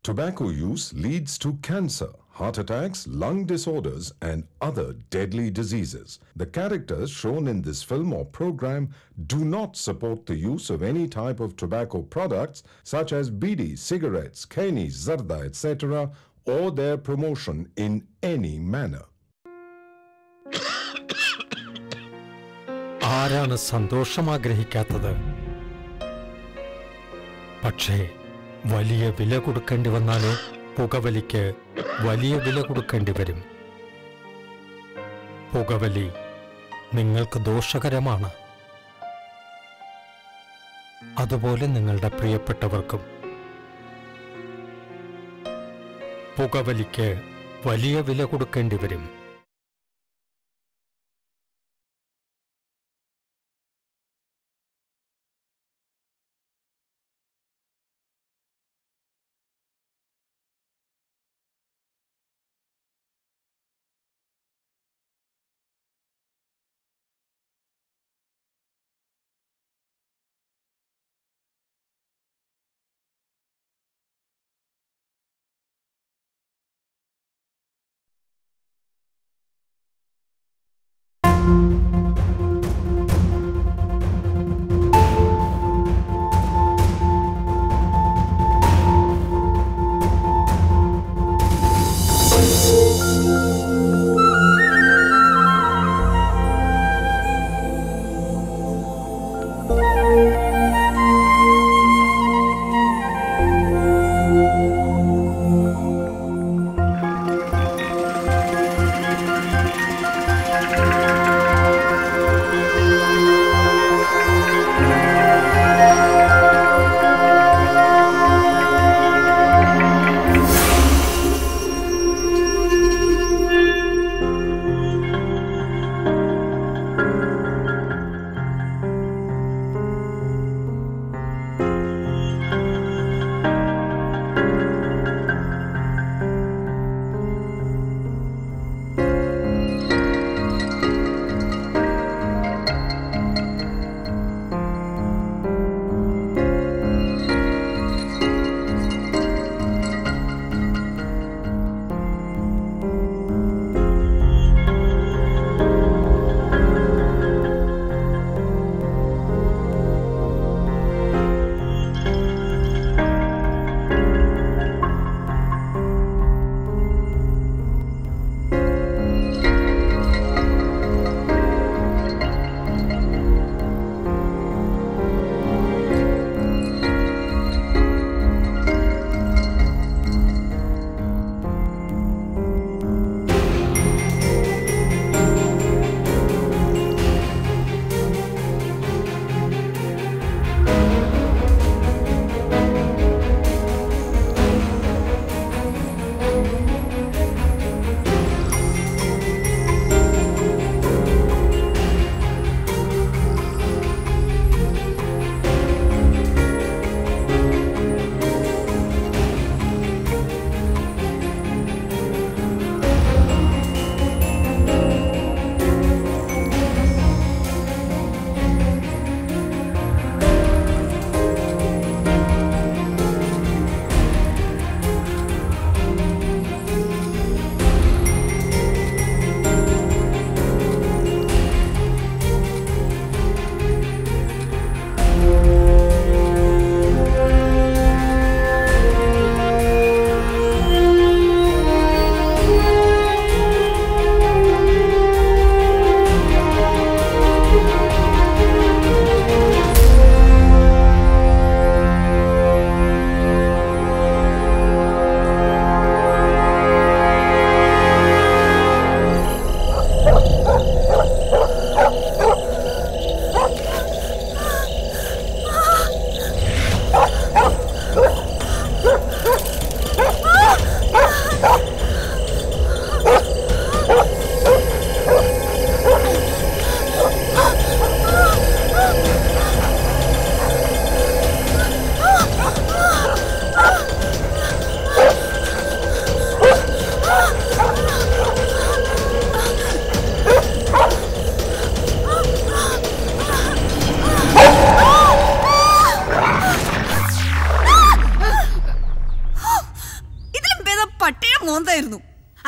Tobacco use leads to cancer, heart attacks, lung disorders, and other deadly diseases. The characters shown in this film or program do not support the use of any type of tobacco products such as bidi, cigarettes, kani, zarda, etc., or their promotion in any manner. ആരാണ് സന്തോഷം ആഗ്രഹിക്കാത്തത് പക്ഷേ വലിയ വില കൊടുക്കേണ്ടി വന്നാലോ പുകവലിക്ക് വലിയ വില കൊടുക്കേണ്ടി വരും പുകവലി നിങ്ങൾക്ക് ദോഷകരമാണ് അതുപോലെ നിങ്ങളുടെ പ്രിയപ്പെട്ടവർക്കും പുകവലിക്ക് വലിയ വില കൊടുക്കേണ്ടി വരും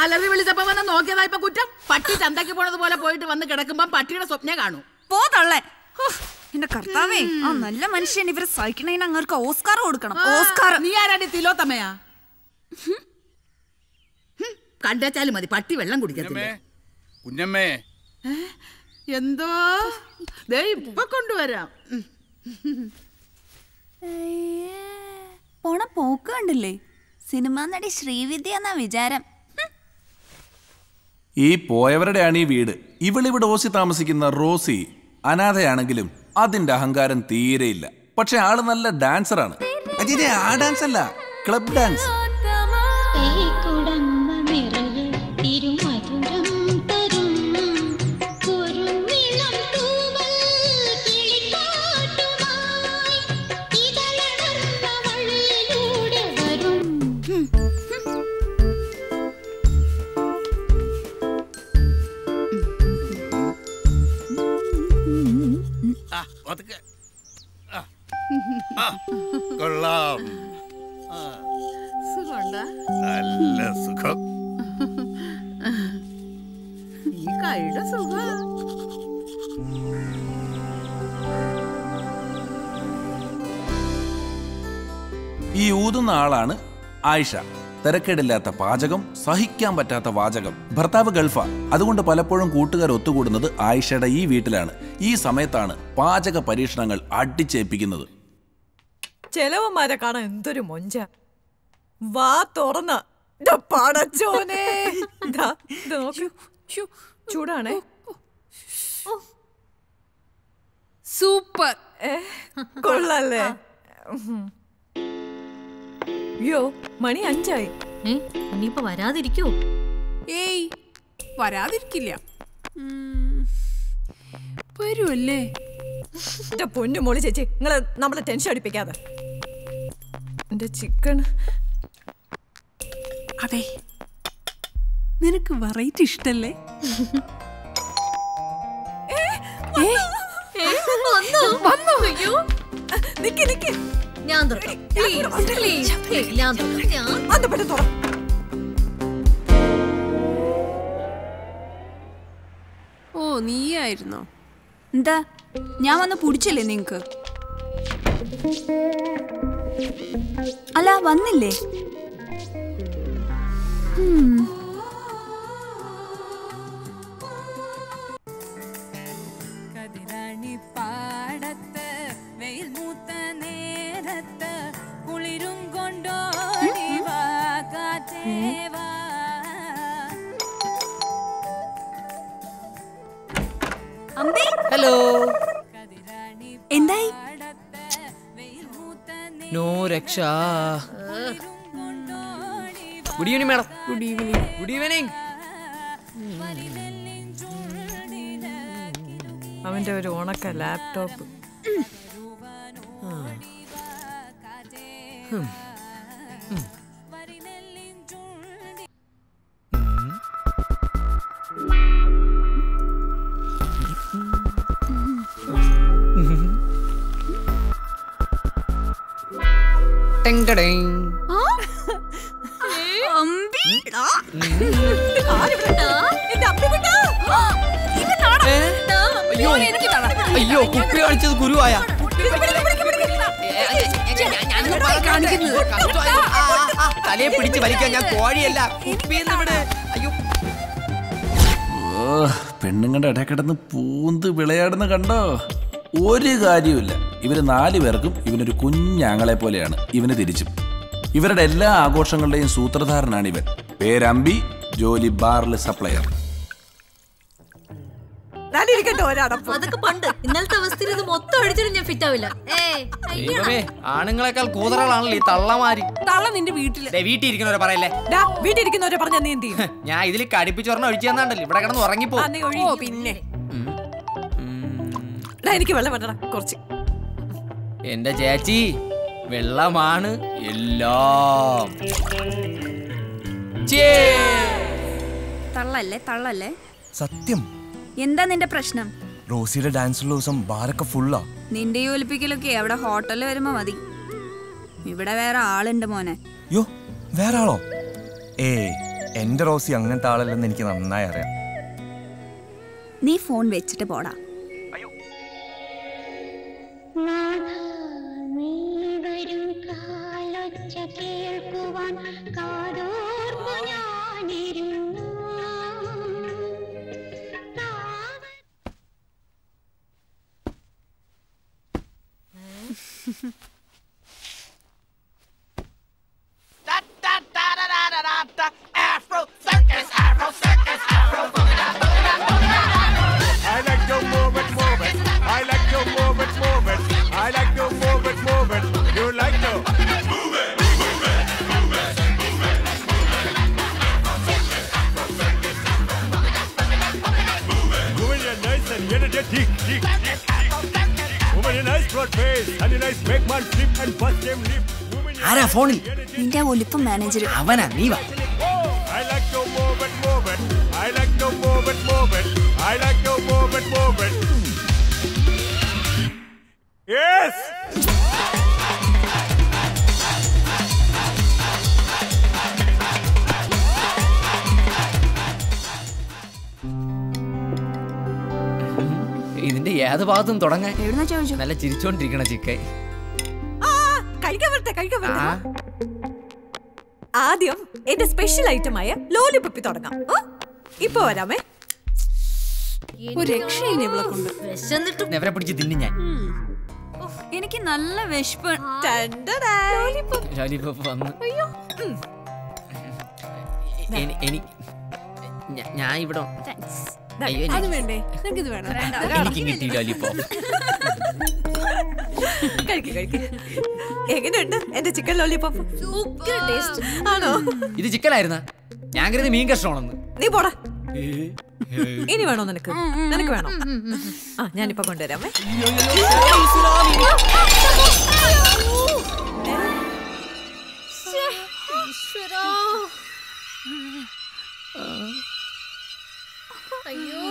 അലറി വിളിച്ചപ്പോ വന്ന് നോക്കിയതാ ഇപ്പൊ കുറ്റം പട്ടി ചന്തയ്ക്ക് പോണത് പോലെ പോയിട്ട് വന്ന് കിടക്കുമ്പോ പട്ടിയുടെ സ്വപ്നം കാണൂ പോതള്ളേ എന്റെ കർത്താവേ ആ നല്ല മനുഷ്യൻ ഇവരെ സഹിക്കണേന് അങ്ങർക്ക് ഓസ്കാർ കൊടുക്കണം ഓസ്കാർ നീ ആരാടി തിലോത്തമ്മയാ കണ്ടേച്ചാലും മതി പട്ടി വെള്ളം കുടിക്കത്തില്ല കുഞ്ഞമ്മേ എന്തോ ദേ ഇപ്പൊ കൊണ്ടുവരാം ഉം. പോണ പോക്ക് കണ്ടില്ലേ സിനിമാ നടി ശ്രീവിദ്യ എന്നാ വിചാരം ഈ പോയവരുടെയാണ് ഈ വീട് ഇവളിവിടെ ഓസി താമസിക്കുന്ന റോസി അനാഥയാണെങ്കിലും അതിന്റെ അഹങ്കാരം തീരെയില്ല പക്ഷെ ആള് നല്ല ഡാൻസറാണ് അതിനെ ആ ഡാൻസ് അല്ല ക്ലബ് ഡാൻസ് തേക്കുടന്ന നിറവ് തിരുമധുരം തരും കുറുനിളം തൂവൽ കിളിപ്പാട്ടുമായി ഇതളർന്ന വഴിയിലൂടെ വരും കൊള്ളാം സുഖമുണ്ടാ? നല്ല സുഖം ഈ കൈയുടെ സുഖം ഈ ഊതുന്ന ആളാണ് ആയിഷ തിരക്കേടില്ലാത്ത പാചകം സഹിക്കാൻ പറ്റാത്ത വാചകം ഭർത്താവ് ഗൾഫാ അതുകൊണ്ട് പലപ്പോഴും കൂട്ടുകാർ ഒത്തുകൂടുന്നത് ആയിഷയുടെ ഈ വീട്ടിലാണ് ഈ സമയത്താണ് പാചക പരീക്ഷണങ്ങൾ അടിച്ചേൽപ്പിക്കുന്നത് ചെലവന്മാരെ കാണാൻ എന്തൊരു മൊഞ്ച വാ തുറന്ന ദാ പടച്ചോനെ ദാ, ഇത് നോക്ക്. ചൂടാണേ സൂപ്പർ ഏ, കൊള്ളാല്ലേ അയ്യോ മണി അഞ്ചായി ഏ ഇനിയിപ്പോ വരാതിരിക്കോ ഏയ് വരാതിരിക്കില്ല വരുമല്ലേ എന്റെ പൊന്നു മോളി ചേച്ചി നിങ്ങള് നമ്മളെ ടെൻഷൻ അടിപ്പിക്കാതെ എന്റെ ചിക്കൻ അതെ നിനക്ക് വെറൈറ്റി ഇഷ്ടല്ലേ വന്നോ അയ്യോ നിക്ക് നിക്ക് ഞാൻ തുറക്കാം പ്ലീസ് പ്ലീസ് ഞാൻ തുറക്കാം ഞാൻ അന്ന് പെട്ടെന്ന് തുറ ഓ നീയായിരുന്നോ എന്താ ഞാൻ വന്ന് പുടിച്ചില്ലേ നിങ്ങക്ക് അല്ല വന്നില്ലേ ഉം. കതിരണി പാടത്ത് വെയിൽ മൂത്ത നേരത്ത് കുളിരും കൊണ്ടോടി വാ കാറ്റേ വാ അമ്പി ഹലോ എന്തായി നോ രക്ഷ good evening madam good evening good evening അവന്റെ ഒരു ഉണക്ക ലാപ്ടോപ്പ് ടെങ് ടടെങ്. അമ്പി ആ. എന്റെ അപ്പിക്കുട്ടാ ഏ? അയ്യോ അയ്യോ കുപ്പി കാണിച്ചത് ഗുരുവായ തലയെ പിടിച്ച് വലിക്കാൻ ഞാൻ കോഴിയല്ല കുപ്പിയെന്ന് ഇവിടെ അയ്യോ ഓ പെണ്ണുങ്ങളുടെ ഇടയിൽ കിടന്ന് പൂന്ത് വിളയാടുന്ന കണ്ടോ ഒരു കാര്യമില്ല ഇവര് നാല് പേർക്കും ഇവനൊരു കുഞ്ഞാങ്ങളെ പോലെയാണ് ഇവന് തിരിച്ചും ഇവരുടെ എല്ലാ ആഘോഷങ്ങളുടെയും സൂത്രധാരനാണ് ഇവൻ പേരമ്പി ജോലി ബാറിൽ സപ്ലയർ ഞാനിരിക്കട്ടെ ഒരടപ്പ് അതൊക്കെ പണ്ട് ഇന്നലത്തെ അവസ്ഥയിൽ ഇത് മൊത്തം അടിച്ചിട്ട് ഞാൻ ഫിറ്റ് ആവില്ല ഏ ദൈവമേ ആണുങ്ങളെക്കാൾ കൂതറകളാണല്ലോ ഈ തള്ളമാരി തള്ള നിന്റെ വീട്ടില് ദേ, വീട്ടിൽ ഇരിക്കുന്നവരെ പറയല്ലേ ഡാ, വീട്ടിലിരിക്കുന്നവരെ പറഞ്ഞ നീ എന്ത് ചെയ്യും ഞാൻ ഇതിൽ കടിപ്പിച്ചൊരെണ്ണം ഒഴിച്ചു തന്നാണ്ടല്ലോ ഇവിടെ കിടന്ന് ഉറങ്ങിപ്പോ ആ, നീ ഒഴി. ഓ പിന്നെ ഡാ, എനിക്ക് വെള്ളം വേണ്ടടാ കുറച്ച് എന്റെ ചേച്ചി വെള്ളമാണ് എല്ലാം തള്ളല്ലേ തള്ളല്ലേ സത്യം എന്താ നിന്റെ പ്രശ്നം റോസിയുടെ ഡാൻസുള്ള ദിവസം ബാരൊക്കെ ഫുള്ളാ നിന്റെ ഈ ഒലിപ്പിക്കലൊക്കെ അവിടെ ഹോട്ടലിൽ വരുമ്പോ മതി ഇവിടെ വേറെ ആളുണ്ട് മോനെ യോ വേറെ ആളോ ഏ എന്റെ റോസി അങ്ങനത്തെ ആളല്ലെന്ന് എനിക്ക് നന്നായി അറിയാം നീ ഫോൺ വെച്ചിട്ട് പോടാ വരും കാലൊച്ച കേൾക്കുവാൻ കാതോർന്നു ഞാനിരുന്നു Afro circus, Afro circus, Afro I like to move it, move it. I like to move it, move it. I like to move it, move it. You like to move it, move it, move it, Woman, you're nice and energetic. Tick, tick, tick. Woman, you're nice broad face and you nice make man flip and bust them lip. ആരാ ഫോണിൽ നിന്റെ ഒലിപ്പം manager അവനാ നീ വാ I like to move it, move it. I like to move it, move it. I like to move it, move it. Yes! ഇതിന്റെ ഏത് ഭാഗത്തും തുടങ്ങാൻ എവിടുന്നാ ചോദിച്ചു നല്ല ചിരിച്ചോണ്ടിരിക്കണ ചിക്കൻ ആ കഴിക്കാൻ വരട്ടെ കഴിക്കാൻ വരട്ടെ ആദ്യം എന്റെ സ്പെഷ്യൽ ഐറ്റമായ ലോലിപൊപ്പി തുടങ്ങാം ആ? ഇപ്പൊ വരാമേ ഒരു രക്ഷയില്ല ഇവളെ കൊണ്ട് നെവരെ പിടിച്ച് തിന്നു ഞാൻ എനിക്ക് നല്ല വിശപ്പ് ലോലിപോപ്പ് വന്ന് എനി- എനി- ഞ- ഞാൻ ഇവിടെ അയ്യോ, അത് എനിക്ക് വേണ്ടേ നിനക്കിത് വേണം എനിക്ക് കിട്ടി ലോലിപോപ്പ് കഴിക്ക് കഴിക്ക് എങ്ങനെയുണ്ട് എന്റെ ചിക്കൻ ലോലിപോപ്പ് ആണോ ഇത് ചിക്കനായിരുന്ന ഞാൻ കരുതി മീൻ കഷ്ണമാണെന്ന് നീ പോടാ ഇനി വേണോ നിനക്ക് നിനക്ക് വേണോ ആ ഞാനിപ്പോ കൊണ്ടുവരാമേ അയ്യോ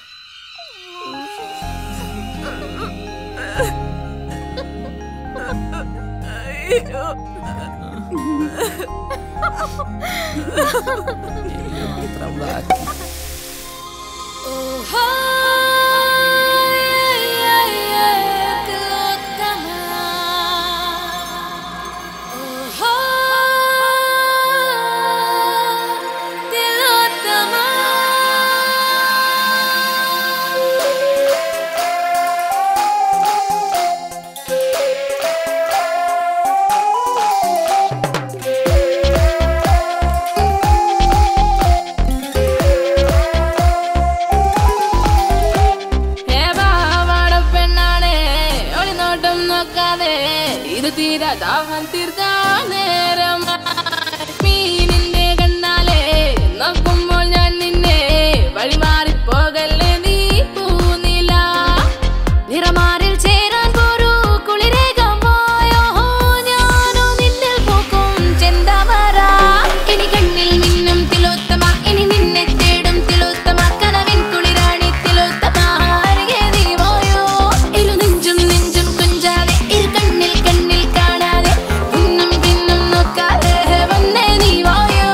പെണ്ണാണേ ഒളിനോട്ടം നോക്കാതെ ഇത് തീരാ ദാഹം തീർക്കാൻ നേരം മീനിന്റെ കണ്ണാലെ നോക്കുമ്പോൾ ഞാൻ നിന്നെ വഴിമാറി പോകല്ലേ നീ പൂനില നിറമാറിൽ ചേരാൻ പോരൂ കുളിരേകാൻ പോയോ ഞാനോ നിന്നിൽ പോക്കും ചെന്താമര ഇനി കണ്ണിൽ മിന്നും തിലോത്തമ ഇനി നിന്നെ തേടും തിലോത്തമ കനവിൻ കുളിരാണി തിലോത്തമ അരികെ നീ പോയോ ഇരു നെഞ്ചും നെഞ്ചും കുഞ്ചാതെ ഇരു കണ്ണിൽ കണ്ണിൽ കാണാതെ പിന്നും പിന്നും നോക്കാതെ വന്നേ നീ പോയോ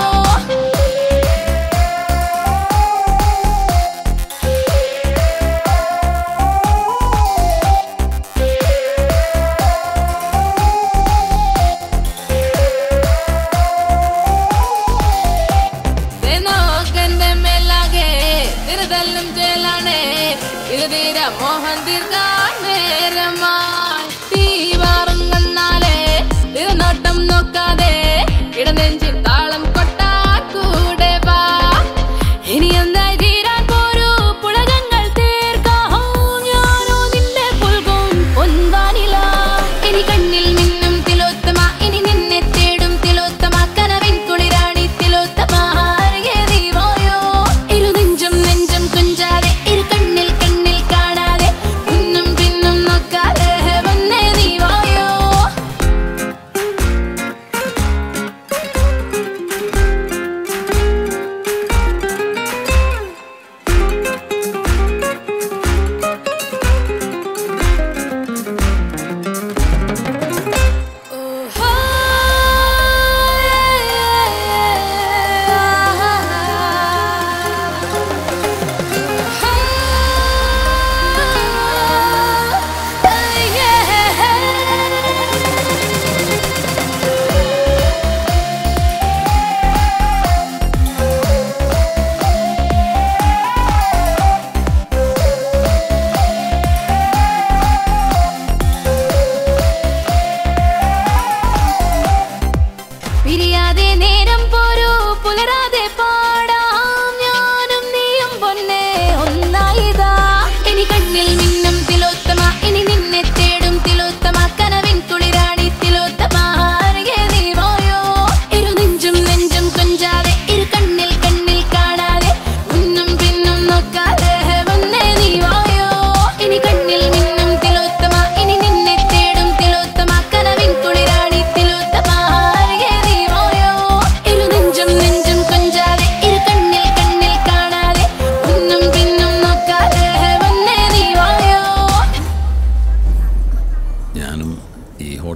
നോക്കന്റെ മേലാകെ തിരുതല്ലും ചേലാണേ ഇത് തീര മോഹൻ തീർക്കാൻ നേരമായി തീ മാറും കണ്ണാലെ തിരുനോട്ടം നോക്കാതെ ഇടനെഞ്ചിൽ താളം കൊട്ടാൻ കൂടെ വാ ഇനി എന്തായി തീരാൻ പോരൂ പുളകങ്ങൾ തീർക്കാം ഞാനോ നിന്നെ പുൽകും പൊൻവാനില ഇനി കണ്ണിൽ മിന്നും തിലോത്തമ ഇനി നിന്നെ തേടും തിലോത്തമ കനവിൻ കുളിരാണി തിലോത്തമ അരികെ നീ പോയോ ഇരു നെഞ്ചും നെഞ്ചും കുഞ്ചാതെ ഇരു കണ്ണിൽ കണ്ണിൽ കാണാതെ ഇന്നും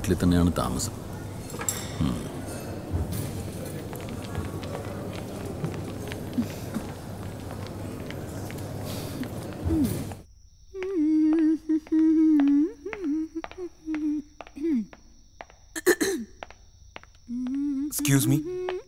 വീട്ടിൽ തന്നെയാണ് താമസം ഉം. എക്സ്ക്യൂസ് മീ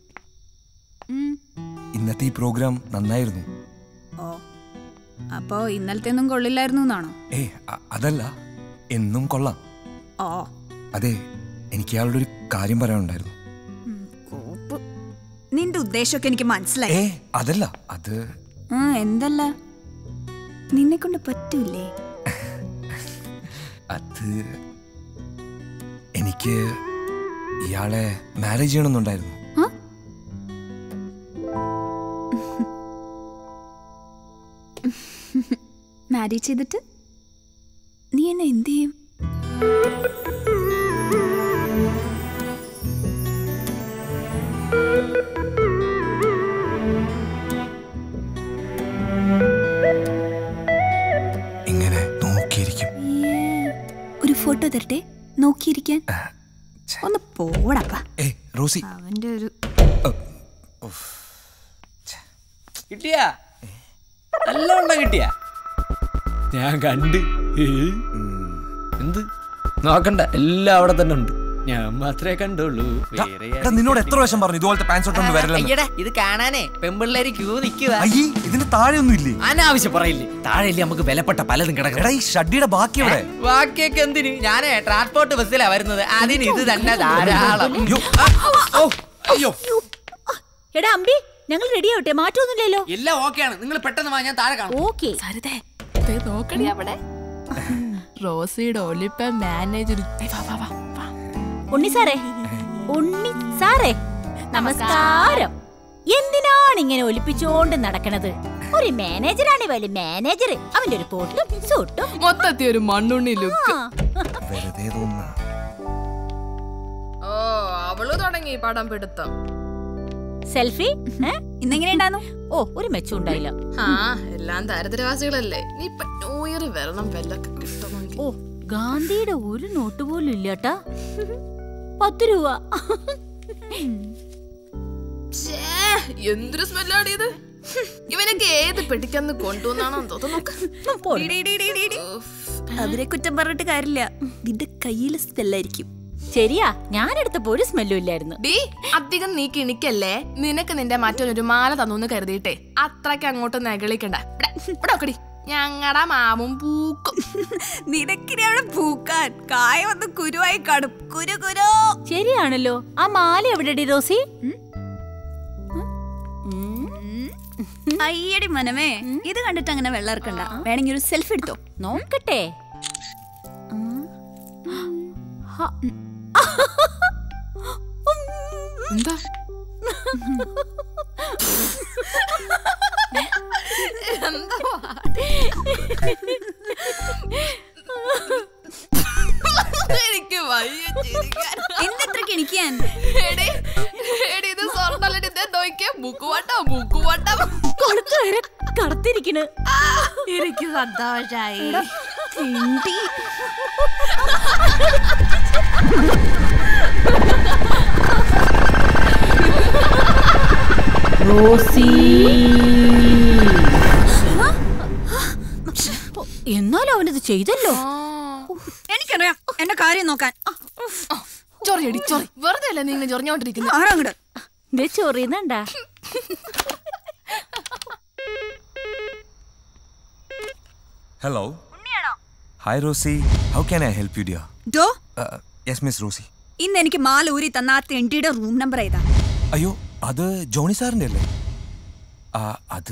ഇന്നത്തെ ഈ പ്രോഗ്രാം നന്നായിരുന്നു ഓ അപ്പോ ഇന്നലത്തെ ഒന്നും കൊള്ളില്ലായിരുന്നു എന്നാണോ ഏ അ- അതല്ല എന്നും കൊള്ളാം ഓ അതെ എനിക്ക് അയാളോട് ഒരു കാര്യം പറയാനുണ്ടായിരുന്നു കോപ്പ് നിന്റെ ഉദ്ദേശമൊക്കെ എനിക്ക് മനസ്സിലായി ഏ അതല്ല അത് ആ എന്തല്ല നിന്നെ കൊണ്ട് പറ്റൂലേ അത് എനിക്ക് ഇയാളെ മാരേജ് ചെയ്യണമെന്നുണ്ടായിരുന്നു മാരേജ് ചെയ്തിട്ട് നീ എന്നെ എന്ത് ചെയ്യും ഇങ്ങനെ നോക്കിയിരിക്കും ഒരു ഫോട്ടോ തരട്ടെ നോക്കിയിരിക്കാൻ ഒന്ന് പോടപ്പാ ഏ റോസി അവന്റെ ഒരു കിട്ടിയാ നല്ലോണം കിട്ടിയാ ഞാൻ കണ്ട് എന്ത് നോക്കണ്ട എല്ലാം അവിടെ തന്നെ ഉണ്ട് ഞാൻ മാത്രമേ കണ്ടുള്ളൂ വേറെ എടാ, നിന്നോട് എത്ര വശം പറഞ്ഞു ഇതുപോലത്തെ പാൻസ് ഒന്നും വരില്ലെന്ന് അയ്യടാ ഇത് കാണാനേ പെമ്പിള്ളേര് ക്യൂ നിക്കുക അയ്യേ ഇതിന് താഴെ ഒന്നും ഇല്ലേ അനാവശ്യം പറയില്ലേ താഴെയല്ലേ നമുക്ക് വിലപ്പെട്ട പലതും കിടക്കണം എടാ ഈ ഷഡ്ഡിയുടെ ബാക്കി എവിടെ ബാക്കിയൊക്കെ എന്തിന് ഞാനേ ട്രാൻസ്പോർട്ട് ബസ്സിലാ വരുന്നത് അതിന് ഇത് തന്നെ ധാരാളം ഓ അയ്യോ എടാ അമ്പി ഞങ്ങൾ റെഡി ആവട്ടെ മാറ്റമൊന്നുമില്ലല്ലോ എല്ലാം ഓക്കെയാണ് നിങ്ങൾ പെട്ടെന്ന് വാ ഞാൻ താഴെ കാണാം ഓക്കെ നോക്കണേ അവിടെ റോസിയുടെ ഒലിപ്പ മാനേജർ ഉണ്ണി സാറേ ഉണ്ണി സാറേ നമസ്കാരം എന്തിനാണ് ഇങ്ങനെ ഒലിപ്പിച്ചോണ്ട് നടക്കണത് ഒരു മാനേജറാണ് വലിയ മാനേജർ അവന്റെ ഒരു കോട്ടിലും സൂട്ടും മൊത്തത്തിൽ ഒരു മണ്ണുണ്ണി ലുക്ക് വെറുതെ തോന്നുന്ന ഓ അവള് തുടങ്ങി പടം പിടുത്തം സെൽഫി ഇന്നെങ്ങനെ ഉണ്ടായിരുന്നു ഓ ഒരു മെച്ചം ഉണ്ടായില്ല ആ എല്ലാം ദരിദ്രവാസികളല്ലേ നീ ഇപ്പൊ ന്യൂ ഇയർ വരണം വല്ലൊക്കെ കിട്ടണമെങ്കിൽ ഓ ഗാന്ധിയുടെ ഒരു നോട്ട് പോലും ഇല്ലാട്ടാ പത്ത് രൂപ ഛേ, എന്തൊരു സ്മെല്ലാണ് ഇത് ഇവനൊക്കെ ഏത് പെട്ടിക്കന്ന് കൊണ്ടുവന്നാണോ തോന്നുന്നു അവരെ കുറ്റം പറഞ്ഞിട്ട് കാര്യമില്ല നിന്റെ കയ്യില് സ്മെല്ലായിരിക്കും ശരിയാ ഞാനെടുത്തപ്പോ ഒരു സ്മെല്ലും ഇല്ലായിരുന്നു ഡീ അധികം നീ കിണിക്കല്ലേ നിനക്ക് നിന്റെ മറ്റൊരു മാല തന്നു കരുതിയിട്ടെ അത്രയ്ക്ക് അങ്ങോട്ട് നകളിക്കണ്ട ഇവിടെ, ഇവിടെ നോക്കടി ഞങ്ങടെ മാമും പൂക്കും നിനക്കിനെ അവിടെ പൂക്കാൻ കായ വന്ന് കുരുവായി കാണും കുരു കുരു ശരിയാണല്ലോ ആ മാല എവിടെടി റോസി അയ്യടി മനമേ ഇത് കണ്ടിട്ട് അങ്ങനെ വെള്ളം ഇറക്കണ്ട വേണമെങ്കിൽ ഒരു സെൽഫി എടുത്തോ നോക്കട്ടെ എന്താ എനിക്ക് വയ്യ ചിരിക്കാൻ എന്തെത്ര കിണിക്കാൻ എടി എടി ഇത് സ്വർണ്ണല്ലേ ഇത് നോക്കിയേ മുക്കുവട്ടം മുക്കുവട്ടം കൊളുത്ത് വരെ കടത്തിരിക്കണ് എനിക്ക് സന്തോഷായി റോസി എന്നാലും അവനത് ചെയ്തല്ലോ എനിക്കറിയാം എന്റെ കാര്യം നോക്കാൻ ചൊറിയടി ചൊറി വെറുതെ അല്ലേ നിങ്ങൾ ചൊറിഞ്ഞോണ്ടിരിക്കുന്നത് ആരാങ്ങട് ദേ ചൊറിയുന്നുണ്ടാ hello hi Rosie how can I help you dear ഡോ യെസ് മിസ് റോസി ഇന്ന് എനിക്ക് മാല ഊരി തന്ന ആ തെണ്ടിയുടെ റൂം നമ്പർ ഏതാ അയ്യോ അത് ജോണി സാറിന്റെ അല്ലേ ആ, അത്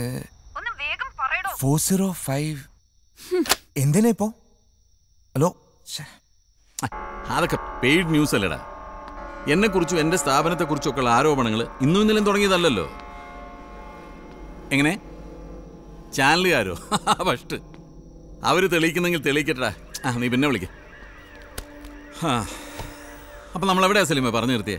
ഫോർ സീറോ ഫൈവ് എന്തിനാ ഇപ്പോ ഹലോ ശ്ശെ. അതൊക്കെ പെയ്ഡ് ന്യൂസ് അല്ലടാ എന്നെക്കുറിച്ചും എൻ്റെ സ്ഥാപനത്തെക്കുറിച്ചും ഒക്കെ ഉള്ള ആരോപണങ്ങൾ ഇന്നും ഇന്നലെയും തുടങ്ങിയതല്ലല്ലോ എങ്ങനെ ചാനലുകാരോ ഫസ്റ്റ് അവർ തെളിയിക്കുന്നെങ്കിൽ തെളിയിക്കട്ടാ ആ നീ പിന്നെ വിളിക്ക ആ അപ്പം നമ്മൾ എവിടെയാ സലീമ പറഞ്ഞു നിർത്തിയേ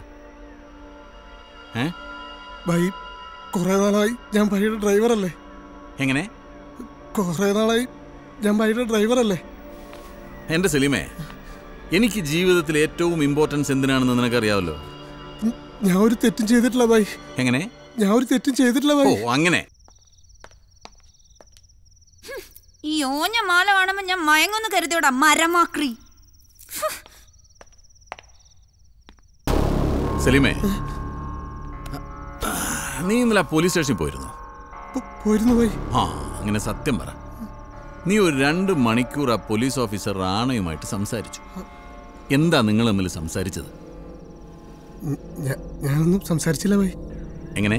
ഏ ബൈ കുറെ നാളായി ഞാൻ ബൈയുടെ ഡ്രൈവറല്ലേ എങ്ങനെ കുറെ നാളായി ഞാൻ ബൈയുടെ ഡ്രൈവറല്ലേ എൻ്റെ സലീമേ എനിക്ക് ജീവിതത്തിൽ ഏറ്റവും ഇമ്പോർട്ടൻസ് എന്തിനാണെന്ന് നിനക്കറിയാമല്ലോ ഞാൻ ഒരു തെറ്റും ചെയ്തിട്ടില്ല ഭായി എങ്ങനെ ഞാൻ ഒരു തെറ്റും ചെയ്തിട്ടില്ല ഓ ഭായി അങ്ങനെ ഈ ഓഞ്ഞ മാല കാണുമ്പോ ഞാൻ മയങ്ങൊന്ന് കരുതിയോടാ മരമാക്രി സലീമേ നീ ഇന്നലെ ആ പോലീസ് സ്റ്റേഷനിൽ പോയിരുന്നു പോയിരുന്നു ഭായി ആ അങ്ങനെ സത്യം പറ നീ ഒരു രണ്ട് മണിക്കൂർ ആ പോലീസ് ഓഫീസർ റാണയുമായിട്ട് സംസാരിച്ചു എന്താ നിങ്ങൾ തമ്മിൽ സംസാരിച്ചത് ഉം, ഞാ- ഞാനൊന്നും സംസാരിച്ചില്ല ഭായി എങ്ങനെ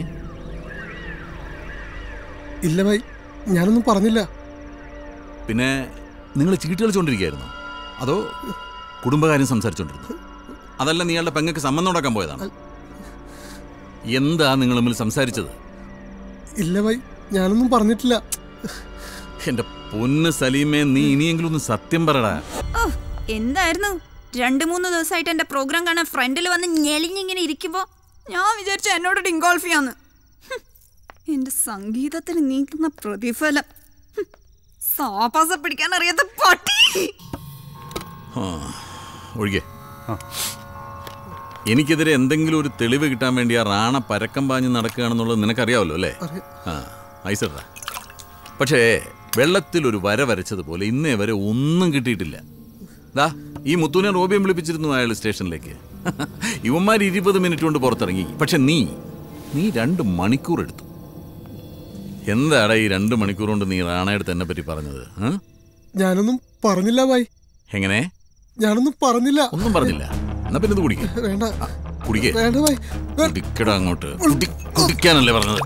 ഇല്ല ഭായി ഞാനൊന്നും പറഞ്ഞില്ല പിന്നെ നിങ്ങൾ ചീട്ട് കളിച്ചോണ്ടിരിക്കുകയായിരുന്നോ അതോ കുടുംബകാര്യം സംസാരിച്ചോണ്ടിരുന്നു അതല്ല നീയാളുടെ പെങ്ങൾക്ക് സംബന്ധം ഉണ്ടാക്കാൻ പോയതാണ് എന്താ നിങ്ങൾ തമ്മിൽ സംസാരിച്ചത് ഇല്ല ഭായി ഞാനൊന്നും പറഞ്ഞിട്ടില്ല എന്റെ പൊന്ന് സലീമേ നീ ഇനിയെങ്കിലും ഒന്ന് സത്യം പറടാ ഓ എന്തായിരുന്നു രണ്ടു മൂന്ന് ദിവസമായിട്ട് എന്റെ പ്രോഗ്രാം കാണാൻ ഫ്രണ്ടിൽ വന്ന് ഞെളിഞ്ഞിങ്ങനെ ഇരിക്കുമ്പോ ഞാൻ വിചാരിച്ചു എന്നോട് ഡിങ്കോൾഫ് ചെയ്യാന്ന് ഹും, എന്റെ സംഗീതത്തിന് നീക്കുന്ന പ്രതിഫലം ഹും, സാപാസ പിടിക്കാൻ അറിയാത്ത പട്ടി ആ, ഒഴികെ എനിക്കെതിരെ എന്തെങ്കിലും ഒരു തെളിവ് കിട്ടാൻ വേണ്ടി ആ റാണ പരക്കം പാഞ്ഞ് നടക്കുകയാണെന്നുള്ളത് നിനക്കറിയാമല്ലോ അല്ലേ ആ ഐസറാ പക്ഷേ വെള്ളത്തിൽ ഒരു വര വരച്ചതുപോലെ ഇന്നേ വരെ ഒന്നും കിട്ടിയിട്ടില്ല ദാ ഈ മുത്തൂനെ റോബിയം വിളിപ്പിച്ചിരുന്നു അയാൾ സ്റ്റേഷനിലേക്ക് ഇവന്മാർ ഇരുപത് മിനിറ്റ് കൊണ്ട് പുറത്തിറങ്ങി പക്ഷെ നീ നീ രണ്ട് മണിക്കൂർ എടുത്തു എന്താടാ ഈ രണ്ട് മണിക്കൂർ കൊണ്ട് നീ റാണയുടെ തന്നെ പറ്റി പറഞ്ഞത് ആ? ഞാനൊന്നും പറഞ്ഞില്ല ഭായി എങ്ങനെ ഞാനൊന്നും പറഞ്ഞില്ല ഒന്നും പറഞ്ഞില്ല എന്നാ പിന്നെ ഇത് കുടിക്ക വേണ്ട കുടിക്കേ വേണ്ട ഭായി കുടിക്കടാ അങ്ങോട്ട് കുടി- കുടിക്കാനല്ലേ പറഞ്ഞത്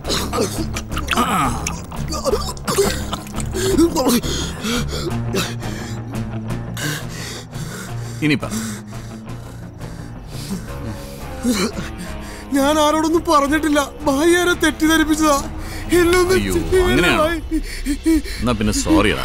ഇനി പറ ഞാൻ ആരോടൊന്നും പറഞ്ഞിട്ടില്ല ഭായി ആരെ തെറ്റിദ്ധരിപ്പിച്ചതാ എന്നൊന്നും അയ്യോ ചെയ്യരുത് അങ്ങനെയാണോ ഭായി. എന്നാ പിന്നെ സോറിയടാ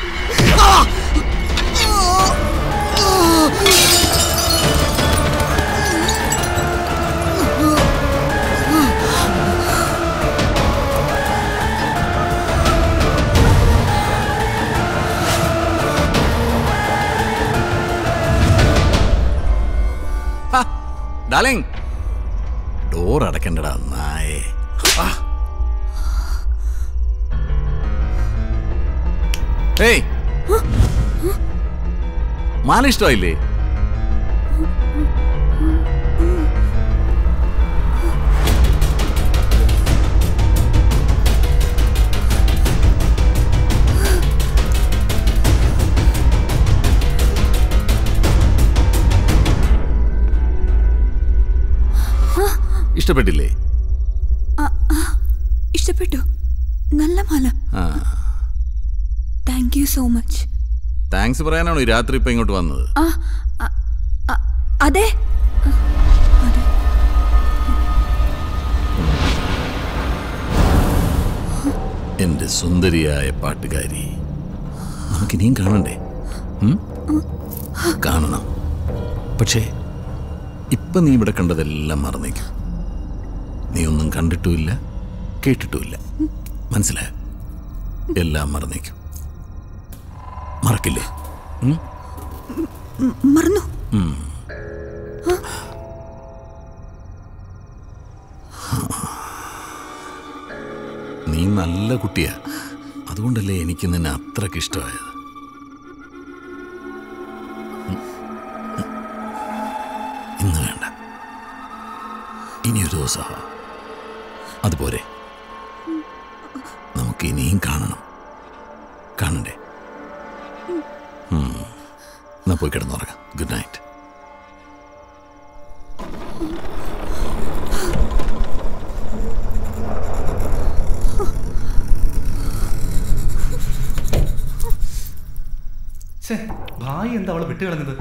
ഡാലിങ് ഡോർ അടക്കണ്ടടാ നായേ ആ. ഏയ് മാല ഇഷ്ടമായില്ലേ ഇഷ്ടപ്പെട്ടില്ലേ ആ, ആ, ഇഷ്ടപ്പെട്ടു നല്ല മാല ആ thank you so much thanks പറയാനാണോ ഈ രാത്രി ഇപ്പൊ ഇങ്ങോട്ട് വന്നത് ആ ആ, ആ, അതെ എന്റെ സുന്ദരിയായ പാട്ടുകാരി നമുക്കിനിയും കാണണ്ടേ ഉം? കാണണം പക്ഷേ ഇപ്പൊ നീ ഇവിടെ കണ്ടതെല്ലാം മറന്നേക്കും നീ ഒന്നും കണ്ടിട്ടുമില്ല കേട്ടിട്ടുമില്ല മനസ്സിലായോ എല്ലാം മറന്നേക്കും മറക്കില്ലേ ഉം? ഉം, മറന്നു ഉം. നീ നല്ല കുട്ടിയാ അതുകൊണ്ടല്ലേ എനിക്ക് നിന്നെ അത്രക്ക് ഇഷ്ടമായത് ഉം. ഉം. ഇന്ന് വേണ്ട ഇനിയൊരു ദിവസം അതുപോലെ നമുക്ക് ഇനിയും കാണണം കാണണ്ടേ ഉം. എന്നാ പോയി കിടന്നുറങ്ങാം ഗുഡ് നൈറ്റ് ഛേ, ഭായി എന്താ അവളെ വിട്ടുകളഞ്ഞത്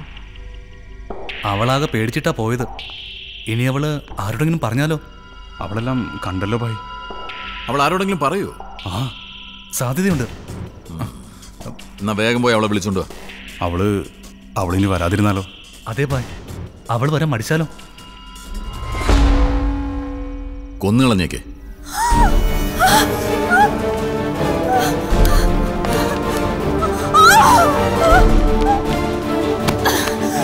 അവളാകെ പേടിച്ചിട്ടാ പോയത് ഇനി അവള് ആരോടെങ്കിലും പറഞ്ഞാലോ അവളെല്ലാം കണ്ടല്ലോ ഭായി അവൾ ആരോടെങ്കിലും പറയൂ ആ സാധ്യതയുണ്ട് എന്നാ വേഗം പോയി അവളെ വിളിച്ചോണ്ട് വാ അവള് അവളിനി വരാതിരുന്നാലോ അതെ ഭായ് അവൾ വരാൻ മടിച്ചാലോ കൊന്നുകളഞ്ഞേക്കേ ആ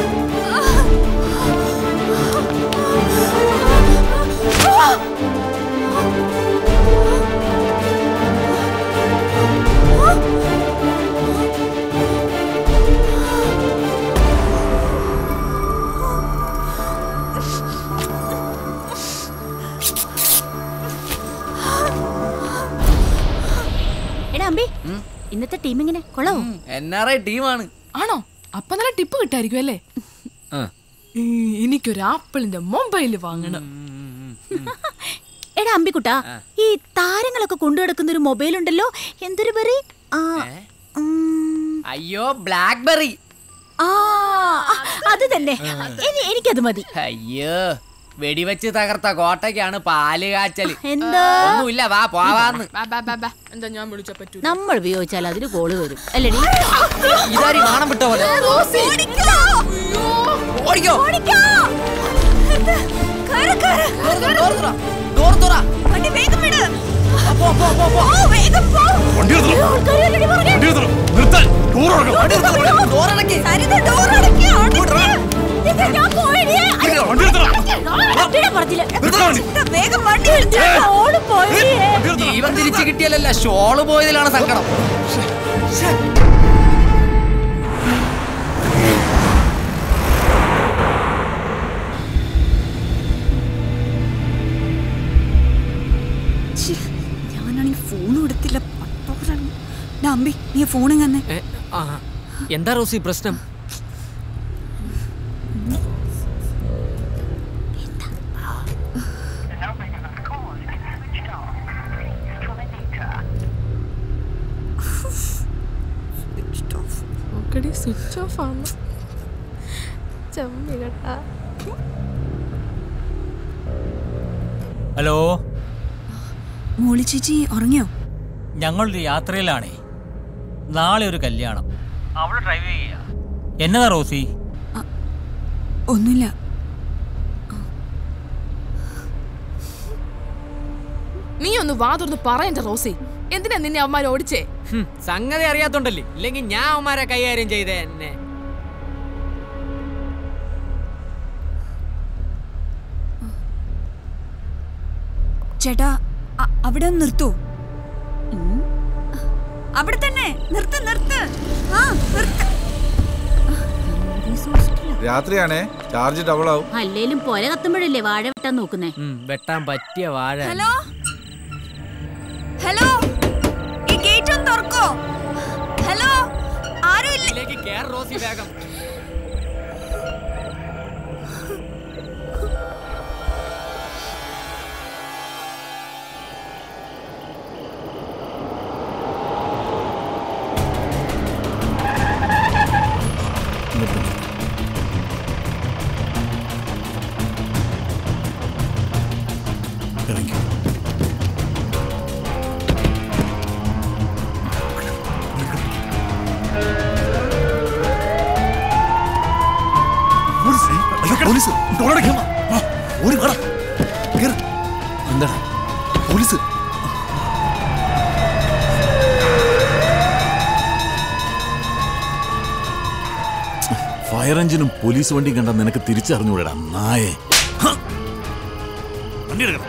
കൊള്ളാവോ എൻ ആർ ഐ ടീമാണ് ആണോ അപ്പൊ നല്ല ടിപ്പ് കിട്ടായിരിക്കും അല്ലേ ഈ, എനിക്കൊരു ആപ്പിളിന്റെ മൊബൈൽ വാങ്ങണം എടാ അമ്പിക്കുട്ടാ ഈ താരങ്ങളൊക്കെ കൊണ്ടുനടക്കുന്ന ഒരു മൊബൈൽ ഉണ്ടല്ലോ എന്തൊരു പേര് ആ അയ്യോ ബ്ലാക്ക്ബെറി ആ ആ, അത് തന്നെ എനി- എനിക്കത് മതി അയ്യോ വെടിവെച്ച് തകർത്ത കോട്ടയ്ക്കാണ് പാല് കാച്ചല് എന്താ? ഒന്നുമില്ല വാ പോവാന്ന് ബാ, ബാ, ബാ, ബാ. എന്താ ഞാൻ വിളിച്ച പറ്റൂ നമ്മൾ ഉപയോഗിച്ചാൽ അതിന് കോള് വരും അല്ലേടി ഇതാരി നാണം വിട്ട പോലെ ഓടിക്കോ ജീവൻ തിരിച്ചു കിട്ടിയാലല്ല ഷോള് പോയതിലാണ് സങ്കടം ഞാനാണെങ്കിൽ ഫോണും എടുത്തില്ല പട്ടോറാണ്. ഡാ അമ്പി നീ ഫോണും തന്നെ ഏ, ആ, എന്താ റോസി പ്രശ്നം നോക്കടി സ്വിച്ച് ഓഫ് ആണ് ചമ്മി കേട്ടാ ഹലോ മോളി ചേച്ചി ഉറങ്ങിയോ ഞങ്ങളൊരു യാത്രയിലാണേ നാളെ ഒരു കല്യാണം അവൾ ഡ്രൈവ് ചെയ്യുക എന്നതാ റോസി ഒന്നുമില്ല നീ ഒന്ന് വാ തുറന്ന് പറയണ്ട റോസി എന്തിനാ നിന്നെ അവന്മാർ ഓടിച്ചേ ഹും, സംഗതി അറിയാത്തോണ്ടല്ലേ ഇല്ലെങ്കിൽ ഞാൻ അവന്മാരെ കൈകാര്യം ചെയ്തേ എന്നെ ചേട്ടാ അ- അവിടെ ഒന്ന് നിർത്തൂ ഉം. അവിടെ തന്നെ നിർത്ത് നിർത്ത് ആ നിർത്ത് രാത്രിയാണേ ചാർജ് ഡബിൾ ആവും അല്ലേലും പൊര കത്തുമ്പോഴല്ലേ വാഴ വെട്ടാൻ നോക്കുന്നേ ഉം, വെട്ടാൻ പറ്റിയ വാഴ ഹലോ ഹലോ ഈ ഗേറ്റ് ഒന്ന് തുറക്കോ ഹലോ ആരും ഇല്ല ഇതിലേക്ക് കേറ് റോസി വേഗം അയ്യോ പോലീസ് ഡോറടയ്ക്കാം ഒരു കട എന്താ പോലീസ് ഫയർ എഞ്ചിനും പോലീസ് വണ്ടിയും കണ്ട നിനക്ക് തിരിച്ചറിഞ്ഞൂടാ നായേ ഹ! വണ്ടി എടുക്കണം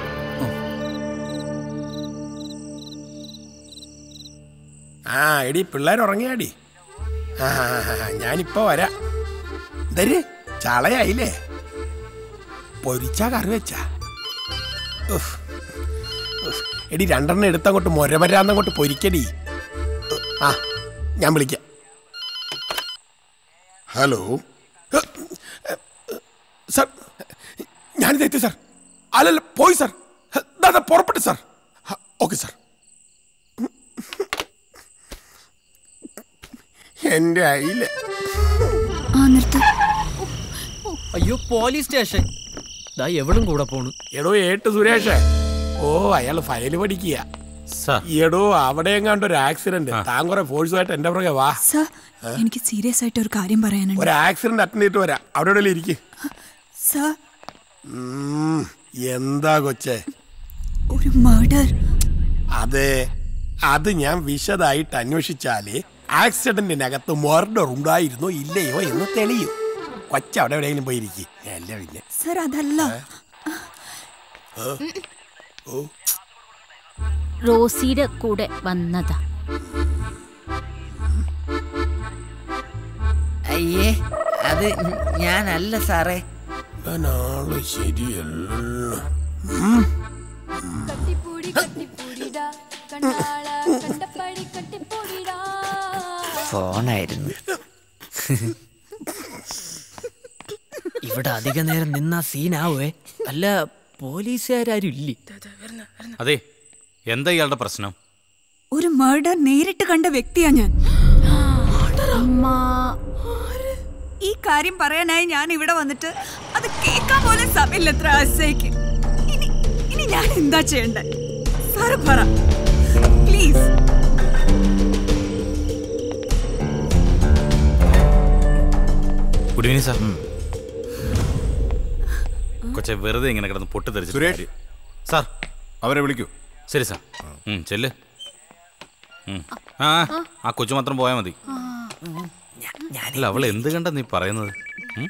ആ എടി പിള്ളേർ ഉറങ്ങിയാടി ആ ഞാനിപ്പോ വരാം എന്തര് ചളയായില്ലേ പൊരിച്ചാ കറി വെച്ചാ ഉഫ്. ഉഫ്. എടി രണ്ടെണ്ണം എടുത്തങ്ങോട്ട് മൊരവരാന്നങ്ങോട്ട് പൊരിക്കടി ആ ഞാൻ വിളിക്കാം ഹലോ സാർ ഞാനിത് എത്തി സാർ അല്ലല്ല പോയി സാർ ദാ പുറപ്പെട്ടു സാർ ഓക്കെ സാർ എന്റെ അയില ആ നിർത്ത് അയ്യോ പോലീസ് സ്റ്റേഷൻ ദാ എവളും കൂടെ പോണു എടോ ഏട്ട് സുരേഷ് ഓ അയാൾ ഫയല് പഠിക്കുക എടോ അവിടെ എങ്ങാണ്ട് ഒരു ആക്സിഡന്റ് താൻ കുറെ ഫോഴ്സുമായിട്ട് എന്റെ പുറകെ വാ സർ എനിക്ക് സീരിയസ് ആയിട്ട് ഒരു കാര്യം പറയാനുണ്ട് ഒരു ആക്സിഡന്റ് അറ്റൻഡ് ചെയ്തിട്ട് വരാം അവിടെ എവിടെയെങ്കിലും ഇരിക്ക് സർ ഉം, എന്താ കൊച്ചേ ഒരു മർഡർ അതെ അത് ഞാൻ വിശദമായിട്ട് അന്വേഷിച്ചാലേ ആക്സിഡന്റിനകത്ത് മർഡർ ഉണ്ടായിരുന്നോ ഇല്ലയോ എന്ന് തെളിയും കൊച്ച അവിടെ എവിടെയെങ്കിലും പോയിരിക്കും അല്ല പിന്നെ സർ അതല്ല ഓ, ഓ റോസിയുടെ കൂടെ വന്നതാ അയ്യേ അത് ഞാനല്ല സാറേ ആള് ശരിയല്ല കട്ടിപ്പൂടി കട്ടിപ്പൂടിടാ കണ്ണാള കണ്ടപ്പടി കട്ടിപ്പൂടിടാ ഫോണായിരുന്നു ഇവിടെ അധിക നേരം നിന്നാ സീനാവേ അല്ല പോലീസുകാരും ഇല്ലേ അതെ എന്താ ഇയാളുടെ പ്രശ്നം ഒരു മർഡർ നേരിട്ട് കണ്ട വ്യക്തിയാ ഞാൻ ഈ കാര്യം പറയാനായി ഞാൻ ഇവിടെ വന്നിട്ട് അത് കേൾക്കാൻ പോലും സമയമില്ല എത്ര ആശയ്ക്ക് ഇനി ഇനി ഞാൻ എന്താ ചെയ്യണ്ടേ സാറ് പറ പ്ലീസ് ഗുഡ് ഈവനിങ് സാർ കൊച്ചെ വെറുതെ ഇങ്ങനെ കിടന്ന് പൊട്ടിത്തെറിച്ചു സുരേഷ്. സാർ അവരെ വിളിക്കൂ ശരി സാർ ഉം, ചെല്ല് ഉം. ആ ആ കൊച്ചു മാത്രം പോയാൽ മതി അല്ല അവൾ എന്ത് കണ്ട നീ പറയുന്നത് ഉം?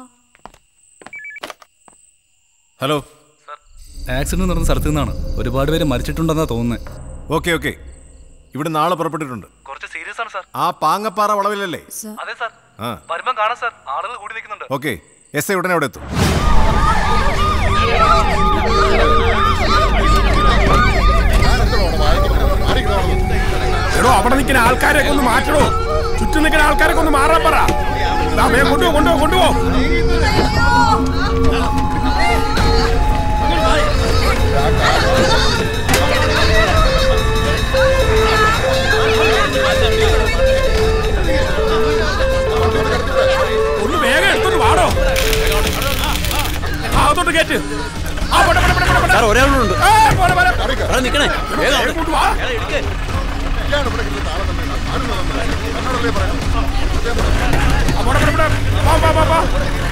ഹലോ ആക്സിഡന്റ് നടന്ന സ്ഥലത്തു നിന്നാണ് ഒരുപാട് പേര് മരിച്ചിട്ടുണ്ടെന്നാ തോന്നുന്നത് ഓക്കെ ഓക്കെ ഇവിടെ നാളെ പുറപ്പെട്ടിട്ടുണ്ട് കുറച്ച് സീരിയസ് ആണ് സാർ ആ പാങ്ങപ്പാറ വളവിലല്ലേ അതെ സാർ ആ വരുമ്പം കാണാം സാർ ആളുകൾ കൂടി നിൽക്കുന്നുണ്ട് ഓക്കെ എസ് ഐ ഉടനെ അവിടെ എത്തും എടോ അവിടെ നിൽക്കുന്ന ആൾക്കാരെയൊക്കെ ഒന്ന് മാറ്റണോ ചുറ്റും നിൽക്കുന്ന ആൾക്കാരൊക്കെ ഒന്ന് മാറാൻ പറ ദാ വേഗം കൊണ്ടുപോ കൊണ്ടുപോ കൊണ്ടുപോ ഒന്ന് വേഗം എടുത്തോണ്ട് വാടോ അകത്തോട്ട് കേറ്റ് ആ പോട്ടെ പോട്ടെ പോട്ടെ പോട്ടെ സാർ ഒരാളുണ്ട് ഏ, പോരെ, പോരെ. അവിടെ നിൽക്കണേ വേഗം അവിടെ. കൊണ്ട് വാ. ആ, പോട്ടെ, പോട്ടെ, പോട്ടെ. വാ, വാ, വാ, വാ.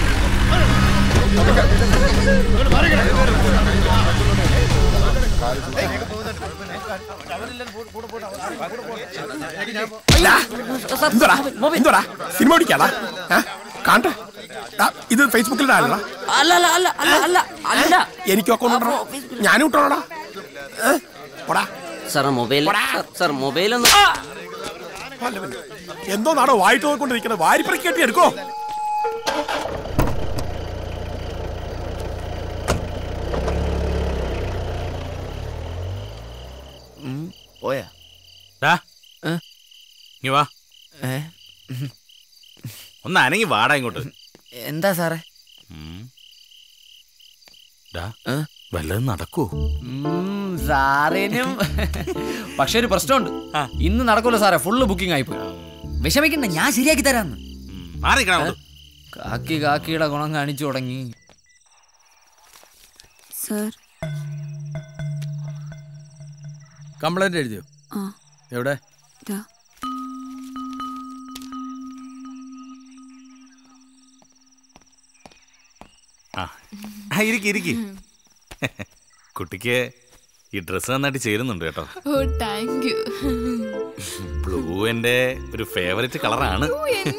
അല്ല, എന്തുവാടാ? എന്തുവാടാ? സിനിമ ഓടിക്കാടാ ഏ? കാണട്ടെ ആ, ഇത് ഫേസ്ബുക്കിൽ ഇടാനല്ല അല്ല അല്ല അല്ല അല്ല അല്ല അല്ല എനിക്ക് അക്കൗണ്ട് ഉണ്ടോ ഞാനും ഇട്ടോടാ പോടാ സാർ മൊബൈൽ സാർ മൊബൈലൊന്നും എന്തോ നാടോ വായിട്ട് നോക്കിക്കൊണ്ടിരിക്കുന്നത് വാരിപ്പറക്കി കെട്ടി എടുക്കോ പോയാ ഡാ. ഇങ്ങ് വാ ഒന്ന് അനങ്ങി വാടാ ഇങ്ങോട്ട് എന്താ സാറേ ഉം. ഡാ, വല്ലതും നടക്കുവോ സാറേനും പക്ഷെ ഒരു പ്രശ്നമുണ്ട് ഇന്ന് നടക്കൂല സാറേ ഫുള്ള് ബുക്കിംഗ് ആയിപ്പോയി വിഷമിക്കണ്ട ഞാൻ ശരിയാക്കി തരാന്ന് മാറിക്കണം അങ്ങോട്ട്. കാക്കി കാക്കിയുടെ ഗുണം കാണിച്ചു തുടങ്ങി സർ കംപ്ലൈന്റ് എഴുതിയോ ആ എവിടെ ദാ. ആ ആ, ഇരിക്ക് ഇരിക്ക് കുട്ടിക്ക് ഈ ഡ്രസ്സ് നന്നായിട്ട് ചേരുന്നുണ്ട് കേട്ടോ ഓ താങ്ക് യു ബ്ലൂ എന്റെ ഒരു ഫേവറേറ്റ് കളറാണ്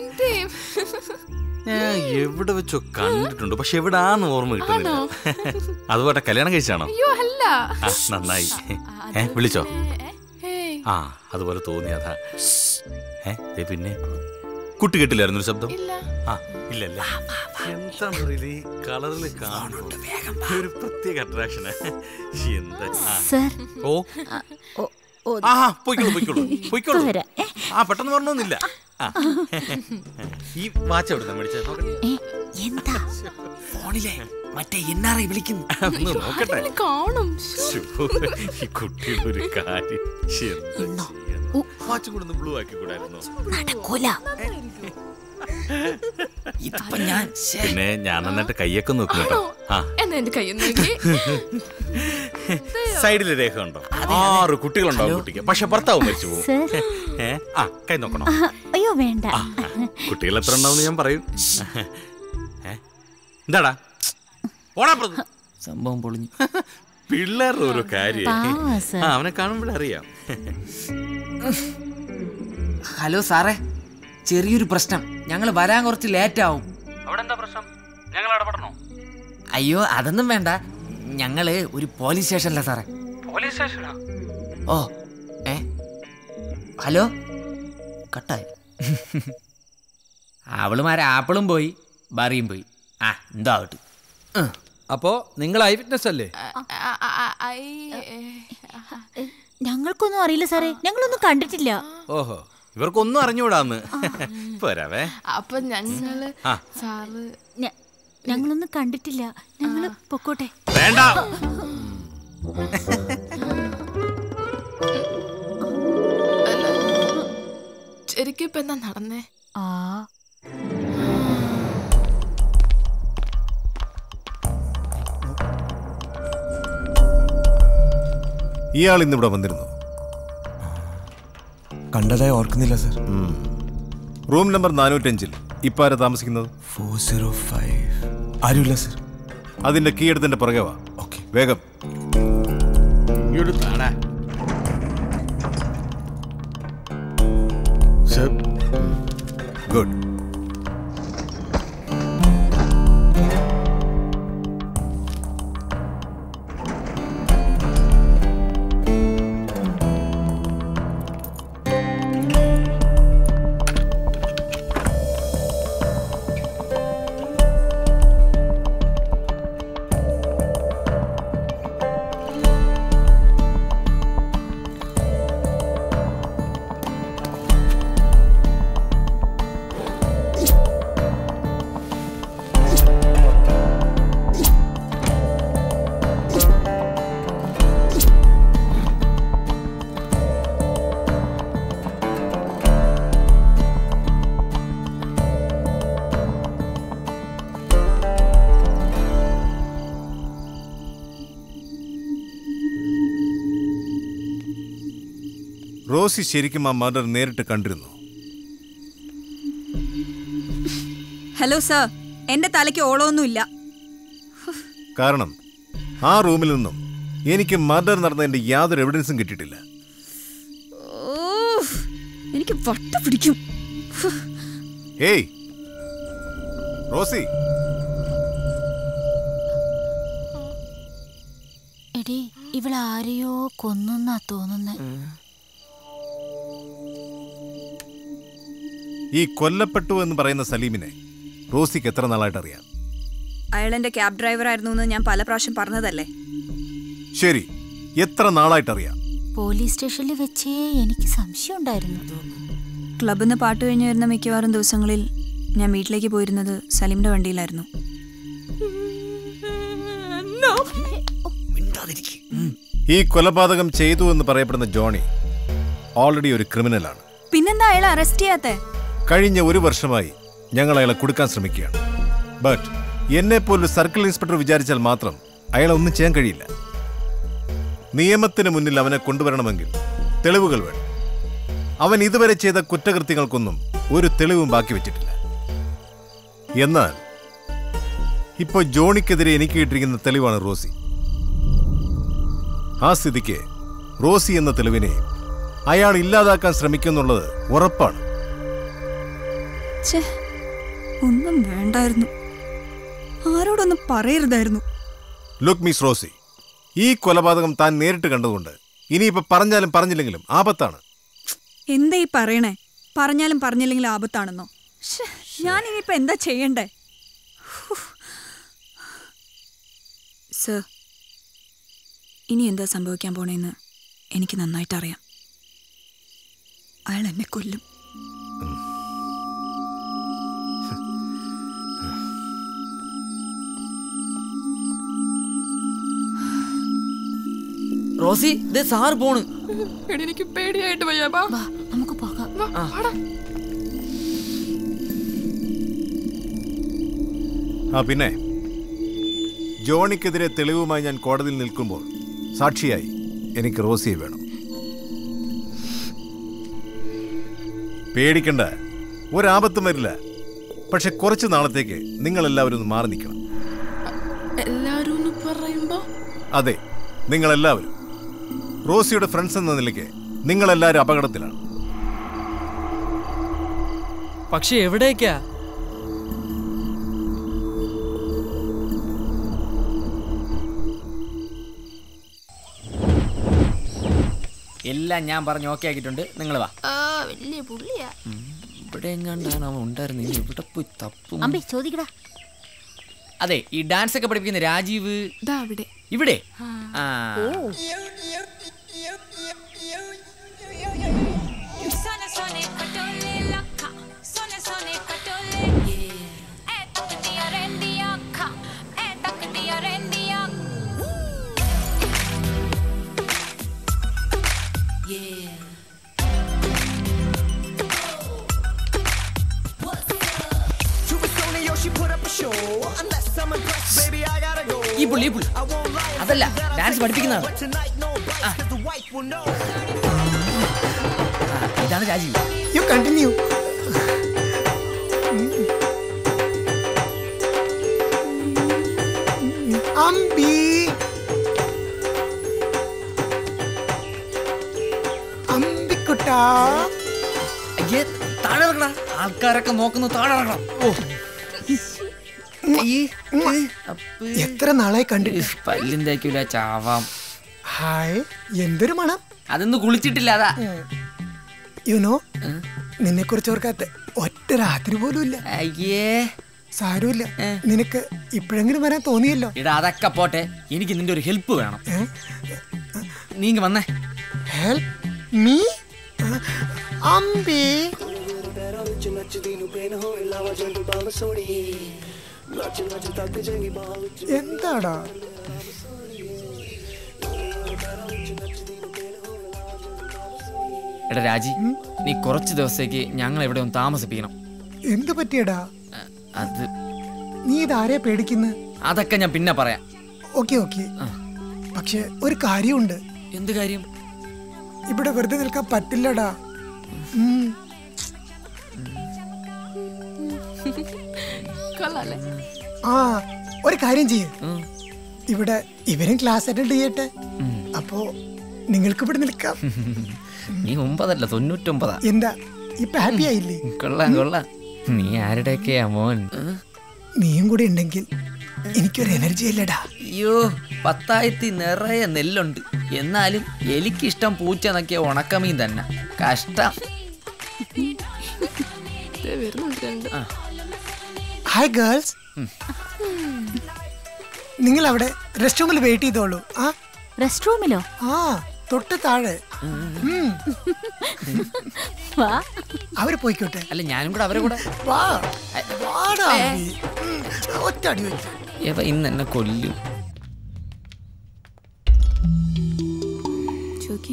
ഞാൻ എവിടെ വെച്ചോ കണ്ടിട്ടുണ്ട് പക്ഷെ എവിടാന്ന് ഓർമ്മ കിട്ടുന്നില്ല അതുപോലെ കല്യാണം കഴിച്ചാണോ അയ്യോ അല്ല ആ നന്നായി ഏ വിളിച്ചോ ഏയ്. ആ അതുപോലെ തോന്നി അതാ ഏ ദേ പിന്നെ കുട്ടി കേട്ടില്ലായിരുന്നു ഒരു ശബ്ദം ആ ഇല്ലല്ലേ എന്താന്നറിയില്ല ഈ കളറിൽ കാണുമ്പോ ഒരു പ്രത്യേക അട്രാക്ഷന് എന്താ ആ. സർ. ഓ ആ ആ, പോയിക്കോളൂ പോയിക്കോളൂ പോയിക്കോളൂ ഇപ്പൊ വരാം. ആ പെട്ടെന്ന് പറഞ്ഞൊന്നുമില്ല ആ. ഈ വാച്ച് എവിടെ മേടിച്ച എന്താ ഫോണിലെ മറ്റേ എൻ ആർ ഐ വിളിക്കുന്നു ഒന്ന് നോക്കട്ടെ കാണും ശ്ശോ, ഈ കുട്ടിയുടെ ഒരു കാര്യം ശ്ശെ, എന്താ ചെയ്യാ? വാച്ചും കൂടെ ഒന്ന് ബ്ലൂ ആക്കി കൂടായിരുന്നോ നടക്കൂല ഇതിപ്പോ ഞാൻ പിന്നെ ഞാൻ നന്നായിട്ട് കയ്യൊക്കെ നോക്കും കേട്ടോ ആ എന്നാ എന്റെ കയ്യിൽ നോക്കി സൈഡിൽ രേഖ ഉണ്ടോ ആറ് കുട്ടികളുണ്ടാവും കുട്ടിക്ക് പക്ഷെ ഭർത്താവ് മരിച്ചു പോകും സർ. ഏ ആ കൈ നോക്കണോ ആ, അയ്യോ വേണ്ട കുട്ടികൾ എത്ര ഉണ്ടാവും ഞാൻ പറയും ഏ? എന്താടാ ഓടാ പുറത്ത്. സംഭവം പൊളിഞ്ഞു പിള്ളേരുടെ ഒരു കാര്യം പാവാ സർ. ആ അവനെ കാണുമ്പോഴേ അറിയാം ഹലോ സാറേ ചെറിയൊരു പ്രശ്നം ഞങ്ങൾ വരാൻ കുറച്ച് ലേറ്റ് ആവും അവിടെ എന്താ പ്രശ്നം ഞങ്ങൾ ഇടപെടണോ അയ്യോ അതൊന്നും വേണ്ട ഞങ്ങള് ഒരു പോലീസ് സ്റ്റേഷനിലാ സാറേ പോലീസ് സ്റ്റേഷനാ ഓ ഏ ഹലോ കട്ടായി അവളുമാരെ ആപ്പിളും പോയി ബറിയും പോയി ആ എന്തോ ആവട്ടെ അപ്പോ നിങ്ങൾ ഐ വിറ്റ്നസ് അല്ലേ ഞങ്ങൾക്കൊന്നും അറിയില്ല സാറേ ഞങ്ങളൊന്നും കണ്ടിട്ടില്ല ഓഹോ ഇവർക്കൊന്നും അറിഞ്ഞൂടാന്ന് പോരാവേ അപ്പൊ ഞങ്ങള് ആ. സാറ് ഞ- ഞങ്ങളൊന്നും കണ്ടിട്ടില്ല ഞങ്ങള് പൊക്കോട്ടെ വേണ്ട ശരിക്കും ഇപ്പൊ എന്താ നടന്നേ ആ ഇയാൾ ഇന്നിവിടെ വന്നിരുന്നു കണ്ടതായി ഓർക്കുന്നില്ല സർ റൂം നമ്പർ നാനൂറ്റഞ്ചിൽ ഇപ്പൊ ആരാ താമസിക്കുന്നത് ഫോർ സീറോ ഫൈവ് ആരുമില്ല സർ അതിന്റെ കീ എടുത്തിന്റെ പുറകെ വാ ഓക്കെ വേഗം സർ ഗുഡ് റോസി ശരിക്കും ആ മർഡർ നേരിട്ട് കണ്ടിരുന്നു ഹലോ സർ എന്റെ തലയ്ക്ക് ഓളമൊന്നുമില്ല കാരണം ആ റൂമിൽ നിന്നും എനിക്ക് മർഡർ നടന്നതിന്റെ യാതൊരു എവിഡൻസും കിട്ടിയിട്ടില്ല ഓ എനിക്ക് വട്ട പിടിക്കും ഏയ് റോസി എടി ഇവളെ ആരെയോ കൊന്നെന്നാ തോന്നുന്നേ ഈ കൊല്ലപ്പെട്ടു എന്ന് പറയുന്ന സലീമിനെ റോസിക്ക് എത്ര നാളായിട്ട് അറിയാം അയാൾ എന്റെ ക്യാബ് ഡ്രൈവർ ആയിരുന്നു എന്ന് ഞാൻ പല പ്രാവശ്യം പറഞ്ഞതല്ലേ ശരി എത്ര നാളായിട്ട് അറിയാം പോലീസ് സ്റ്റേഷനിൽ വെച്ചേ എനിക്ക് സംശയം ഉണ്ടായിരുന്നു ക്ലബിൽ നിന്ന് പാട്ട് കഴിഞ്ഞ് വരുന്ന മിക്കവാറും ദിവസങ്ങളിൽ ഞാൻ വീട്ടിലേക്ക് പോയിരുന്നത് സലീമിന്റെ വണ്ടിയിലായിരുന്നു ഈ കൊലപാതകം ചെയ്തു എന്ന് പറയപ്പെടുന്ന ജോണി ഓൾറെഡി ഒരു ക്രിമിനലാണ് പിന്നെന്താ അയാൾ അറസ്റ്റ് ചെയ്യാത്തെ കഴിഞ്ഞ ഒരു വർഷമായി ഞങ്ങൾ അയാളെ കൊടുക്കാൻ ശ്രമിക്കുകയാണ് ബട്ട് എന്നെ പോലൊരു സർക്കിൾ ഇൻസ്പെക്ടർ വിചാരിച്ചാൽ മാത്രം അയാളെ ഒന്നും ചെയ്യാൻ കഴിയില്ല നിയമത്തിന് മുന്നിൽ അവനെ കൊണ്ടുവരണമെങ്കിൽ തെളിവുകൾ വേണം അവൻ ഇതുവരെ ചെയ്ത കുറ്റകൃത്യങ്ങൾക്കൊന്നും ഒരു തെളിവും ബാക്കി വെച്ചിട്ടില്ല എന്നാൽ ഇപ്പോൾ ജോണിക്കെതിരെ എനിക്ക് കിട്ടിയിരിക്കുന്ന തെളിവാണ് റോസി ആ സ്ഥിതിക്ക് റോസി എന്ന തെളിവിനെ അയാൾ ഇല്ലാതാക്കാൻ ശ്രമിക്കുന്നുള്ളത് ഉറപ്പാണ് ഛേ ഒന്നും വേണ്ടായിരുന്നു ആരോടൊന്നും പറയരുതായിരുന്നു ലുക്ക് മിസ് റോസി ഈ കൊലപാതകം താൻ നേരിട്ട് കണ്ടതുകൊണ്ട് ഇനിയിപ്പോ പറഞ്ഞാലും പറഞ്ഞില്ലെങ്കിലും ആപത്താണ് എന്താ ഈ പറയണേ പറഞ്ഞാലും പറഞ്ഞില്ലെങ്കിലും ആപത്താണെന്നോ ശ്ശേ, ഞാൻ ഇനിയിപ്പോ എന്താ ചെയ്യണ്ടേ സർ ഇനി എന്താ സംഭവിക്കാൻ പോണേന്ന് എനിക്ക് നന്നായിട്ട് അറിയാം അയാൾ എന്നെ കൊല്ലും റോസി ദേ സാർ പോണ് എടി എനിക്ക് പേടിയായിട്ട് വയ്യ ബാ നമുക്ക് പോകാം ആ പിന്നെ ജോണിക്കെതിരെ തെളിവുമായി ഞാൻ കോടതിയിൽ നിൽക്കുമ്പോൾ സാക്ഷിയായി എനിക്ക് റോസിയെ വേണം പേടിക്കണ്ട ഒരാപത്തും വരില്ല പക്ഷെ കുറച്ച് നാളത്തേക്ക് നിങ്ങൾ എല്ലാവരും ഒന്ന് മാറി നിൽക്കണം എല്ലാരും ഒന്ന് പറയുമ്പോ അതെ നിങ്ങളെല്ലാവരും റോസിയുടെ ഫ്രണ്ട്സ് എന്ന നിലയ്ക്ക് നിങ്ങളെല്ലാവരും അപകടത്തിലാണ് പക്ഷെ എവിടേക്കാ എല്ലാം ഞാൻ പറഞ്ഞ് ഓക്കെ ആക്കിയിട്ടുണ്ട് നിങ്ങൾ വാ ആ വലിയ പുള്ളിയാ ഇവിടെ എങ്ങാണ്ടാണ് അവൻ ഉണ്ടായിരുന്നു ഇനി ഇവിടെ പോയി തപ്പും അമ്പി ചോദിക്കടാ അതെ ഈ ഡാൻസ് ഒക്കെ പഠിപ്പിക്കുന്ന രാജീവ് അവിടെ ഇവിടെ ആ സോനെ സോനെ ഈ പുള്ളി ഈ പുള്ളി അതല്ല ഡാൻസ് പഠിപ്പിക്കുന്നതാണ് ആ. ആ, ഇതാണ് രാജീവ് യു കണ്ടിന്യൂ അമ്പി അമ്പിക്കുട്ടാ അയ്യേ താഴെ ഇറങ്ങടാ ആൾക്കാരൊക്കെ നോക്കുന്നു താഴെ ഇറങ്ങണം ഓ എത്ര നാളായി കണ്ടിട്ട് പല്ലും തേക്കൂല ചാവാം ഹായ് എന്തൊരു മണം അതൊന്നും കുളിച്ചിട്ടില്ല അതാ യുനോ നിന്നെ കുറിച്ച് ഓർക്കാത്ത ഒറ്റ രാത്രി പോലും ഇല്ല അയ്യേ സാരമില്ല നിനക്ക് ഇപ്പോഴെങ്കിലും വരാൻ തോന്നിയല്ലോ ഇടാ അതൊക്കെ പോട്ടെ എനിക്ക് നിന്റെ ഒരു ഹെൽപ്പ് വേണം നീങ്ങ വന്നേ ഹെൽപ്പ് മീ അമ്പി എന്താടാ എടാ രാജി നീ കുറച്ച് ദിവസത്തേക്ക് ഞങ്ങൾ ഇവിടെ ഒന്ന് താമസിപ്പിക്കണം എന്ത് പറ്റിയടാ അത് നീ ഇതാരെ പേടിക്കുന്നു അതൊക്കെ ഞാൻ പിന്നെ പറയാം ഓക്കെ ഓക്കെ പക്ഷെ ഒരു കാര്യമുണ്ട് എന്ത് കാര്യം ഇവിടെ വെറുതെ നിൽക്കാൻ പറ്റില്ലടാ ഉം. കൊള്ളാല്ലേ ആ ഒരു കാര്യം ചെയ്യ് ഇവിടെ ഇവരും ക്ലാസ് അറ്റൻഡ് ചെയ്യട്ടെ അപ്പോ നിങ്ങൾക്ക് ഇവിടെ നിൽക്കാം നീ ഒമ്പതല്ല തൊണ്ണൂറ്റൊമ്പതാ എന്താ ഇപ്പൊ ഹാപ്പി ആയില്ലേ കൊള്ളാം കൊള്ളാം നീ ആരുടെയൊക്കെയാ മോൻ നീയും കൂടെ ഉണ്ടെങ്കിൽ എനിക്കൊരു എനർജി ഇല്ലടാ അയ്യോ പത്തായത്തി നിറയെ നെല്ലുണ്ട് എന്നാലും എനിക്കിഷ്ടം പൂച്ച നക്കിയ ഉണക്കമീൻ തന്നെ കഷ്ടം ആ, ഹായ് ഗേൾസ് നിങ്ങൾ അവിടെ റെസ്റ്റ് റൂമിൽ വെയിറ്റ് ചെയ്തോളൂ ആ റെസ്റ്റ് റൂമിലോ ആ തൊട്ട് താഴെ ഉം. വാ അവര് പോയിക്കോട്ടെ അല്ല ഞാനും കൂടെ അവരെ കൂടെ വാ വാടാ അമ്പി. ഉം. ഒറ്റ അടി വെച്ച് ഇവ ഇന്ന് എന്നെ കൊല്ലും ചോക്കി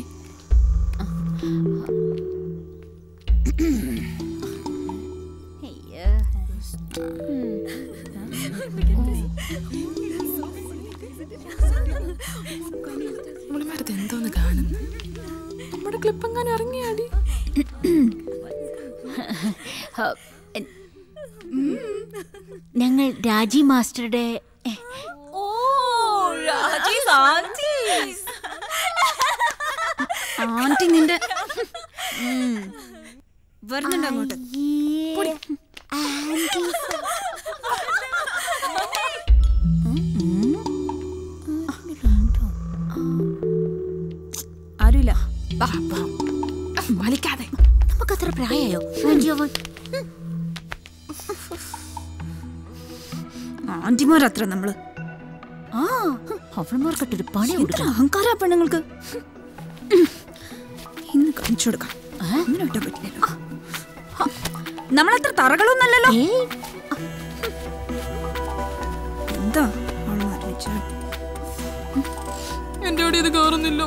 മുളിമരത്ത് എന്തോന്ന് കാണുന്നു നമ്മുടെ ക്ലിപ്പ് എങ്ങനെ ഇറങ്ങിയാടി ഞങ്ങൾ രാജി മാസ്റ്ററുടെ ആന്റി നിന്റെ ഉം. വരുന്നുണ്ട് അങ്ങോട്ട് ആരുമില്ല വലിക്കാതെ നമുക്കത്ര പ്രായമായോ ആന്റിയോവൻ ആന്റിമാരത്ര നമ്മള് ആ അവന്മാർക്കിട്ടൊരു പണി എത്ര കൊടുക്കണം അഹങ്കാര പെണ്ണുങ്ങൾക്ക് ഇന്ന് കാണിച്ചു കൊടുക്കാം അങ്ങനെ വിട്ടാൻ പറ്റില്ലല്ലോ നമ്മളത്ര തറകളൊന്നല്ലല്ലോ എന്താ ആൾമാർ വിചാരം? എന്റെ അവിടെ ഇത് കയറുന്നില്ലോ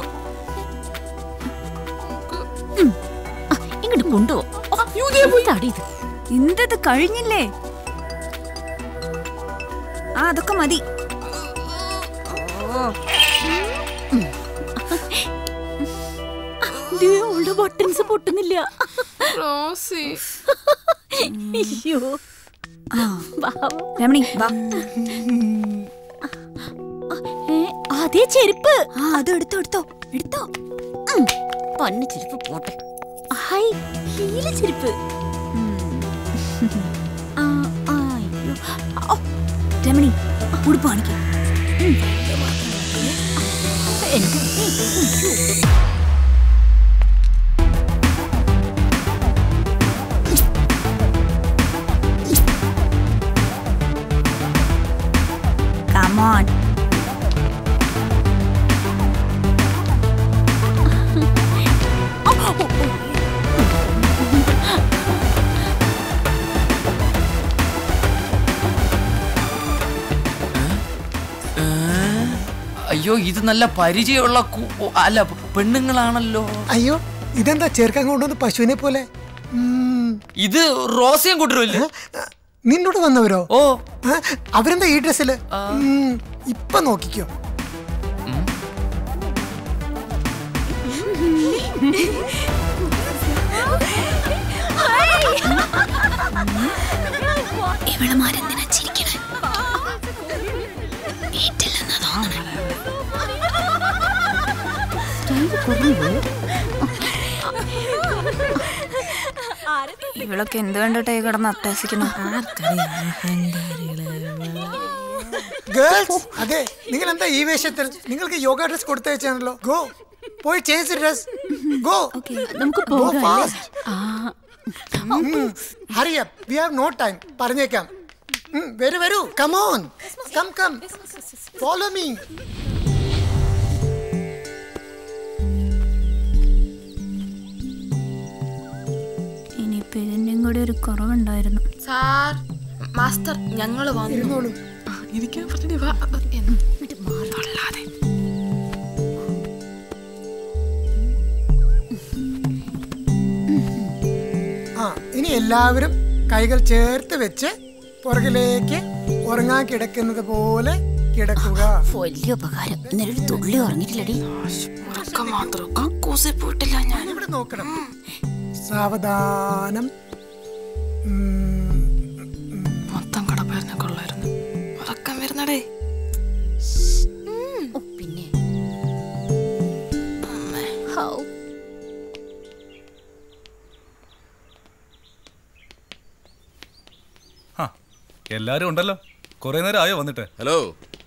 ഇങ്ങോട്ട് കൊണ്ടുപോ എന്താടി ഇത് എന്തത് കഴിഞ്ഞില്ലേ ആ അതൊക്കെ മതി ഓ ദേ, അവളുടെ ബട്ടൺസ് പൊട്ടുന്നില്ല റോസി അയ്യോ ആ രമണി വാ ഏ, അതേ ചെരുപ്പ് ആ അത് എടുത്തോ എടുത്തോ എടുത്തോ ഉം, പന്ന ചെരുപ്പ് പോട്ടെ ഹായ് ഹീല ചെരുപ്പ് ആ, ആ, അയ്യോ. ഓ, രമണി ഉടുപ്പ് കാണിക്കാം എന്റെ അയ്യോ. Come on. അയ്യോ ഇത് നല്ല പരിചയമുള്ള കു- ഓ, അല്ല പെണ്ണുങ്ങളാണല്ലോ അയ്യോ ഇതെന്താ ചേർക്കാൻ കൊണ്ടുവന്ന് പശുവിനെ പോലെ ഉം. ഇത് റോസിയം കൂട്ടരുമല്ലേ നിന്നോട് വന്നവരോ ഓ അവരെന്താ ഈ ഡ്രസ്സില് ഉം, ഇപ്പൊ നോക്കിക്കോ ഇവളമാരെന്തിനാ ചിരിക്കണേ ഏറ്റില്ലെന്നാ തോന്നണേ ഇവളൊക്കെ എന്ത് കണ്ടിട്ടായി കിടന്ന് അട്ടഹസിക്കണം ഗേൾസ് അതെ നിങ്ങൾ എന്താ ഈ വേഷത്തിൽ നിങ്ങൾക്ക് യോഗ ഡ്രസ് കൊടുത്തയച്ചാണല്ലോ ഗോ പോയി ചേഞ്ച് ഡ്രസ് ഗോ നമുക്ക് Go പോകാം fast. Hurry up we have no time പറഞ്ഞേക്കാം ഉം, വരൂ വരൂ come on come come follow me ഇനിയിപ്പോ ഇതിന്റെയും കൂടി ഒരു കുറവുണ്ടായിരുന്നു സാർ മാസ്റ്റർ ഞങ്ങള് വന്നു ഇരിക്കാൻ പറഞ്ഞിട്ട് വാ എന്നിട്ട് തൊള്ളാതെ ആ ഇനി എല്ലാവരും കൈകൾ ചേർത്ത് വെച്ച് പുറകിലേക്ക് ഉറങ്ങാൻ കിടക്കുന്നത് പോലെ കിടക്കുക വലിയ ഉപകാരം ഇന്നലെ ഒരു തുള്ളി ഉറങ്ങിയിട്ടില്ലടി മാത്രം കക്കൂസിൽ പോയിട്ടില്ല ഞാൻ ഇവിടെ നോക്കണം സാവധാനം മൊത്തം കടപ്പായിരുന്ന കൊള്ളായിരുന്നു ഉറക്കം വരുന്നടേ പിന്നെ എല്ലാരും ഉണ്ടല്ലോ കുറെ നേരം ആയോ വന്നിട്ട് ഹലോ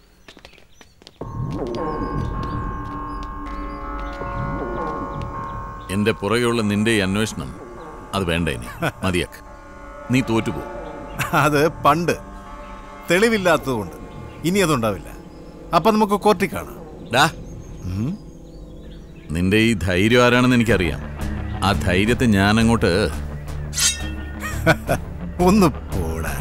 എന്റെ പുറകെയുള്ള നിന്റെ ഈ അന്വേഷണം അത് വേണ്ട ഇനി മതിയാക്ക് നീ തോറ്റുപോ അത് പണ്ട് തെളിവില്ലാത്തതുകൊണ്ട് ഇനി അതുണ്ടാവില്ല അപ്പൊ നമുക്ക് കോർട്ടിൽ കാണാം ഡാ നിന്റെ ഈ ധൈര്യം ആരാണെന്ന് എനിക്കറിയാം ആ ധൈര്യത്തെ ഞാൻ അങ്ങോട്ട് ഒന്ന് പോടാ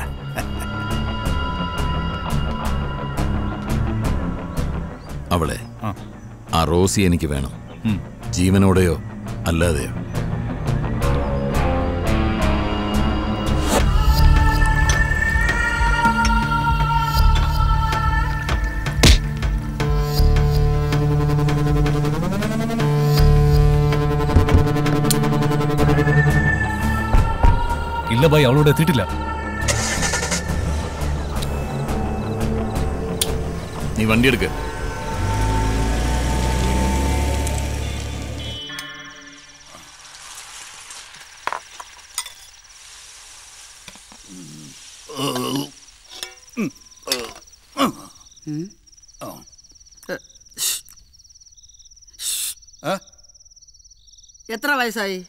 അവളെ ആ റോസി എനിക്ക് വേണം ജീവനോടെയോ അല്ലാതെയോ ഇല്ല ഭായി അവളോട് എത്തിയിട്ടില്ല നീ വണ്ടി എടുക്ക് എത്ര വയസ്സായി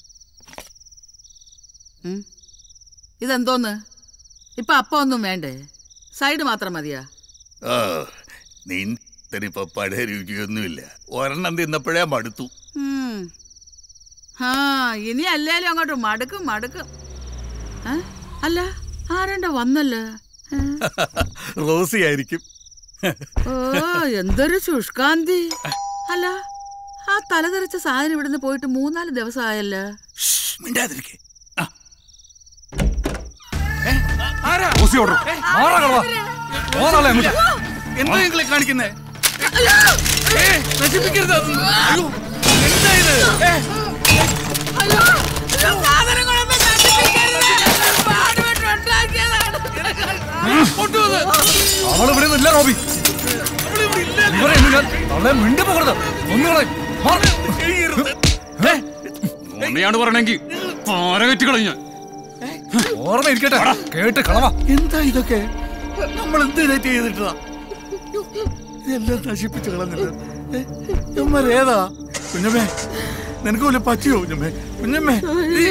ഉം? ഇതെന്തോന്ന് ഇപ്പൊ അപ്പം ഒന്നും വേണ്ടേ സൈഡ് മാത്രം മതിയാ ആ നിന്നിപ്പോ പഴയ രുചിയൊന്നുമില്ല ഒരെണ്ണം തിന്നപ്പോഴേ മടുത്തു ഉം. ആ ഇനി അല്ലേലും അങ്ങോട്ട് മടുക്കും മടുക്കും ഏ? അല്ല ആരണ്ട വന്നല്ലോ റോസി ആയിരിക്കും ഓ എന്തൊരു ശുഷ്കാന്തി അല്ല ആ തലതെറിച്ച സാധനം ഇവിടുന്ന് പോയിട്ട് മൂന്നാല് ദിവസം ആയല്ലോ മിണ്ടാതിരിക്കേ റോസി ഓർഡർ. മാറാ കളവാ. മാറാളെ അങ്ങോട്ട്. എന്താ നിങ്ങളെ കാണിക്കുന്നേ നശിപ്പിക്കരുത് അതൊന്നും. അയ്യോ, എന്താ ഇത്? ഏ, അവൾ ഇവിടെ ഇല്ല റോബി ഇവരെ ഇന്ന് ഞാൻ അവളെ മിണ്ടി പോകരുത് ഒന്നുകളെ ഉണ്ണിയാണ് പറയണെങ്കി പാര കെറ്റി കളഞ്ഞ ഓർമ്മ ഇരിക്കട്ടെ കേട്ട് കളവാ എന്താ ഇതൊക്കെ നമ്മൾ എന്ത് തെറ്റ് ചെയ്തിട്ടാ ഇതെല്ലാം നശിപ്പിച്ച് കളഞ്ഞില്ല ഉമ്മ ഏതാ കുഞ്ഞമ്മേ നിനക്ക് വല്ല പറ്റിയോ കുഞ്ഞമ്മേ കുഞ്ഞമ്മേ നീ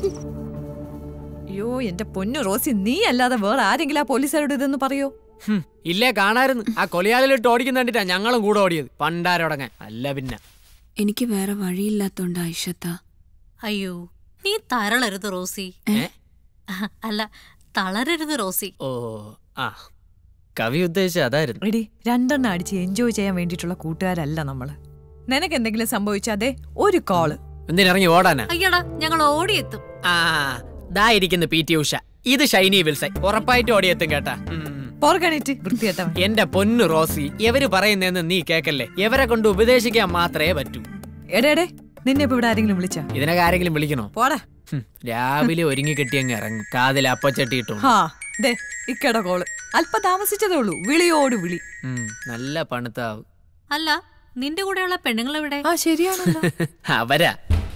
അയ്യോ എന്റെ പൊന്നു റോസി നീ അല്ലാതെ വേറെ ആരെങ്കിലും ആ പോലീസുകാരോട് ഇതെന്ന് പറയോ ഹും, ഇല്ലേ കാണായിരുന്നു ആ കൊലയാലിട്ട് ഓടിക്കുന്ന കണ്ടിട്ടാ ഞങ്ങളും കൂടെ ഓടിയത് പണ്ടാരോടങ്ങാൻ അല്ല പിന്നെ എനിക്ക് വേറെ വഴിയില്ലാത്തോണ്ടാ ഇഷത്ത അയ്യോ നീ തരളരുത് റോസി അല്ല തളരരുത് റോസി ഓ ആ കവി ഉദ്ദേശിച്ച അതായിരുന്നു എടി രണ്ടെണ്ണം അടിച്ച് എൻജോയ് ചെയ്യാൻ വേണ്ടിയിട്ടുള്ള കൂട്ടുകാരല്ല നമ്മള് നിനക്ക് എന്തെങ്കിലും സംഭവിച്ചാതെ ഒരു കോള് എന്തിനിറങ്ങി ഓടാനാ അയ്യടാ ഞങ്ങൾ ഓടിയെത്തും ആ ദാ ഇരിക്കുന്ന പി ടി ഉഷ ഇത് ഷൈനി വിൽസൺ ഉറപ്പായിട്ട് ഓടിയെത്തും കേട്ടാ പോർഗണിറ്റ് വൃത്തിയേട്ടവൻ എന്റെ പൊന്നു റോസി എവര് പറയുന്നതെന്ന് നീ കേക്കല്ലേ എവരെ കൊണ്ട് ഉപദേശിക്കാൻ മാത്രമേ പറ്റൂ എടേടെ നിന്നെ ഇപ്പൊ ഇവിടെ ആരെങ്കിലും വിളിച്ച ഇതിനൊക്കെ ആരെങ്കിലും വിളിക്കണോ പോടാ ഹും, രാവിലെ ഒരുങ്ങി കെട്ടിയങ്ങ് ഇറങ്ങും കാതിൽ അപ്പച്ചട്ടിയിട്ടു ഹാ ദേ ഇക്കട കോള് അല്പം താമസിച്ചതേ ഉള്ളൂ വിളിയോട് വിളി നല്ല പണുത്താവും അല്ല നിന്റെ കൂടെയുള്ള പെണ്ണുങ്ങൾ എവിടെ ആ ശരിയാണല്ലോ അവരാ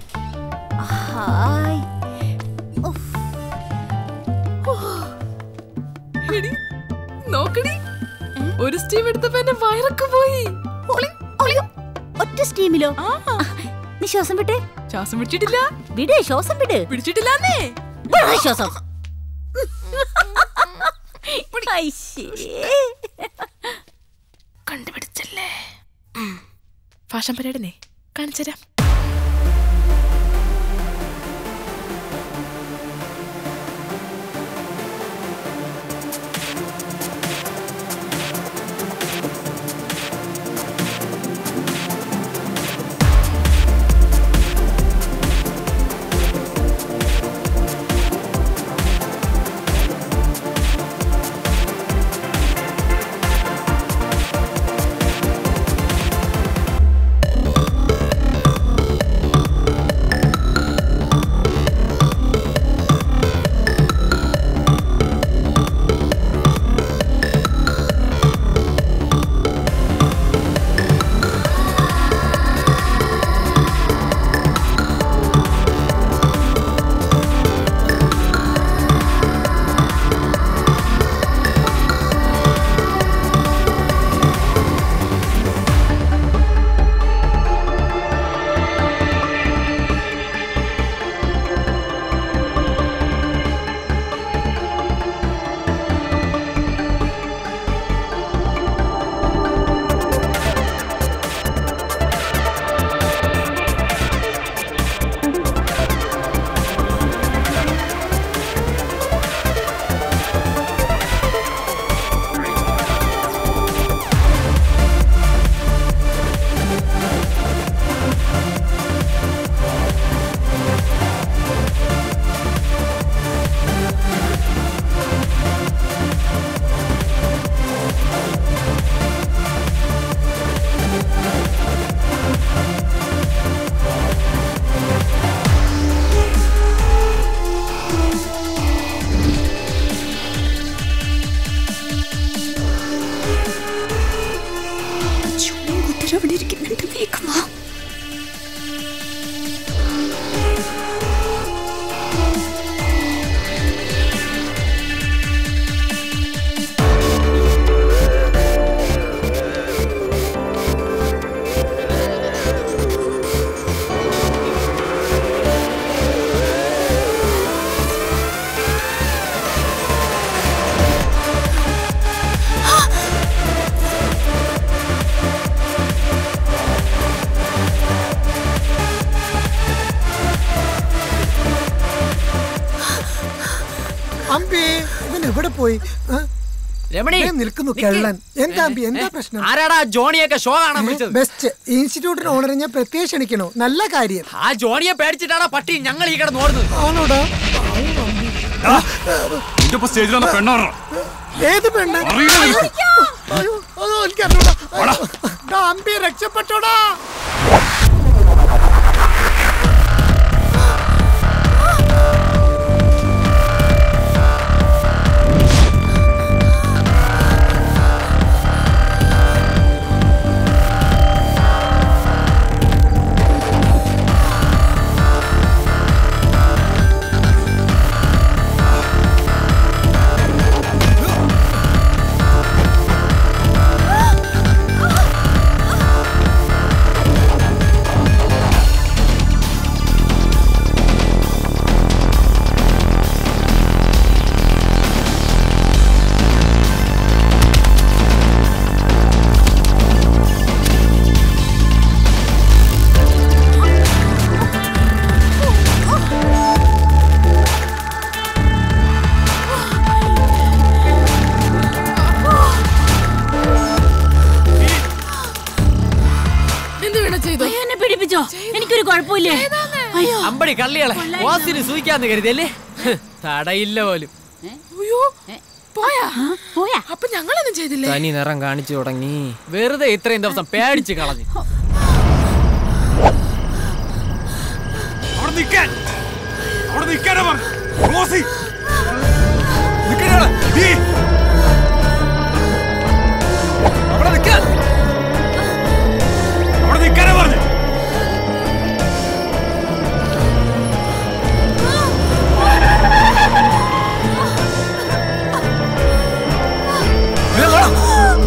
ഹായ് എടി, നോക്കടി ഒരു സ്റ്റീം എടുത്തപ്പോ എന്റെ വയറൊക്കെ പോയി ഒറ്റ സ്റ്റീമിലോ നീ ശ്വാസം വിട്ടേ ശ്വാസം വിട്ടിട്ടില്ല വിട് ശ്വാസം വിട് പിടിച്ചിട്ടില്ലാന്നേ വിടാ ശ്വാസം ഐശ്ശേ. കണ്ടുപിടിച്ചല്ലേ ഫാഷൻ പരേഡനെ കാണിച്ചുതരാം അവിടെ ഇരിക്കുന്നുണ്ട് വേഗം വാ അമ്പി ഇവൻ എവിടെ പോയി ആ? രമണി ദേ നിൽക്കുന്നു നിക്ക്. കള്ളൻ എന്താ അമ്പി എന്താ പ്രശ്നം ആരാടാ ജോണിയൊക്കെ ഷോ കാണാൻ വിളിച്ചത് ബെസ്റ്റ് ഇൻസ്റ്റിറ്റ്യൂട്ടിന് ഓണറെ ഞാൻ പ്രത്യേകം ക്ഷണിക്കണോ നല്ല കാര്യം ആ ജോണിയെ പേടിച്ചിട്ടാണ് പട്ടി ഞങ്ങൾ ഈ കിടന്ന് ഓടുന്നത് ആണോടാ സ്റ്റേജിൽ വന്ന പെണ്ണാറ ഏത് പെണ്ണ് അറിയില്ല നിനക്ക്. അയ്യോ, അതോ, എനിക്കറിഞ്ഞൂടാ. ഡാ, അമ്പി രക്ഷപ്പെട്ടോടാ എന്ത് വേണം ചെയ്തു അയ്യോ, എന്നെ പിടിപ്പിച്ചോ എനിക്കൊരു കുഴപ്പമില്ലേ അയ്യോ അമ്പടി കള്ളികളെ വാസിന് സൂയിക്കാന്ന് കരുതിയല്ലേ ഹ്, തടയില്ല പോലും പോയാ പോയാ അപ്പൊ ഞങ്ങളൊന്നും ചെയ്തില്ലേ തനി നിറം കാണിച്ചു തുടങ്ങി വെറുതെ ഇത്രയും ദിവസം പേടിച്ച് കളഞ്ഞു അവിടെ നിൽക്കാൻ അവിടെ നിൽക്കാനാ പറഞ്ഞു റോസി നിൽക്കാനാണ് നീ അവിടെ നിൽക്കാൻ അവിടെ നിൽക്കാനാ പറഞ്ഞു ഇവിടെ വാ.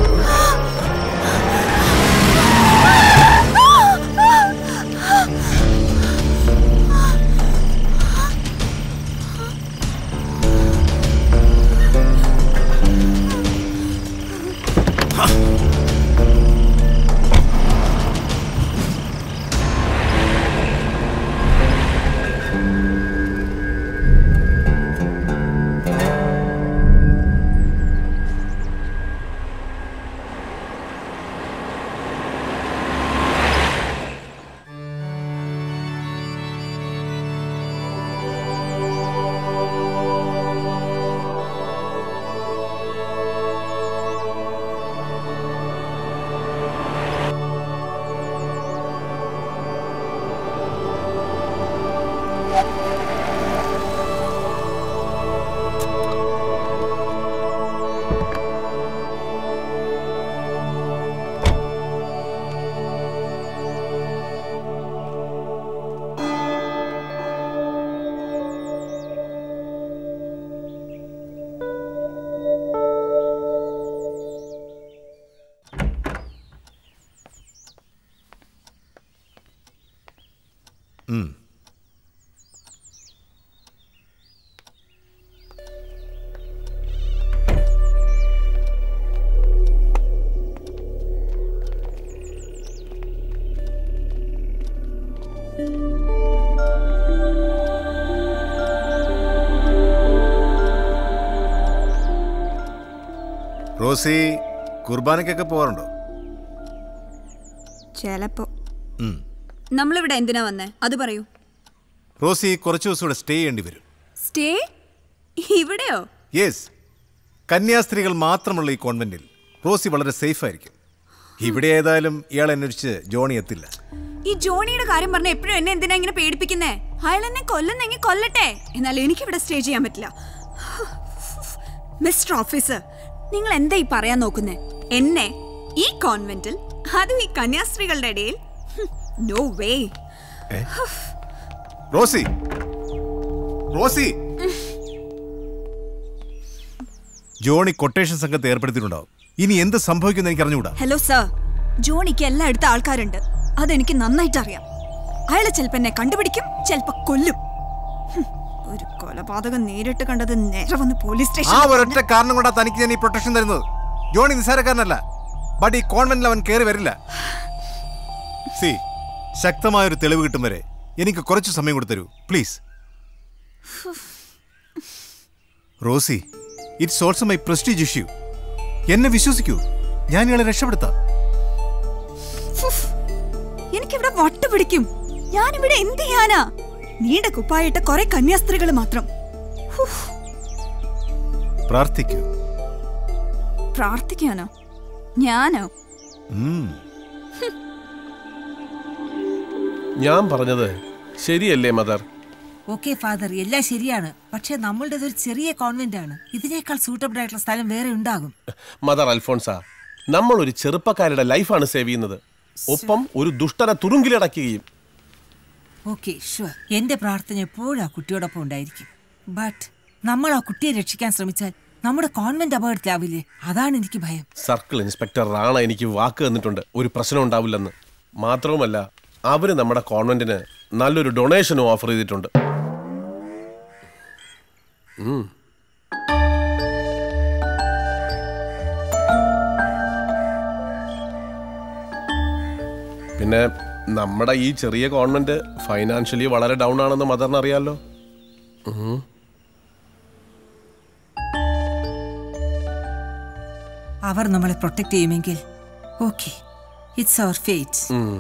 ഉം. റോസി കുർബാനയ്ക്കൊക്കെ പോകാറുണ്ടോ ചിലപ്പോ ഉം. നമ്മളിവിടെ എന്തിനാ വന്നേ അത് പറയൂ റോസി കുറച്ച് ദിവസം ഇവിടെ സ്റ്റേ ചെയ്യേണ്ടി വരും സ്റ്റേ ഇവിടെയോ യെസ് കന്യാസ്ത്രീകൾ മാത്രമുള്ള ഈ കോൺവെന്റിൽ റോസി വളരെ സേഫ് ആയിരിക്കും ഇവിടെ ഏതായാലും ഇയാൾ അന്വേഷിച്ച് ജോണി എത്തില്ല ഈ ജോണിയുടെ കാര്യം പറഞ്ഞ എപ്പോഴും എന്നെ എന്തിനാ ഇങ്ങനെ പേടിപ്പിക്കുന്നേ അയാൾ എന്നെ കൊല്ലുന്നെങ്കിൽ കൊല്ലട്ടെ എന്നാൽ എനിക്ക് ഇവിടെ സ്റ്റേ ചെയ്യാൻ പറ്റില്ല മിസ്റ്റർ ഓഫീസർ നിങ്ങൾ എന്താ ഈ പറയാൻ നോക്കുന്നേ എന്നെ ഈ കോൺവെന്റിൽ അതും ഈ കന്യാസ്ത്രീകളുടെ ഇടയിൽ no way Rosie Rosie Johnny quotation സംഘത്തെ ഏർപ്പെടുത്തിയിട്ടുണ്ടാവും ഇനി എന്ത് സംഭവിക്കുമെന്ന് എനിക്ക് അറിഞ്ഞുകൂടാ ഹലോ സർ ജോണിക്ക് എല്ലായിടത്തും ആൾക്കാരുണ്ട് അതെനിക്ക് നന്നായിട്ട് അറിയാം അയാളെ ചിലപ്പോ എന്നെ കണ്ടുപിടിക്കും ചിലപ്പോ കൊല്ലും ഹും, ഒരു കൊലപാതകം നേരിട്ട് കണ്ടത് നേരെ വന്ന് പോലീസ് ആ സ്റ്റേഷൻ ഒരൊറ്റ കാരണം കൊണ്ടാ തനിക്ക് ഞാൻ ഈ പ്രൊട്ടക്ഷൻ തരുന്നത് ജോണി നിസ്സാരക്കാരനല്ല ബട്ട് ഈ കോൺവെന്റിൽ അവൻ കയറി വരില്ല സി ശക്തമായ ഒരു തെളിവ് കിട്ടും വരെ എനിക്ക് കുറച്ച് സമയം കൂടി തരൂ please Rosie it's also my prestige issue എന്നെ വിശ്വസിക്കൂ ഞാൻ ഇയാളെ രക്ഷപ്പെടുത്താം എനിക്കിവിടെ വട്ട് പിടിക്കും ഞാനിവിടെ എന്ത് ചെയ്യാനാ നീണ്ട കുപ്പായിട്ട് കുറെ കന്യാസ്ത്രീകൾ മാത്രം ഹുഫ്, പ്രാർത്ഥിക്കൂ പ്രാർത്ഥിക്കാനോ ഞാനോ ഉം. ഞാൻ പറഞ്ഞത് ശരിയല്ലേ മദർ ഓക്കെ ഫാദർ എല്ലാം ശരിയാണ് പക്ഷെ നമ്മളുടേത് ഒരു ചെറിയ കോൺവെന്റ് ആണ് ഇതിനേക്കാൾ സൂട്ടബിൾ ആയിട്ടുള്ള സ്ഥലം വേറെ ഉണ്ടാകും മദർ അൽഫോൺസ നമ്മൾ ഒരു ചെറുപ്പക്കാരുടെ ലൈഫാണ് സേവ് ചെയ്യുന്നത് ഒപ്പം ഒരു ദുഷ്ടനെ തുറുങ്കിലടക്കുകയും ഓക്കെ ഷുവർ എന്റെ പ്രാർത്ഥന എപ്പോഴും ആ കുട്ടിയോടൊപ്പം ഉണ്ടായിരിക്കും ബട്ട് നമ്മൾ ആ കുട്ടിയെ രക്ഷിക്കാൻ ശ്രമിച്ചാൽ നമ്മുടെ കോൺവെന്റ് അപകടത്തിലാവില്ലേ അതാണ് എനിക്ക് ഭയം സർക്കിൾ ഇൻസ്പെക്ടർ റാണ എനിക്ക് വാക്ക് തന്നിട്ടുണ്ട് ഒരു പ്രശ്നം ഉണ്ടാവില്ലെന്ന് മാത്രവുമല്ല അവര് നമ്മുടെ കോൺവെന്റിന് നല്ലൊരു ഡൊണേഷനും ഓഫർ ചെയ്തിട്ടുണ്ട് ഉം. പിന്നെ നമ്മുടെ ഈ ചെറിയ കോൺവെന്റ് ഫൈനാൻഷ്യലി വളരെ ഡൗൺ ആണെന്ന് മദറിന് അറിയാലോ ഉം. അവർ നമ്മളെ പ്രൊട്ടക്ട് ചെയ്യുമെങ്കിൽ ഓക്കെ ഇറ്റ്സ് അവർ ഫേറ്റ് ഉം.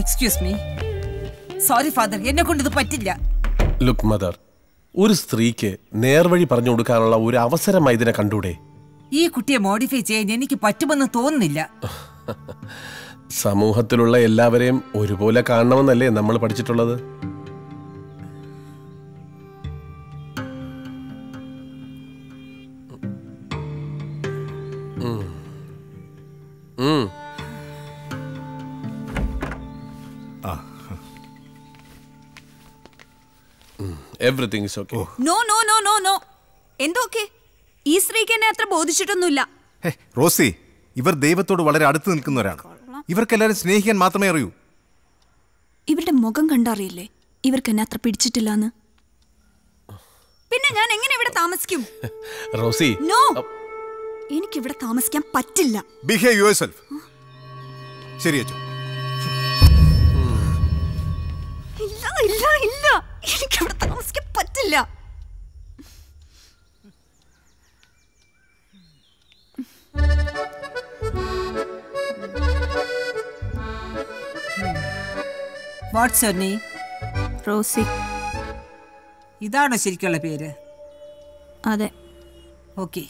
എക്സ്ക്യൂസ് മീ സോറി ഫാദർ എന്നെ കൊണ്ട് ഇത് പറ്റില്ല ലുക്ക് മദർ ഒരു സ്ത്രീക്ക് നേർവഴി പറഞ്ഞു കൊടുക്കാനുള്ള ഒരു അവസരമായി ഇതിനെ കണ്ടൂടെ ഈ കുട്ടിയെ മോഡിഫൈ ചെയ്യാൻ എനിക്ക് പറ്റുമെന്ന് തോന്നുന്നില്ല സമൂഹത്തിലുള്ള എല്ലാവരെയും ഒരുപോലെ കാണണമെന്നല്ലേ നമ്മൾ പഠിച്ചിട്ടുള്ളത് ഉം. ഉം. Everything is okay no no no no no എന്തൊക്കെ ഈ സ്ത്രീക്ക് എന്നെ അത്ര ബോധിച്ചിട്ടൊന്നുമില്ല ഹേ, റോസി ഇവർ ദൈവത്തോട് വളരെ അടുത്ത് നിൽക്കുന്നവരാണ് ഇവർക്കെല്ലാവരും സ്നേഹിക്കാൻ മാത്രമേ അറിയൂ ഇവരുടെ മുഖം കണ്ടറിയില്ലേ ഇവർക്ക് എന്നെ അത്ര പിടിച്ചിട്ടില്ലാന്ന് പിന്നെ ഞാൻ എങ്ങനെ ഇവിടെ താമസിക്കും റോസി നോ എനിക്ക് ഇവിടെ താമസിക്കാൻ പറ്റില്ല ബിഹേവ് യുവർ സെൽഫ് ശരി അച്ചു ഇല്ല ഇല്ല ഇല്ല എനിക്ക് ഇവിടെ താമസിക്കാൻ പറ്റില്ല വാട്ട്സ് യുവർ നെയിം റോസി ഇതാണോ ശരിക്കുള്ള പേര് അതെ ഓക്കെ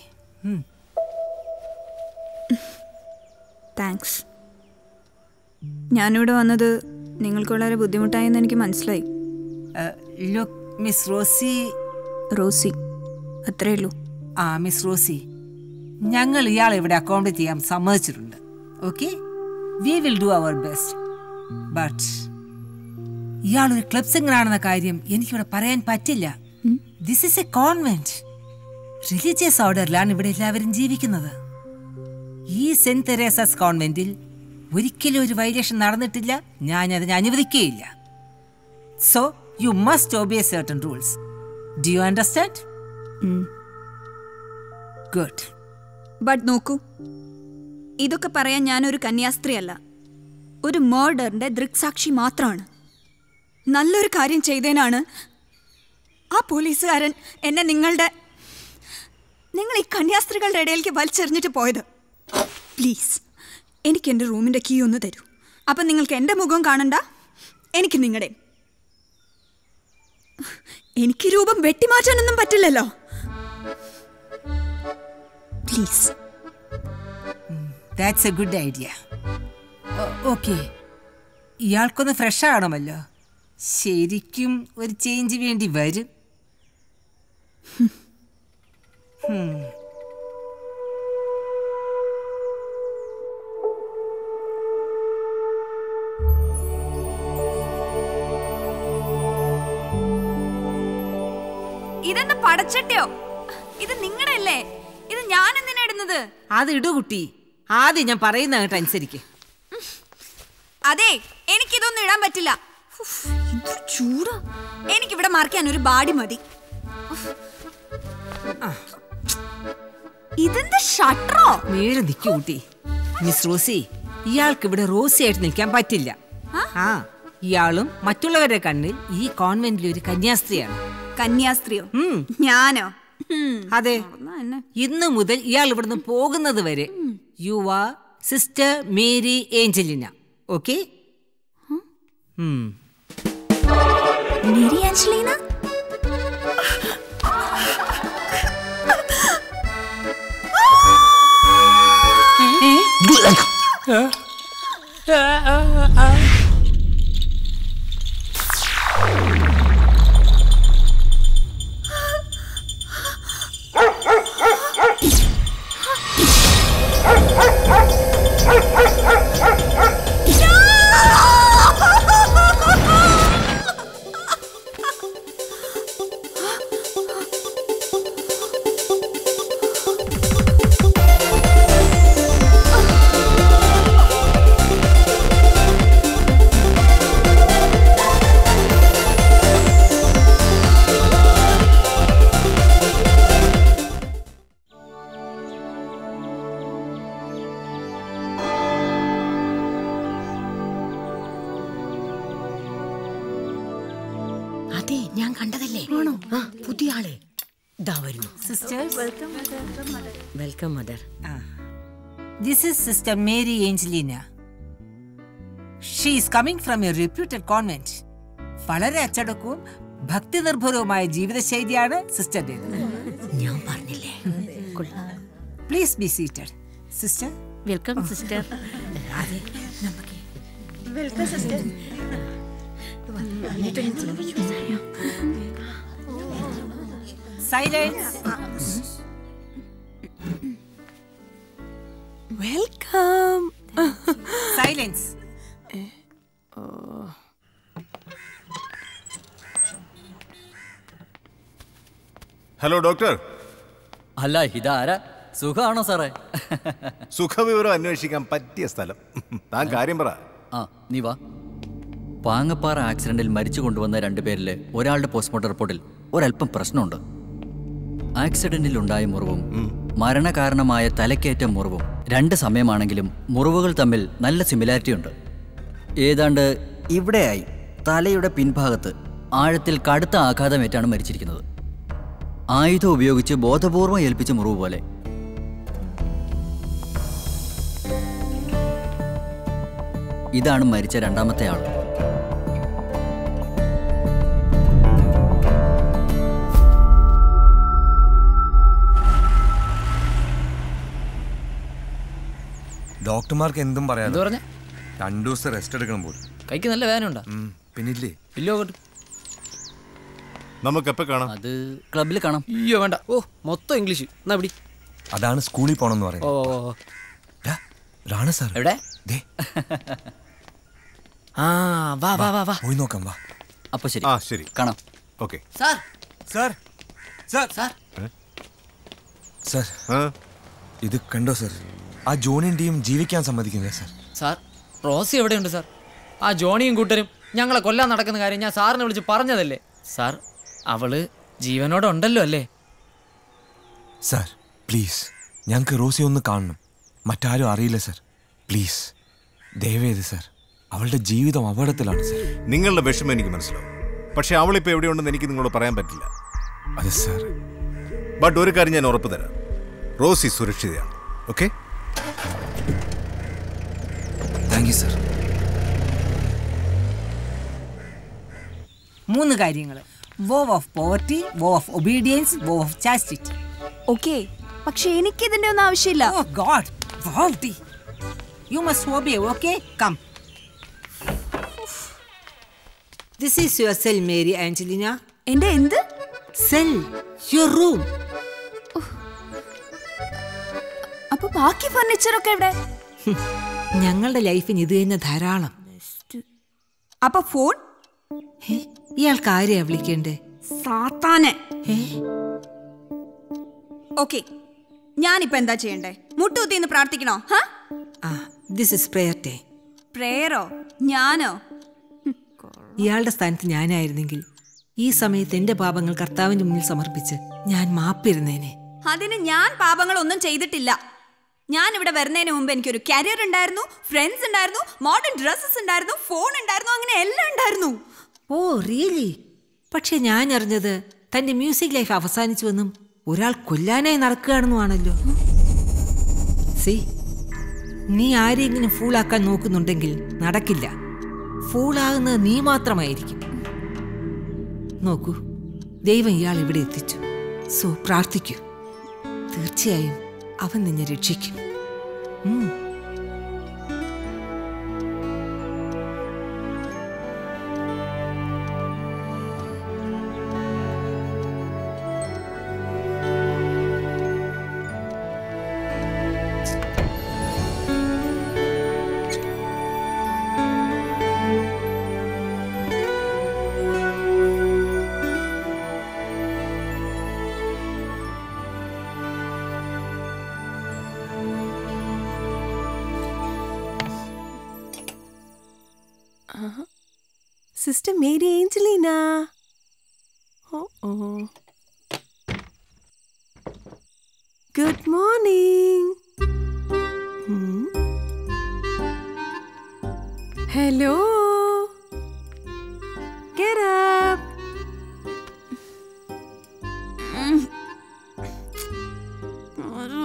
താങ്ക്സ് ഞാനിവിടെ വന്നത് നിങ്ങൾക്ക് വളരെ ബുദ്ധിമുട്ടായെന്ന് എനിക്ക് മനസ്സിലായി ലുക്ക് മിസ് റോസി റോസി അത്രേ ഉള്ളൂ ആ മിസ് റോസി ഞങ്ങൾ ഇയാളെ ഇവിടെ അക്കോമഡേറ്റ് ചെയ്യാൻ സമ്മതിച്ചിട്ടുണ്ട് okay we will do our best but ഇയാൾ ഒരു ക്ലബ് സിംഗർ ആണെന്ന കാര്യം എനിക്കിവിടെ പറയാൻ പറ്റില്ല this is a convent religious ഓർഡറിലാണ് ഇവിടെ എല്ലാവരും ജീവിക്കുന്നത് ഈ സെന്റ് തെരേസസ് കോൺവെന്റിൽ ഒരിക്കലും ഒരു വൈലേഷൻ നടന്നിട്ടില്ല ഞാൻ അതിനെ അനുവദിക്കുകയില്ല so you must obey certain rules do you understand good but നോക്കൂ ഇതൊക്കെ പറയാൻ ഞാനൊരു കന്യാസ്ത്രീയല്ല ഒരു മേർഡറിന്റെ ദൃക്സാക്ഷി മാത്രമാണ് നല്ലൊരു കാര്യം ചെയ്തതിനാണ് ആ പോലീസുകാരൻ എന്നെ നിങ്ങളുടെ നിങ്ങൾ ഈ കന്യാസ്ത്രീകളുടെ ഇടയിലേക്ക് വലിച്ചെറിഞ്ഞിട്ട് പോയത് പ്ലീസ് എനിക്ക് എൻ്റെ റൂമിൻ്റെ കീ ഒന്ന് തരൂ അപ്പം നിങ്ങൾക്ക് എൻ്റെ മുഖം കാണണ്ട എനിക്ക് നിങ്ങളുടെ എനിക്ക് രൂപം വെട്ടിമാറ്റാനൊന്നും പറ്റില്ലല്ലോ please that's a good idea okay ഇയാൾക്കൊന്ന് ഫ്രഷ് ആകണമല്ലോ ശരിക്കും ഒരു ചേഞ്ച് വേണ്ടി വരും Hmm. ഇതെന്താ പടച്ചട്ടയോ ഇത് നിങ്ങളുടെ അല്ലേ ഇത് ഞാൻ എന്തിനാ ഇടുന്നത് അത് ഇടു കുട്ടി ആദ്യം ഞാൻ പറയുന്ന കേട്ട് അനുസരിക്ക് അതെ എനിക്കിതൊന്നും ഇടാൻ പറ്റില്ല ഉഫ്, എന്തൊരു ചൂടാ എനിക്കിവിടെ മറിക്കാൻ ഒരു ബാഡി മതി ഉഫ്. ഇതെന്താ ഷട്ടറോ നേരെ നിൽക്കു കുട്ടി മിസ് റോസി ഇയാൾക്ക് ഇവിടെ റോസി ആയിട്ട് നിൽക്കാൻ പറ്റില്ല ആ ഇയാളും മറ്റുള്ളവരുടെ കണ്ണിൽ ഈ കോൺവെന്റിലെ ഒരു കന്യാസ്ത്രീയാണ് കന്യാസ്ത്രീയോ ഞാനോ അതെ ഇന്നു മുതൽ ഇയാൾ ഇവിടുന്ന് പോകുന്നത് വരെ you are sister Mary Angelina okay Mary Angelina അതെ ഞാൻ കണ്ടതല്ലേ ആണോ ആ പുതിയ ആള് ഇതാ വരുന്നു sisters welcome mother this is sister Mary Angelina she is coming from a reputed convent വളരെ അച്ചടക്കവും ഭക്തി നിർഭരവുമായ ജീവിതശൈലിയാണ് സിസ്റ്ററിൻ്റെത് ഞാൻ പറഞ്ഞില്ലേ please be seated sister welcome sister welcome sister silence welcome silence hello doctor അല്ല ഇതാരാ സുഖമാണോ സാറേ സുഖവിവരം അന്വേഷിക്കാൻ പറ്റിയ സ്ഥലം താൻ കാര്യം പറ ആ നീ വാ പാങ്ങപ്പാറ ആക്സിഡന്റിൽ മരിച്ചു കൊണ്ടുവന്ന രണ്ടുപേരിൽ ഒരാളുടെ പോസ്റ്റ്മോർട്ടം റിപ്പോർട്ടിൽ ഒരല്പം പ്രശ്നമുണ്ട് ആക്സിഡന്റിൽ ഉണ്ടായ മുറിവും മരണകാരണമായ തലക്കേറ്റ മുറിവും രണ്ട് സമയമാണെങ്കിലും മുറിവുകൾ തമ്മിൽ നല്ല സിമിലാരിറ്റി ഉണ്ട് ഏതാണ്ട് ഇവിടെയായി തലയുടെ പിൻഭാഗത്ത് ആഴത്തിൽ കടുത്ത ആഘാതമേറ്റാണ് മരിച്ചിരിക്കുന്നത് ആയുധം ഉപയോഗിച്ച് ബോധപൂർവം ഏൽപ്പിച്ച മുറിവ് പോലെ ഇതാണ് മരിച്ച രണ്ടാമത്തെ ആൾ ഡോക്ടർമാർക്ക് എന്തും പറയാം എന്ത് പറഞ്ഞേ? രണ്ടു ദിവസം റെസ്റ്റ് എടുക്കണം പോലും കൈക്ക് നല്ല വേദന ഉണ്ടോ പിന്നില്ലേ ഇല്ലോ അങ്ങോട്ട് നമുക്ക് എപ്പോ കാണാം അത് ക്ലബിൽ കാണാം അയ്യോ വേണ്ട ഓ മൊത്തം ഇംഗ്ലീഷ് എന്നാ പിടി അതാണ് സ്കൂളിൽ പോണെന്ന് ഓ പറയുന്നത് ഓ, ഓ. റാണ സാർ എവിടെ ദേ ആ വാ വാ വാ വാ പോയി നോക്കാം വാ അപ്പൊ ശരി ആ ശരി കാണാം okay sir sir sir sir sir ഇത് കണ്ടോ സാർ ആ ജോണിൻ്റെയും ജീവിക്കാൻ സമ്മതിക്കുന്നില്ല സാർ സാർ റോസി എവിടെയുണ്ട് സാർ ആ ജോണിയും കൂട്ടരും ഞങ്ങളെ കൊല്ലാൻ നടക്കുന്ന കാര്യം ഞാൻ സാറിനെ വിളിച്ച് പറഞ്ഞതല്ലേ സാർ അവള് ജീവനോടെ ഉണ്ടല്ലോ അല്ലേ സാർ പ്ലീസ് ഞങ്ങൾക്ക് റോസി ഒന്ന് കാണണം മറ്റാരും അറിയില്ല സാർ പ്ലീസ് ദയവേത് സാർ അവളുടെ ജീവിതം അപകടത്തിലാണ് സാർ നിങ്ങളുടെ വിഷമം എനിക്ക് മനസ്സിലാവും പക്ഷെ അവളിപ്പോ എവിടെയുണ്ടെന്ന് എനിക്ക് നിങ്ങളോട് പറയാൻ പറ്റില്ല അതെ സാർ ബട്ട് ഒരു കാര്യം ഞാൻ ഉറപ്പ് തരാം റോസി സുരക്ഷിതയാണ് ഓക്കെ താങ്ക് യു സാർ മൂന്ന് കാര്യങ്ങൾ vow of poverty vow of obedience vow of chastity okay പക്ഷെ എനിക്ക് ഇതിന്റെ ഒന്നും ആവശ്യമില്ല oh God poverty you must obey okay come this is your cell Mary Angelina എന്റെ എന്ത് സെൽ യുവർ റൂം അപ്പൊ ബാക്കി ഫർണിച്ചർ ഒക്കെ എവിടെ ഞങ്ങളുടെ ലൈഫിന് ഇത് തന്നെ ധാരാളം അപ്പൊ ഫോൺ ഹേ, ഇയാൾക്ക് ആരെയാ വിളിക്കണ്ടേ സാത്താനെ ഓക്കെ ഞാനിപ്പോ എന്താ ചെയ്യണ്ടേ മുട്ടുകുത്തിന്ന് പ്രാർത്ഥിക്കണോ ഹാ ആ ദിസ് ഇസ് പ്രേയർ ഡേ പ്രേയറോ ഞാനോ ഇയാളുടെ സ്ഥാനത്ത് ഞാനായിരുന്നെങ്കിൽ ഈ സമയത്ത് എന്റെ പാപങ്ങൾ കർത്താവിന്റെ മുന്നിൽ സമർപ്പിച്ച് ഞാൻ മാപ്പിരുന്നേനെ അതിന് ഞാൻ പാപങ്ങളൊന്നും ചെയ്തിട്ടില്ല ഞാൻ ഇവിടെ വരുന്നതിന് മുമ്പ് എനിക്കൊരു കരിയർ ഉണ്ടായിരുന്നു ഫ്രണ്ട്സ് ഉണ്ടായിരുന്നു മോഡേൺ ഡ്രസ്സസ് ഉണ്ടായിരുന്നു ഫോൺ ഉണ്ടായിരുന്നു അങ്ങനെ എല്ലാം ഉണ്ടായിരുന്നു ഓ റിയലി പക്ഷെ ഞാൻ അറിഞ്ഞത് തന്റെ മ്യൂസിക് ലൈഫ് അവസാനിച്ചുവെന്നും ഒരാൾ കൊല്ലാനായി നടക്കുകയാണെന്നുമാണല്ലോ സി നീ ആരെങ്കിലും ഫൂളാക്കാൻ നോക്കുന്നുണ്ടെങ്കിൽ നടക്കില്ല ഫൂളാകുന്നത് നീ മാത്രമായിരിക്കും നോക്കൂ ദൈവം ഇയാൾ ഇവിടെ എത്തിച്ചു സോ പ്രാർത്ഥിക്കൂ തീർച്ചയായും അവൻ നിന്നെ രക്ഷിക്കും ഉം. Sister Mary Angelina oh oh good morning hello Get up.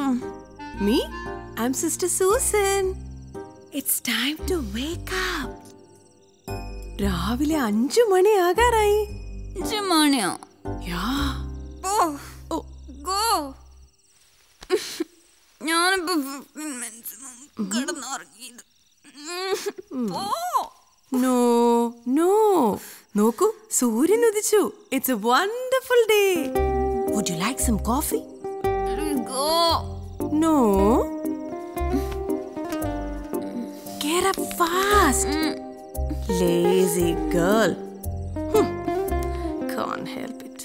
Me? I'm Sister Susan. It's time to wake up. രാവിലെ അഞ്ചു മണി ആകാറായി അഞ്ചു മണിയോ യാ ഓ ഗോ ഞാനിപ്പോ കിടന്നുറങ്ങിയത് പോ നോ നോ നോക്കൂ സൂര്യൻ ഉദിച്ചു it's a wonderful day would you like some coffee go no Get up fast. Lazy girl. Hmm. Can't help it.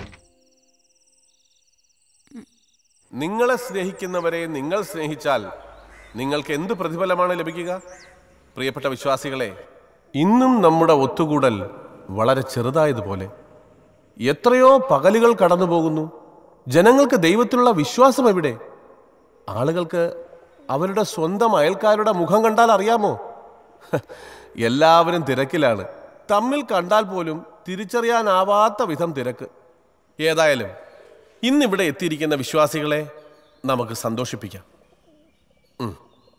നിങ്ങളെ സ്നേഹിക്കുന്നവരെ നിങ്ങൾ സ്നേഹിച്ചാൽ നിങ്ങൾക്ക് എന്ത് പ്രതിഫലമാണ് ലഭിക്കുക പ്രിയപ്പെട്ട വിശ്വാസികളെ ഇന്നും നമ്മുടെ ഒത്തുകൂടൽ വളരെ ചെറുതായതുപോലെ എത്രയോ പകലുകൾ കടന്നു പോകുന്നു ജനങ്ങൾക്ക് ദൈവത്തിലുള്ള വിശ്വാസം എവിടെ ആളുകൾക്ക് അവരുടെ സ്വന്തം അയൽക്കാരുടെ മുഖം കണ്ടാൽ അറിയാമോ ഹ, എല്ലാവരും തിരക്കിലാണ് തമ്മിൽ കണ്ടാൽ പോലും തിരിച്ചറിയാനാവാത്ത വിധം തിരക്ക് ഏതായാലും ഇന്നിവിടെ എത്തിയിരിക്കുന്ന വിശ്വാസികളെ നമുക്ക് സന്തോഷിപ്പിക്കാം ഉം.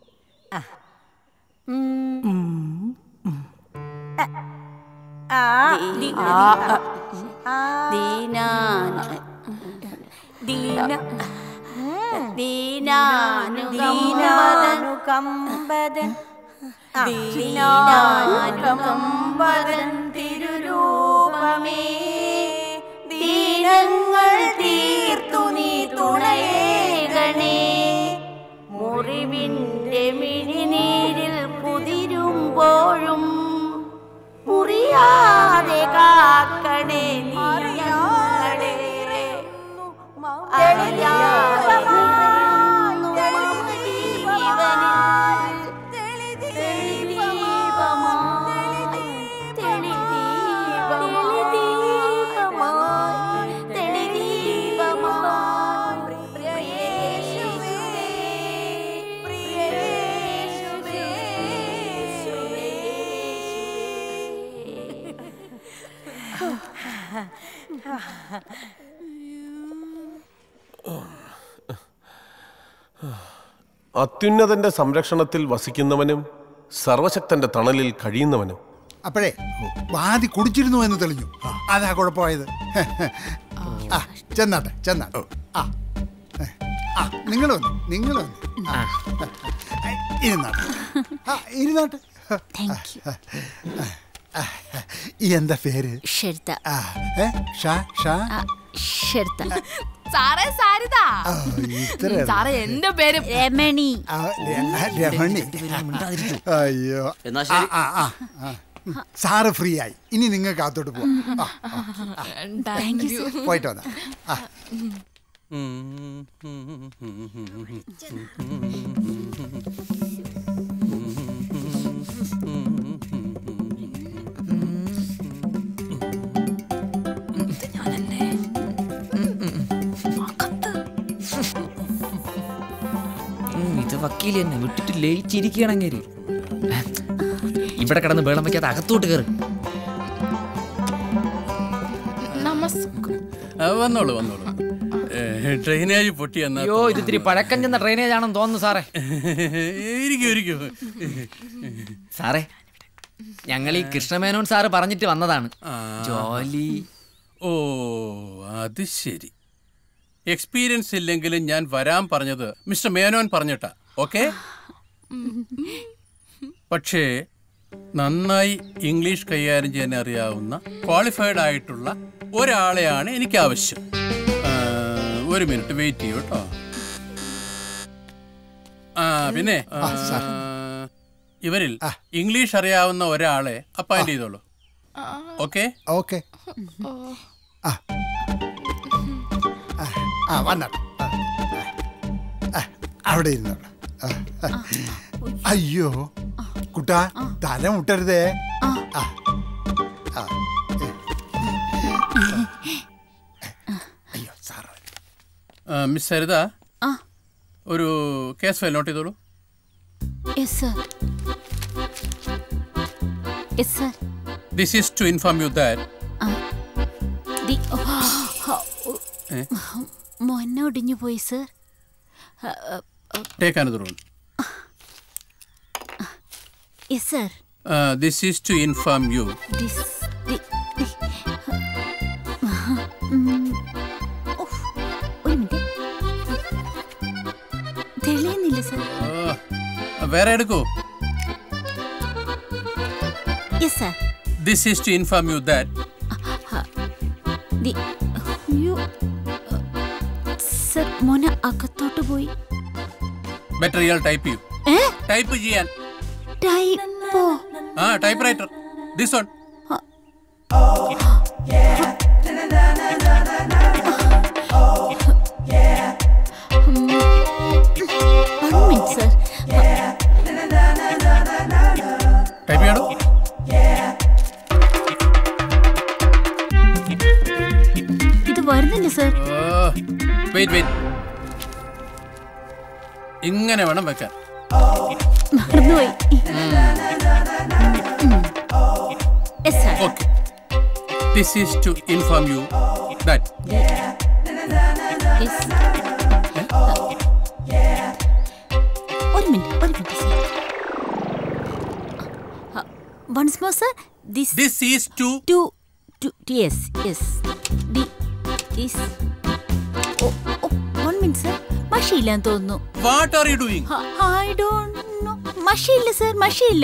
ദീനാനുകമ്പതൻ ദീനാനുകമ്പതൻ തിരുരൂപമേ ദീനങ്ങൾ തീർത്തു നീ തുണയേകണേ മുറിവിൻ്റെ മിഴിനീരിൽ കുതിരുമ്പോഴും മുറിയാതെ കാക്കണേ നീ ഞങ്ങളെ തെളിയാതെ നിറയുന്നു ജീവനിൽ തെളിദീപമായി തെളിദീപമായി തെളിദീപമായി പ്രിയേശുവേ പ്രിയേശുവേ അത്യുന്നതന്റെ സംരക്ഷണത്തിൽ വസിക്കുന്നവനും സർവശക്തന്റെ തണലിൽ കഴിയുന്നവനും അപ്പോഴേ വാതി കുടിച്ചിരുന്നു എന്ന് തെളിഞ്ഞു അതാ കുഴപ്പമായത് ആ ചെന്നാട്ടെ ചെന്നാട്ടെ ആ ആ നിങ്ങൾ വന്നു നിങ്ങൾ വന്നു ആ. ഇരുന്നാട്ടെ ആ ഇരുന്നാട്ടെ ഈ എന്താ പേര് ഷെർത്ത ആ, ഏ? ഷാ ഷാ ഷെർത്ത സാറേ സാരിതാ ആ, ഇത്ര സാറേ എന്റെ പേര് രമണി ആ, ര- രമണി അയ്യോ എന്നാ ആ, ശരി. ആ, ആ, ആ. സാറ് ഫ്രീ ആയി ഇനി നിങ്ങൾക്ക് അകത്തോട്ട് പോവാം ആ, ആ, ആ. Thank you, sir. പോയിട്ട് വന്നാ ആ ഉം, ഇത് വക്കീൽ തന്നെ വിട്ടിട്ട് ലയിച്ചിരിക്കുകയാണെങ്കിൽ ഇവിടെ കിടന്ന് വേളം വയ്ക്കാതെ അകത്തോട്ട് കയറി നമസ്കാരം ആ, വന്നോളൂ വന്നോളൂ ഏ, ഡ്രെയിനേജ് പൊട്ടി എന്നാ അയ്യോ ഇത് ഇത്തിരി പഴക്കം ചെന്ന ഡ്രെയിനേജ് ആണെന്ന് തോന്നുന്നു സാറേ ഇരിക്കൂ ഇരിക്കൂ സാറേ ഞങ്ങൾ ഈ കൃഷ്ണമേനോൻ സാറ് പറഞ്ഞിട്ട് വന്നതാണ് ജോലി ഓ അത് ശരി എക്സ്പീരിയൻസ് ഇല്ലെങ്കിലും ഞാൻ വരാൻ പറഞ്ഞത് മിസ്റ്റർ മേനോൻ പറഞ്ഞിട്ടാ ഓക്കെ പക്ഷേ നന്നായി ഇംഗ്ലീഷ് കൈകാര്യം ചെയ്യാൻ അറിയാവുന്ന ക്വാളിഫൈഡ് ആയിട്ടുള്ള ഒരാളെയാണ് എനിക്ക് ആവശ്യം ആ, ഒരു മിനിറ്റ് വെയിറ്റ് ചെയ്യൂ കേട്ടോ ആ പിന്നെ ആ, ഇവരിൽ ഇംഗ്ലീഷ് അറിയാവുന്ന ഒരാളെ അപ്പോയിന്റ് ചെയ്തോളൂ ഓക്കെ ഓക്കെ ആ വന്നാട്ടെ ആ, ആ, അവിടെ ഇരുന്നോളൂ ആ, ആ. അയ്യോ കുട്ടാ തല മുട്ടരുതേ ആ ആ അയ്യോ സാറേ മിസ് സരിത ആ. ഒരു കേസ് ഫയൽ നോട്ട് ചെയ്തോളൂ yes sir yes sir this is to inform you that the ഏ? മൊന്ന ഒടിഞ്ഞു പോയി sir take another one yes sir this is to inform you this the- the- ഉം. ഉഫ്. ഒരു മിനിറ്റ് തെളിയുന്നില്ല സർ വേറെ എടുക്കൂ yes sir this is to inform you that the you sir മോന അകത്തോട്ട് പോയി ബെറ്റർ ഇയാൾ ടൈപ്പ് ചെയ്യൂ ഏ ടൈപ്പ് ചെയ്യാൻ ടൈപ്പോ ആ typewriter this one one minute sir type ചെയ്യണോ ഇത് വരുന്നില്ല സർ വെയിറ്റ് വെയിറ്റ് ഇങ്ങനെ വേണം വെക്കാൻ മറന്നുപോയി yes sir okay this is to inform you that ഒരു മിനിറ്റ് ഒരു minute sir once more sir this this is to to to yes yes the is one minute sir മഷിയില്ലാന്ന് തോന്നുന്നു what are you doing I don't know മഷിയില്ല sir മഷിയില്ല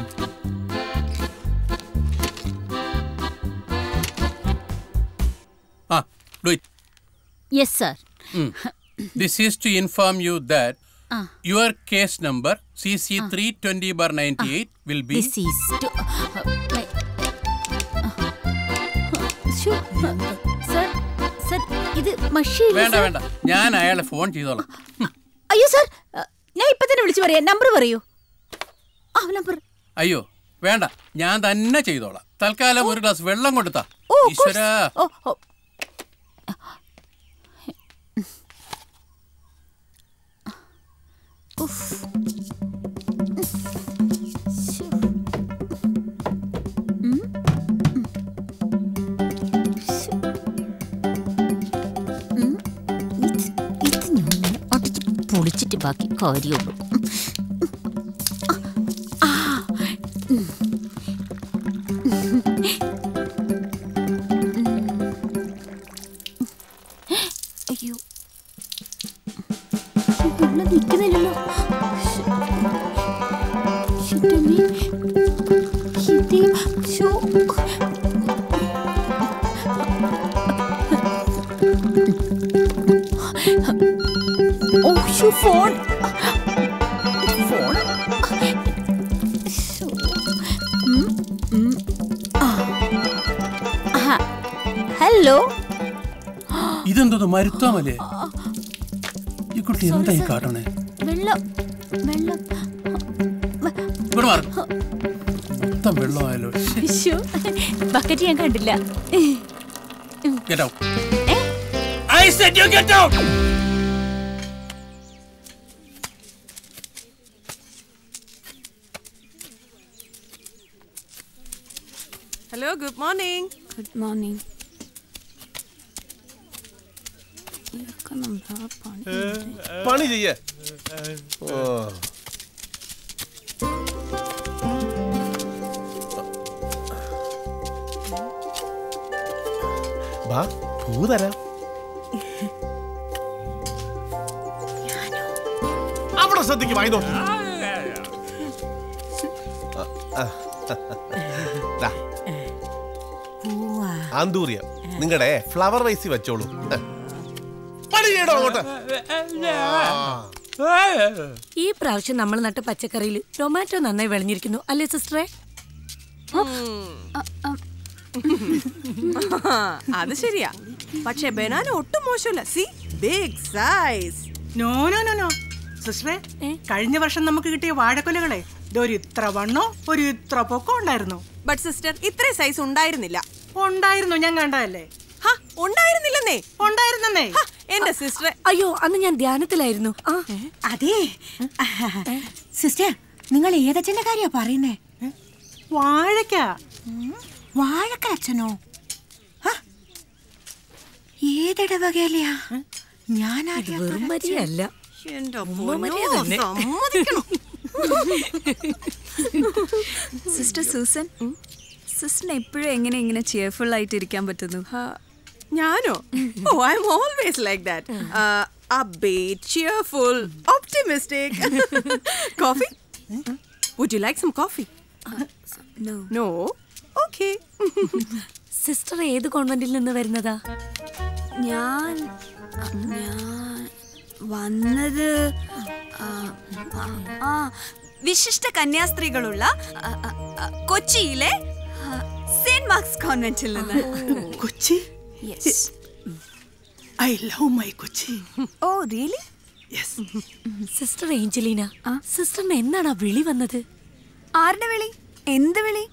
ആ do it yes sir this is to inform you that ആ. Your case number C C three twenty bar ninety eight will B this is to sir sir ഇത് മഷിയില്ല വേണ്ട sir വേണ്ട ഞാൻ അയാളെ ഫോൺ ചെയ്തോളാം അയ്യോ സർ ഞാൻ ഇപ്പൊ തന്നെ വിളിച്ചു പറയാം നമ്പർ പറയൂ ആ നമ്പർ അയ്യോ വേണ്ട ഞാൻ തന്നെ ചെയ്തോളാം തൽക്കാലം ഒരു ഗ്ലാസ് വെള്ളം കൊടുത്താ ഓ ഈശ്വര ഓ ഓ ഉഫ്. ശ്ശോ. ഉം. ഉം. ശ്ശോ. ഉം. ഇത് ഇത് ഞാൻ അടിച്ച് പൊളിച്ചിട്ട് ബാക്കി കാര്യമുള്ളൂ ആ. ഉം. അയ്യോ വെള്ളം നിൽക്കുന്നില്ലല്ലോ ശിറ്റമ്മേ. ഇത് ശോ. ഓ ശോ, ഫോൺ ഫോൺ ശോ. ഉം, ഉം. ആ. ആഹാ. ഹലോ ഇതെന്തോ മരുത്തോമല്ലേ ഈ കുട്ടി എന്തായി കാട്ടണേ വെള്ളം വെള്ളം ഇവിടെ മാറി മൊത്തം വെള്ളമായാലോ ശോ. ബക്കറ്റ് ഞാൻ കണ്ടില്ല get out I said you get out hello good morning good morning ഇതൊക്കെ നമ്മളെ പണി പണി ചെയ്യേ ഓ. വാ പൂ തരാം അവിടെ ശ്രദ്ധിക്കും വായി നോക്കി ആന്തൂറിയ നിങ്ങളുടെ ഫ്ലവർ വൈസി വെച്ചോളൂ പണി ചെയ്യടോ അങ്ങോട്ട് ഈ പ്രാവശ്യം നമ്മൾ നട്ട പച്ചക്കറിയിൽ ടൊമാറ്റോ നന്നായി വിളഞ്ഞിരിക്കുന്നു അല്ലേ സിസ്റ്ററെ അത് ശരിയാ പക്ഷെ ബനാന ഒട്ടും മോശമല്ല see big size no no no no സിസ്റ്ററെ കഴിഞ്ഞ വർഷം നമുക്ക് കിട്ടിയ വാഴക്കൊലകളെ ദേ ഒരു ഇത്ര വണ്ണോ ഒരു ഇത്ര പൊക്കം ഉണ്ടായിരുന്നു ബട്ട് സിസ്റ്റർ ഇത്രയും സൈസ് ഉണ്ടായിരുന്നില്ല ഉണ്ടായിരുന്നു ഞാൻ കണ്ടതല്ലേ ഉണ്ടായിരുന്നില്ലെന്നേ ഉണ്ടായിരുന്നേ എന്റെ സിസ്റ്റർ അയ്യോ അന്ന് ഞാൻ ധ്യാനത്തിലായിരുന്നു ആ അതെ സിസ്റ്റർ നിങ്ങൾ ഏതച്ഛന്റെ കാര്യ പറയുന്നേ വാഴക്ക വാഴക്ക അച്ഛനോ ഹ? ഏതിടവകയിലെയാ ഞാൻ വെറും മരിയല്ല എന്റെ ഉമ്മ മരിയ തന്നെ. സമ്മതിക്കണം സിസ്റ്റർ സൂസൻ സിസ്റ്ററിന് എപ്പോഴും എങ്ങനെ ഇങ്ങനെ ചെയർഫുൾ ആയിട്ട് ഇരിക്കാൻ പറ്റുന്നു ഞാനോ oh I am always like that upbeat cheerful optimistic coffee would you like some coffee no no okay sister ഏത് കോൺവെന്റിൽ നിന്ന് വരുന്നതാ ഞാൻ ഞാൻ വന്നത് ആ, ആ, ആ, വിശിഷ്ട കന്യാസ്ത്രീകളുള്ള ആ, ആ, ആ, കൊച്ചിയിലെ സെന്റ് മാർക്സ് കോൺവെന്റിൽ നിന്ന് Kochi yes I love my Kochi oh really sister Angelina സിസ്റ്ററിന് എന്നാണ് ആ വിളി വന്നത് ആരുടെ വിളി എന്ത് വിളി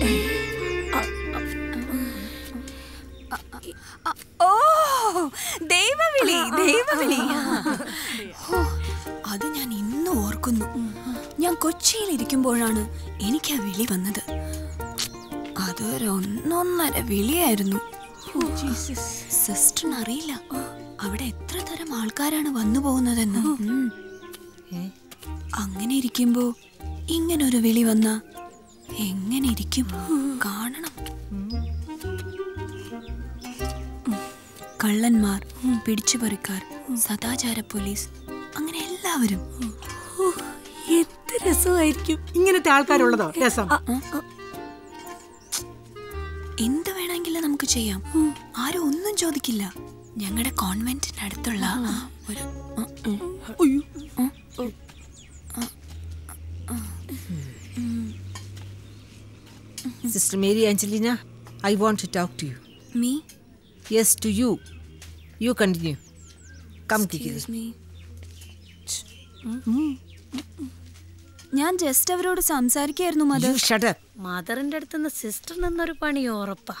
ഓ ദൈവവിളി ദൈവവിളി ഓ, അത് ഞാൻ ഇന്ന് ഓർക്കുന്നു ഞാൻ കൊച്ചിയിൽ ഇരിക്കുമ്പോഴാണ് എനിക്ക് ആ വിളി വന്നത് അതൊരു ഒന്നൊന്നര വിളിയായിരുന്നു സിസ്റ്ററിന് അറിയില്ല അവിടെ എത്ര തരം ആൾക്കാരാണ് വന്നു പോകുന്നതെന്ന് ഉം. അങ്ങനെ ഇരിക്കുമ്പോ ഇങ്ങനൊരു വിളി വന്ന എങ്ങനെ ഇരിക്കും കാണണം കള്ളന്മാർ പിടിച്ചുപറിക്കാർ സദാചാര പോലീസ് അങ്ങനെ എല്ലാവരും എന്ത് രസമായിരിക്കും ഇങ്ങനത്തെ ആൾക്കാരുള്ളതോ രസം എന്ത് വേണമെങ്കിലും നമുക്ക് ചെയ്യാം ആരും ഒന്നും ചോദിക്കില്ല ഞങ്ങളുടെ കോൺവെന്റിന്റെ അടുത്തുള്ള ഒരു Sister Mary Angelina, I want to talk to you. Me? Yes, to you. You continue. Come Excuse together. me. ഞാൻ ജസ്റ്റ് അവരോട് സംസാരിക്കായിരുന്നു മദർ മദറിന്റെ അടുത്തുനിന്ന് സിസ്റ്റർ നിന്നൊരു പണി ഉറപ്പാ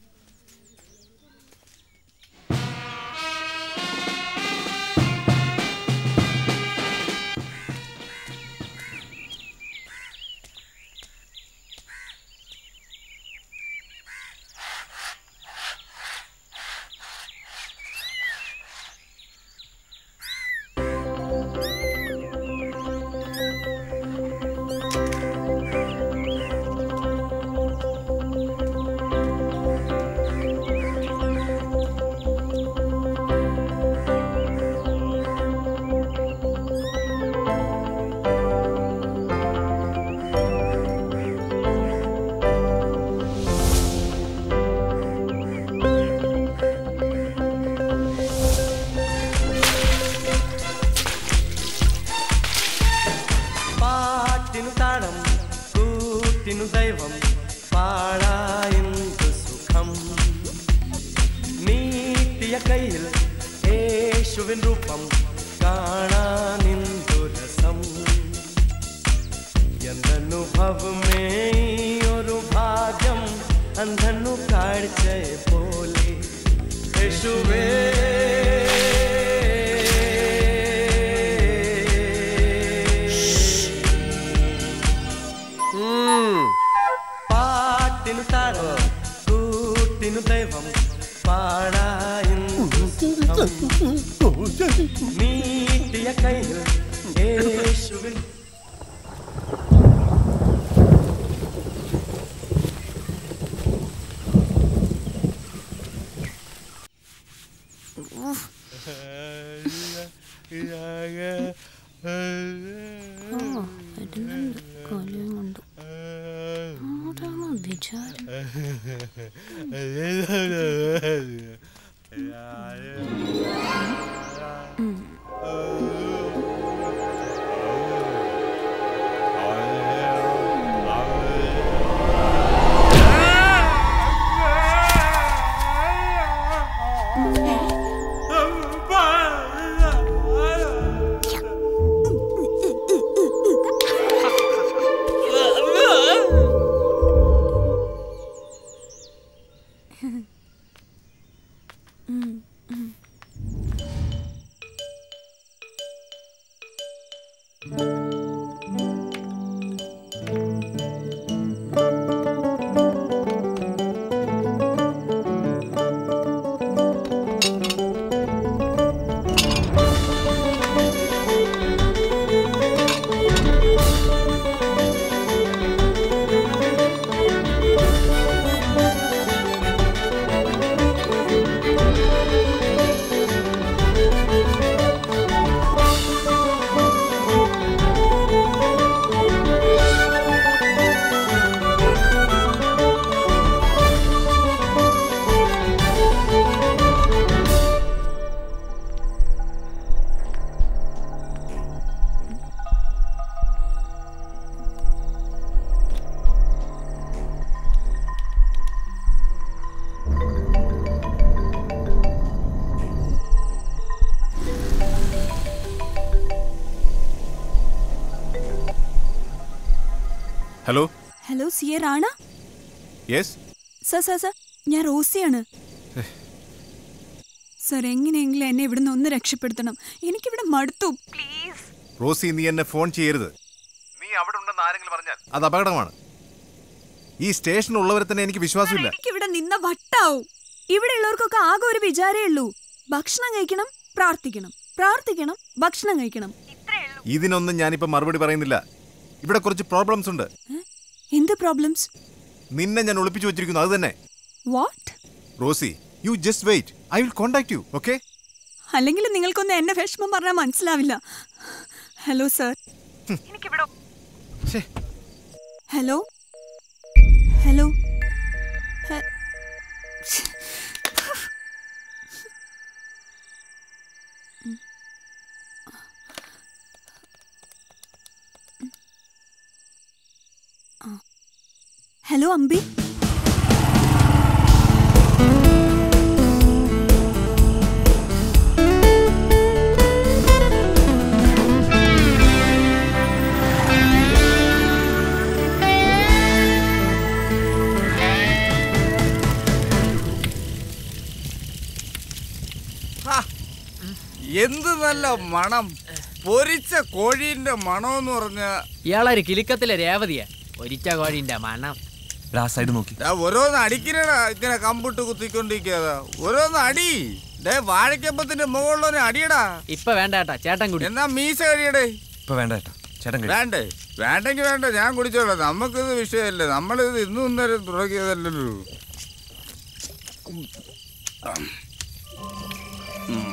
പാട്ടിനു താളം കൂട്ടിനു ദൈവം പാഴായെന്തു സുഖം നീട്ടിയ കയ്യിൽ യേശുവിൻ രൂപം കാണാനെന്തു രസം എന്തനുഭവമേ ഈ ഒരു ഭാഗ്യം അന്ധനു കാഴ്ചയെ പോലെ യേശുവേ പാട്ടിനു താരം കൂട്ടിനു ദൈവം പാടായെന്തു സുഖം. നീട്ടിയ കയ്യിൽ യേശുവിൻ hello hello C A Rana yes sir sir sir ഞാൻ റോസിയാണ് സർ എങ്ങനെയെങ്കിലും എന്നെ ഇവിടുന്ന് ഒന്ന് രക്ഷപ്പെടുത്തണം എനിക്കിവിടെ മടുത്തു പ്ലീസ് റോസി നീ എന്നെ ഫോൺ ചെയ്യരുത് നീ അവിടെ ഉണ്ടെന്ന് ആരെങ്കിലും പറഞ്ഞാൽ അത് അപകടമാണ് ഈ സ്റ്റേഷനിലുള്ളവരെ തന്നെ എനിക്ക് വിശ്വാസമില്ല എനിക്കിവിടെ നിന്ന വട്ടാവും ഇവിടെ ഉള്ളവർക്കൊക്കെ ആകെ ഒരു വിചാരേ ഉള്ളൂ ഭക്ഷണം കഴിക്കണം പ്രാർത്ഥിക്കണം പ്രാർത്ഥിക്കണം ഭക്ഷണം കഴിക്കണം ഇതിനൊന്നും ഞാനിപ്പോ മറുപടി പറയുന്നില്ല ഇവിടെ കുറച്ച് പ്രോബ്ലംസ് ഉണ്ട് എന്ത് പ്രോബ്ലംസ് നിന്നെ ഞാൻ ഒളിപ്പിച്ചു വെച്ചിരിക്കുന്നു അത് തന്നെ what Rosie you just wait I will contact you okay അല്ലെങ്കിൽ നിങ്ങൾക്കൊന്നും എന്നെ വിഷമം പറഞ്ഞാൽ മനസ്സിലാവില്ല ഹലോ സർ ഹലോ ഹലോ ഹെ- ഹലോ അമ്പി എന്ത് നല്ല മണം പൊരിച്ച കോഴീന്റെ മണം എന്ന് പറഞ്ഞ ഇയാളൊരു കിലുക്കത്തിലെ രേവതിയാ ഒരിച്ച കോഴിന്റെ മണം ആ സൈഡ് നോക്കി ഓരോന്ന് അടിക്കണടാ ഇങ്ങനെ കമ്പിട്ട് കുത്തിക്കൊണ്ടിരിക്കാതെ ഓരോന്ന് അടി ഡേ വാഴക്കപ്പത്തിന്റെ മുകളിലൊരു അടിയടാ ഇപ്പൊ വേണ്ട ഏട്ടാ ചേട്ടൻ കുടി എന്നാ മീശ കഴിയടേ ഇപ്പൊ വേണ്ട ഏട്ടാ ചേട്ടൻ കഴി. വേണ്ടേ വേണ്ടെങ്കിൽ വേണ്ട ഞാൻ കുടിച്ചോളാം നമുക്കിത് വിഷയമല്ലേ നമ്മളിത് ഇന്നും ഇന്നലെ തുടങ്ങിയതല്ലല്ലോ ഉം. ഉം.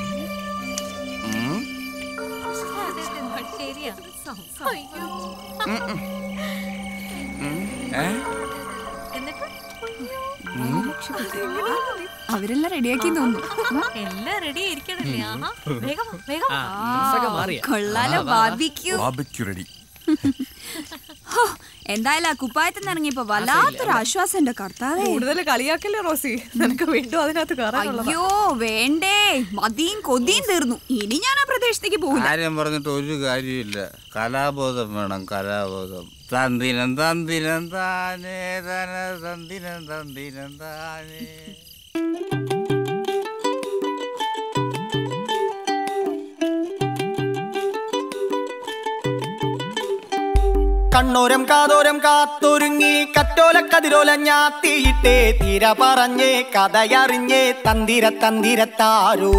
ശരിയാ അയ്യോ ഉം, ഉം. ഉം. ഏ? അവരെല്ലാം റെഡിയാക്കി തോന്നുന്നു എല്ലാം റെഡി ആയിരിക്കണല്ലേ ആഹാ വേഗം വാ, വേഗം വാ. ഡ്രസ്സൊക്കെ മാറിയാ? കൊള്ളാലോ ബാർബിക്യൂ ബാർബിക്യൂ റെഡി ഹോ, എന്തായാലും ആ കുപ്പായത്തിൽ നിന്ന് ഇറങ്ങിയപ്പോ വല്ലാത്തൊരു ആശ്വാസം എന്റെ കർത്താവേ കൂടുതൽ കളിയാക്കല്ലേ റോസി നിനക്ക് വീണ്ടും അതിനകത്ത് കയറാനുള്ളതാ. അയ്യോ വേണ്ടേ മതിയും കൊതിയും തീർന്നു ഇനി ഞാൻ ആ പ്രദേശത്തേക്ക് പോകില്ല കാര്യം പറഞ്ഞിട്ട് ഒരു കാര്യമില്ല കലാബോധം വേണം കലാബോധം തന്തിനം തന്തിനം താനേ തന തന്തിനം തന്തിനം താനേ കണ്ണോരം കാതോരം കാത്തൊരുങ്ങി കറ്റോല കതിരോല ഞാത്തിയിട്ടേ തീര പറഞ്ഞേ കഥയറിഞ്ഞേ തന്തിര തന്തിരത്താരോ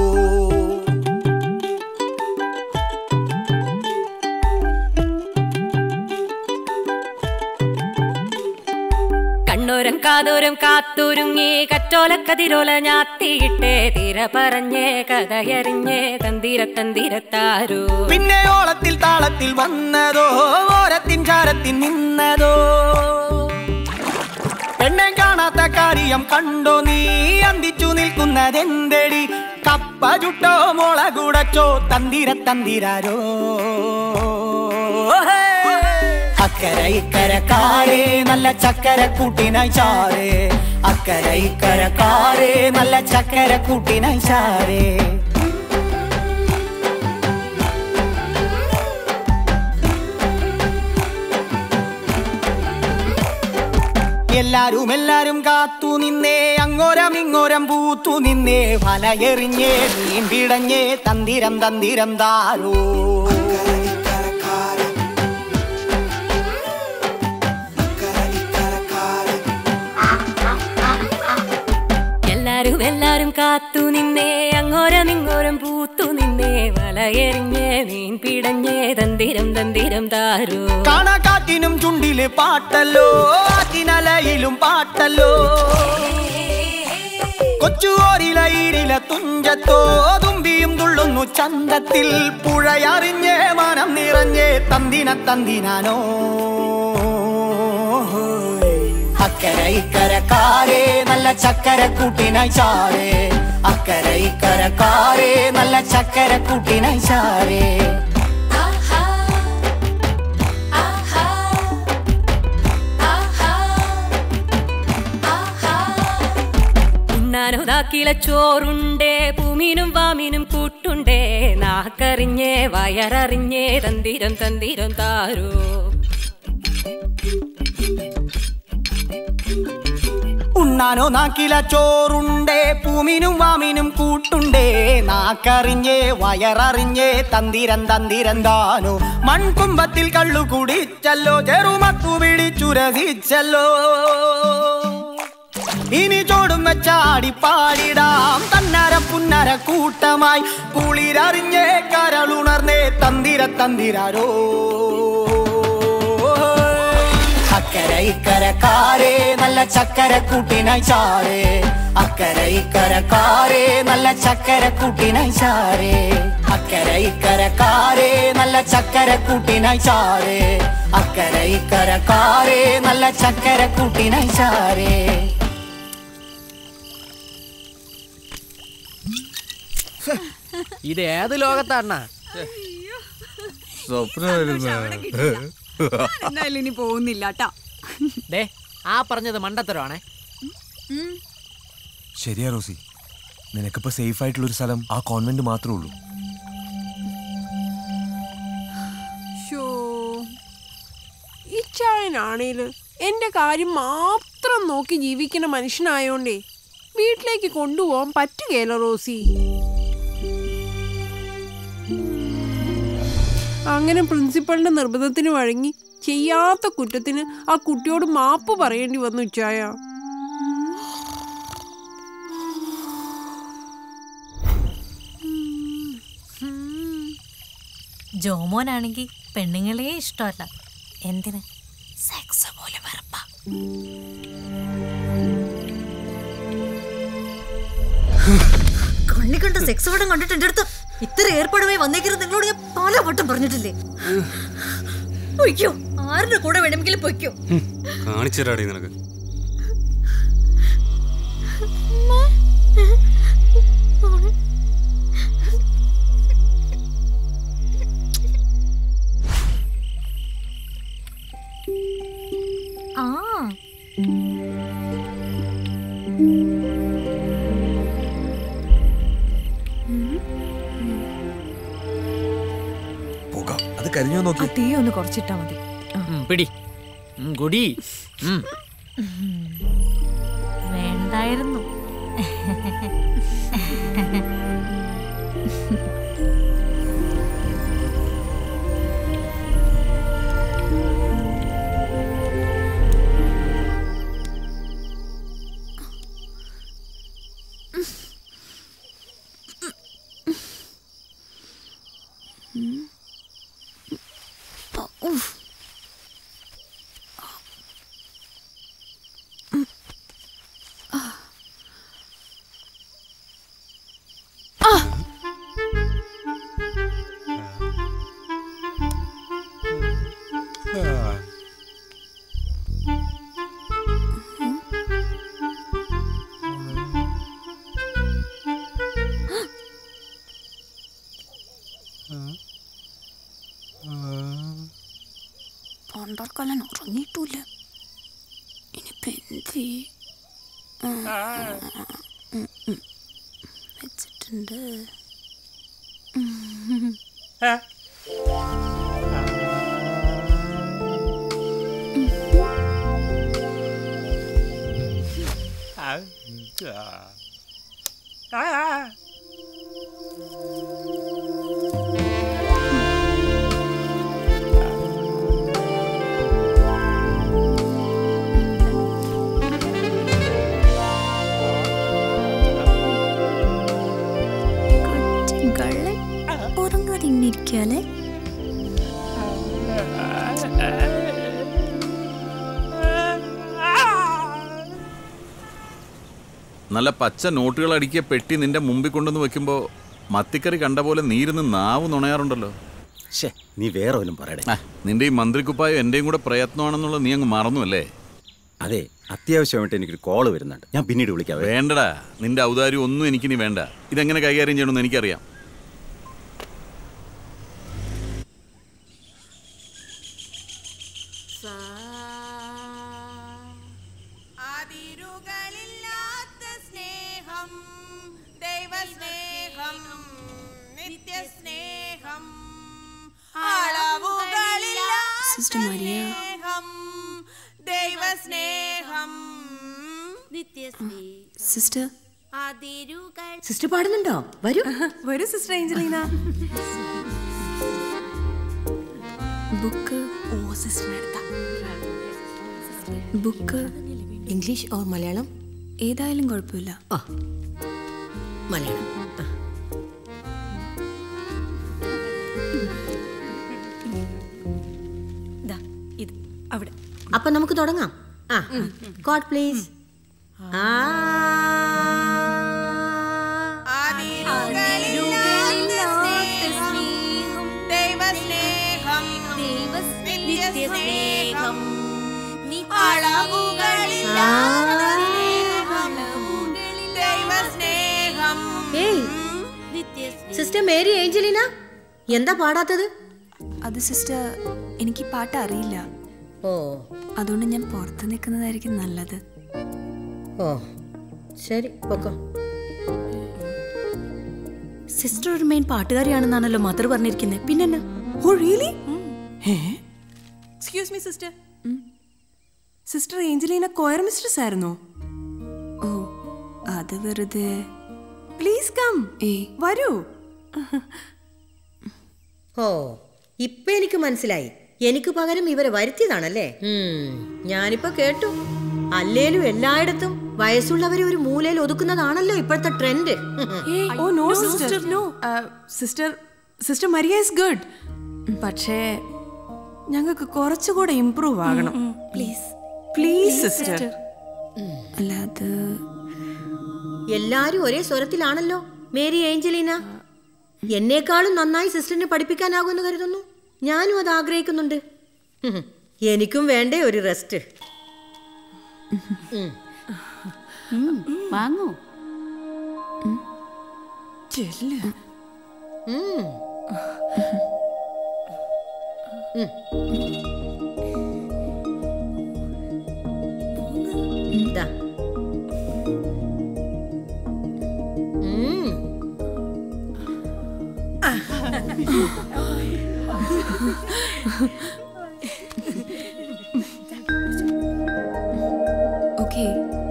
കണ്ണോരം കാതോരം കാത്തൊരുങ്ങി കറ്റോലക്കതിരോല ഞാത്തിയിട്ടേ തിര പറഞ്ഞേ കഥയറിഞ്ഞേ തന്തിര തന്തിരത്താരോ പിന്നെ ഓളത്തിൽ താളത്തിൽ വന്നതോ ഓരത്തിൻ ചാരത്തിൽ നിന്നതോ പെണ്ണെ കാണാത്ത കാര്യം കണ്ടോ നീ അന്തിച്ചു നിൽക്കുന്നതെന്തടി കപ്പ ചുട്ടോ മുള കുടച്ചോ തന്തിര തന്തിരാരോ അക്കര ഇക്കര കാരേ നല്ല ചക്കര കൂട്ടിനായി ചാരേ അക്കര ഇക്കര കാരേ നല്ല ചക്കര കൂട്ടിനായി ചാരേ എല്ലാരും എല്ലാരും കാത്തു നിന്നേ അങ്ങോരം ഇങ്ങോരം പൂത്തു നിന്നേ വലയെറിഞ്ഞേ മീൻ പിടഞ്ഞേ തന്തിരം തന്തിരം താരോ എല്ലാരും എല്ലാരും കാത്തു നിന്നേ അങ്ങോരം ഇങ്ങോരം പൂത്തു നിന്നേ വലയെറിഞ്ഞേ മീൻ പിടഞ്ഞേ തന്തിരം തന്തിരം താരോ കാണാക്കാട്ടിനും ചുണ്ടില് പാട്ടല്ലോ ആറ്റിനലയിലും പാട്ടല്ലോ കൊച്ചുപോരിലയിരില തുഞ്ചത്തോ തുമ്പിയും തുള്ളുന്നു ചന്തത്തിൽ പുഴയറിഞ്ഞേ മനം നിറഞ്ഞേ തന്തിന തന്തിനാനോ അക്കര ഇക്കര കാരേ നല്ല ചക്കര കൂട്ടിനായി ചാരേ അക്കര ഇക്കര കാരേ നല്ല ചക്കര കൂട്ടിനായി ചാരേ ഉണ്ണാനോ നാക്കില ചോറുണ്ടേ പൂമീനും വാമീനും കൂട്ടുണ്ടേ നാക്കറിഞ്ഞേ വയററിഞ്ഞേ തന്തിരം തന്തിരം താരോ ഉണ്ണാനോ നാക്കില ചോറുണ്ടേ പൂമിനും വാമിനും കൂട്ടുണ്ടേ നാക്കറിഞ്ഞേ വയററിഞ്ഞേ തന്തിരം തന്തിരം താനോ മൺകുമ്പത്തിൽ കള്ളു കുടിച്ചല്ലോ ചെറുമത്തു പിടിച്ചു രസിച്ചല്ലോ ഇനി ചോടും വെച്ചാടി പാടിടാം തന്നര പുന്നര കൂട്ടമായി കുളിരറിഞ്ഞേ കരളുണർന്നേ തന്തിര തന്തിരാരോ അക്കര ഇക്കര കാരേ നല്ല ചക്കര കൂട്ടിനായി ചാരേ അക്കര ഇക്കര കാരേ നല്ല ചക്കര കൂട്ടിനായി ചാരേ അക്കര ഇക്കര കാരേ നല്ല ചക്കര കൂട്ടിനായി ചാരേ അക്കര ഇക്കര കാരേ നല്ല ചക്കര കൂട്ടിനായി ചാരേ ഇത് ഏത് ലോകത്താണ എന്തായാലും ഇനി പോകുന്നില്ല ട്ടാ ദേ ആ പറഞ്ഞത് മണ്ടത്തരമാണേ ശരിയാ റോസി നിനക്കിപ്പോ സേഫ് ആയിട്ടുള്ള ഒരു സ്ഥലം ആ കോൺവെന്റ് മാത്രമേ ഉള്ളൂ ഷോ ഈ ചായനാണേല് എന്റെ കാര്യം മാത്രം നോക്കി ജീവിക്കുന്ന മനുഷ്യനായോണ്ടേ വീട്ടിലേക്ക് കൊണ്ടുപോകാൻ പറ്റുകയല്ലോ റോസി അങ്ങനെ പ്രിൻസിപ്പളിന്റെ നിർബന്ധത്തിന് വഴങ്ങി ചെയ്യാത്ത കുറ്റത്തിന് ആ കുട്ടിയോട് മാപ്പ് പറയേണ്ടി വന്നു ഇച്ചായ ജോമോനാണെങ്കിൽ പെണ്ണുങ്ങളെ ഇഷ്ടമല്ല എന്തിന് സെക്സ് പോലെ വെറുപ്പാ കണ്ണി കണ്ട സെക്സ് പടം കണ്ടിട്ട് എന്റെ അടുത്ത് ഇത്ര ഏർപ്പാടുമായി വന്നേക്കരുത് നിങ്ങളോട് ഞാൻ പല വട്ടം പറഞ്ഞിട്ടില്ലേ പൊയ്ക്കോ ആരുടെ കൂടെ വേണമെങ്കിലും പൊയ്ക്കോ കാണിച്ചരാടി നിനക്ക് ആ പോകാം അത് കരിഞ്ഞോ നോക്കി തീ ഒന്ന് കുറച്ചിട്ടാ മതി പിടി ഉം, കുടി ഉം. വേണ്ടായിരുന്നു പണ്ടർക്കാലൻ ഉറങ്ങിയിട്ടില്ല ഇനിയിപ്പോ എന്ത് ചെയ്യും? ആ, ഉം, ഉം. വെച്ചിട്ടുണ്ട് ഉം. കള്ളൻ ഉറങ്ങാതെ ഇങ്ങനെ ഇരിക്കാല്ലേ നല്ല പച്ച നോട്ടുകൾ അടിക്കിയ പെട്ടി നിന്റെ മുമ്പിൽ കൊണ്ടുവന്ന് വെക്കുമ്പോ മത്തിക്കറി കണ്ട പോലെ നീരുന്ന് നാവ് നുണയാറുണ്ടല്ലോ ഷേ നീ വേറെ വല്ലതും പറയടേ ആ, നിന്റെ ഈ മന്ത്രിക്കുപ്പായം എന്റെയും കൂടെ പ്രയത്നമാണെന്നുള്ളത് നീ അങ്ങ് മറന്നു അല്ലേ അതെ അത്യാവശ്യമായിട്ട് എനിക്കൊരു കോള് വരുന്നുണ്ട് ഞാൻ പിന്നീട് വിളിക്കാം വേണ്ടടാ നിന്റെ ഔദാര്യം ഒന്നും എനിക്ക് നീ വേണ്ട ഇതെങ്ങനെ കൈകാര്യം ചെയ്യണമെന്ന് എനിക്കറിയാം അതിരുകളില്ലാത്ത സ്നേഹം ദൈവസ്നേഹം നിത്യസ്നേഹം അളവുകളില്ലാത്ത സിസ്റ്റർ മരിയ സ്നേഹം ദൈവസ്നേഹം സിസ്റ്റർ സിസ്റ്റർ പാടുന്നുണ്ടോ വരൂ വരൂ സിസ്റ്റർ ഏഞ്ചലീന ബുക്ക് ഓ സിസ്റ്ററിനെടുത്ത ബുക്ക് ഇംഗ്ലീഷ് ഓർ മലയാളം ഏതായാലും കുഴപ്പമില്ല മലയാളം ഇത് അവിടെ അപ്പൊ നമുക്ക് തുടങ്ങാം ആ ഗോഡ് പ്ലീസ് ആ ദൈവസ്നേഹം നിത്യസ്നേഹം അളവുകളില്ലാത്ത സ്നേഹം ദൈവസ്നേഹം ഏയ് സിസ്റ്റർ മേരി ഏഞ്ചലിന എന്താ പാടാത്തത് അത് സിസ്റ്റർ എനിക്ക് ഈ പാട്ട് അറിയില്ല ഓ അതുകൊണ്ട് ഞാൻ പുറത്ത് നിൽക്കുന്നതായിരിക്കും നല്ലത് ഓ ശരി പൊക്കോ സിസ്റ്റർ ഒരു മെയിൻ പാട്ടുകാരിയാണെന്നാണല്ലോ മദർ പറഞ്ഞിരിക്കുന്നത് പിന്നെന്നാ oh really excuse me sister sister Angelina choir mistress ആയിരുന്നോ ഓ അത് വെറുതെ പ്ലീസ് കം വരൂ ഓ ഇപ്പൊ എനിക്ക് മനസ്സിലായി എനിക്ക് പകരം ഇവരെ വരുത്തിയതാണല്ലേ ഉം, ഞാനിപ്പോ കേട്ടു അല്ലേലും എല്ലായിടത്തും വയസ്സുള്ളവരെ ഒരു മൂലയിൽ ഒതുക്കുന്നതാണല്ലോ ഇപ്പോഴത്തെ trend oh no sister no sister sister Maria is good പക്ഷേ ഞങ്ങൾക്ക് കുറച്ചുകൂടെ ഇംപ്രൂവ് ആകണം പ്ലീസ് പ്ലീസ് സിസ്റ്റർ അല്ല അത് എല്ലാരും ഒരേ സ്വരത്തിലാണല്ലോ മേരി ഏഞ്ചലീന എന്നേക്കാളും നന്നായി സിസ്റ്ററിനെ പഠിപ്പിക്കാനാകുമെന്ന് കരുതുന്നു ഞാനും അത് ആഗ്രഹിക്കുന്നുണ്ട് ഉം. എനിക്കും വേണ്ടേ ഒരു റെസ്റ്റ് വാങ്ങൂ ചെല്ല് ഇതാ ഉം. ഓക്കെ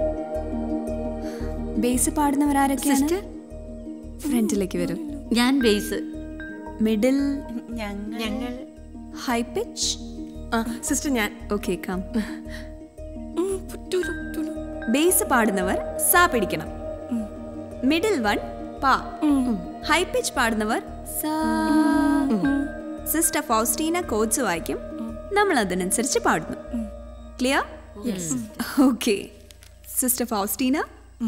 ബേസ് പാടുന്നവരാരൊക്കെയാണ് ഫ്രണ്ടിലേക്ക് വരും ഞാൻ ബേസ് മിഡിൽ ഞങ്ങൾ ഹൈ പിച്ച് സിസ്റ്റർ ഞാൻ ഓക്കെ കം ബേസ് പാടുന്നവർ സാ പിടിക്കണം മിഡിൽ വൺ പാ ഹൈ പിച്ച് പാടുന്നവർ സാ സിസ്റ്റർ ഫൗസ്റ്റീന കോച്ച് വായിക്കും നമ്മൾ അതിനനുസരിച്ച് പാടുന്നു clear okay sister Faustina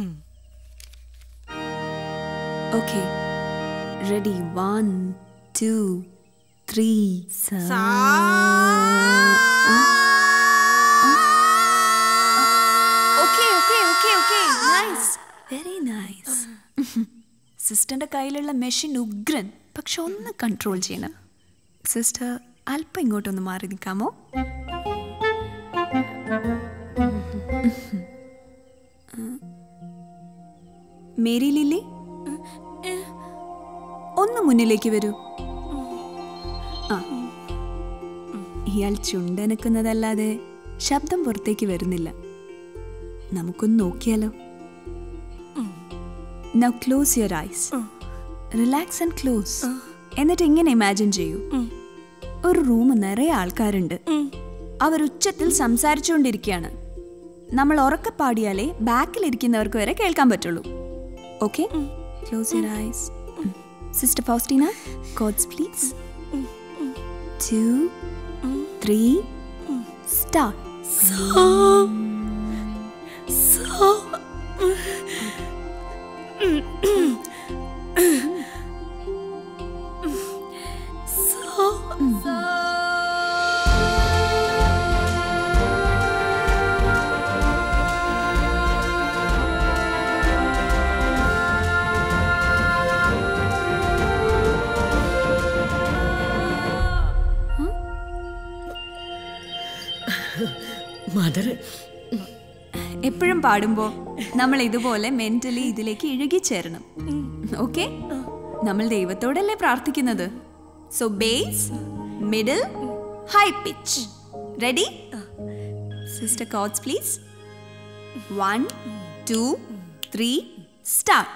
okay ready one two three okay okay okay okay nice very nice സിസ്റ്ററിന്റെ കയ്യിലുള്ള മെഷീൻ ഉഗ്രൻ പക്ഷെ ഒന്ന് കൺട്രോൾ ചെയ്യണം സിസ്റ്റർ അല്പം ഇങ്ങോട്ടൊന്ന് മാറി നിൽക്കാമോ മേരി ലില്ലി ഒന്ന് മുന്നിലേക്ക് വരൂ ആ ഇയാൾ ചുണ്ടനക്കുന്നതല്ലാതെ ശബ്ദം പുറത്തേക്ക് വരുന്നില്ല നമുക്കൊന്ന് നോക്കിയാലോ now close your eyes relax and close എന്നിട്ട് ഇങ്ങനെ ഇമാജിൻ ചെയ്യൂ ഒരു റൂം നിറയെ ആൾക്കാരുണ്ട് അവർ ഉച്ചത്തിൽ സംസാരിച്ചുകൊണ്ടിരിക്കുകയാണ് നമ്മൾ ഉറക്കെ പാടിയാലേ ബാക്കിലിരിക്കുന്നവർക്ക് വരെ കേൾക്കാൻ പറ്റുള്ളൂ okay close your eyes sister Faustina chords please two three start mother എപ്പോഴും പാടുമ്പോൾ നമ്മൾ ഇതുപോലെ മെന്റലി ഇതിലേക്ക് ഇഴുകിച്ചേരണം ഓക്കെ നമ്മൾ ദൈവത്തോടല്ലേ പ്രാർത്ഥിക്കുന്നത് so base middle high pitch ready sister chords please one two three start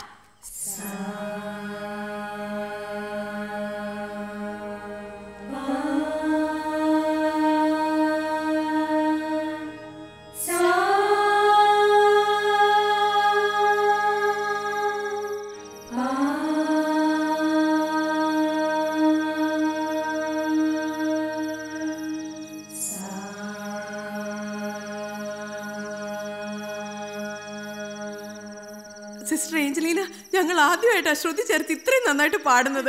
sister Angelina ഞങ്ങൾ ആദ്യമായിട്ടാ ശ്രുതി ചേർത്ത് ഇത്രയും നന്നായിട്ട് പാടുന്നത്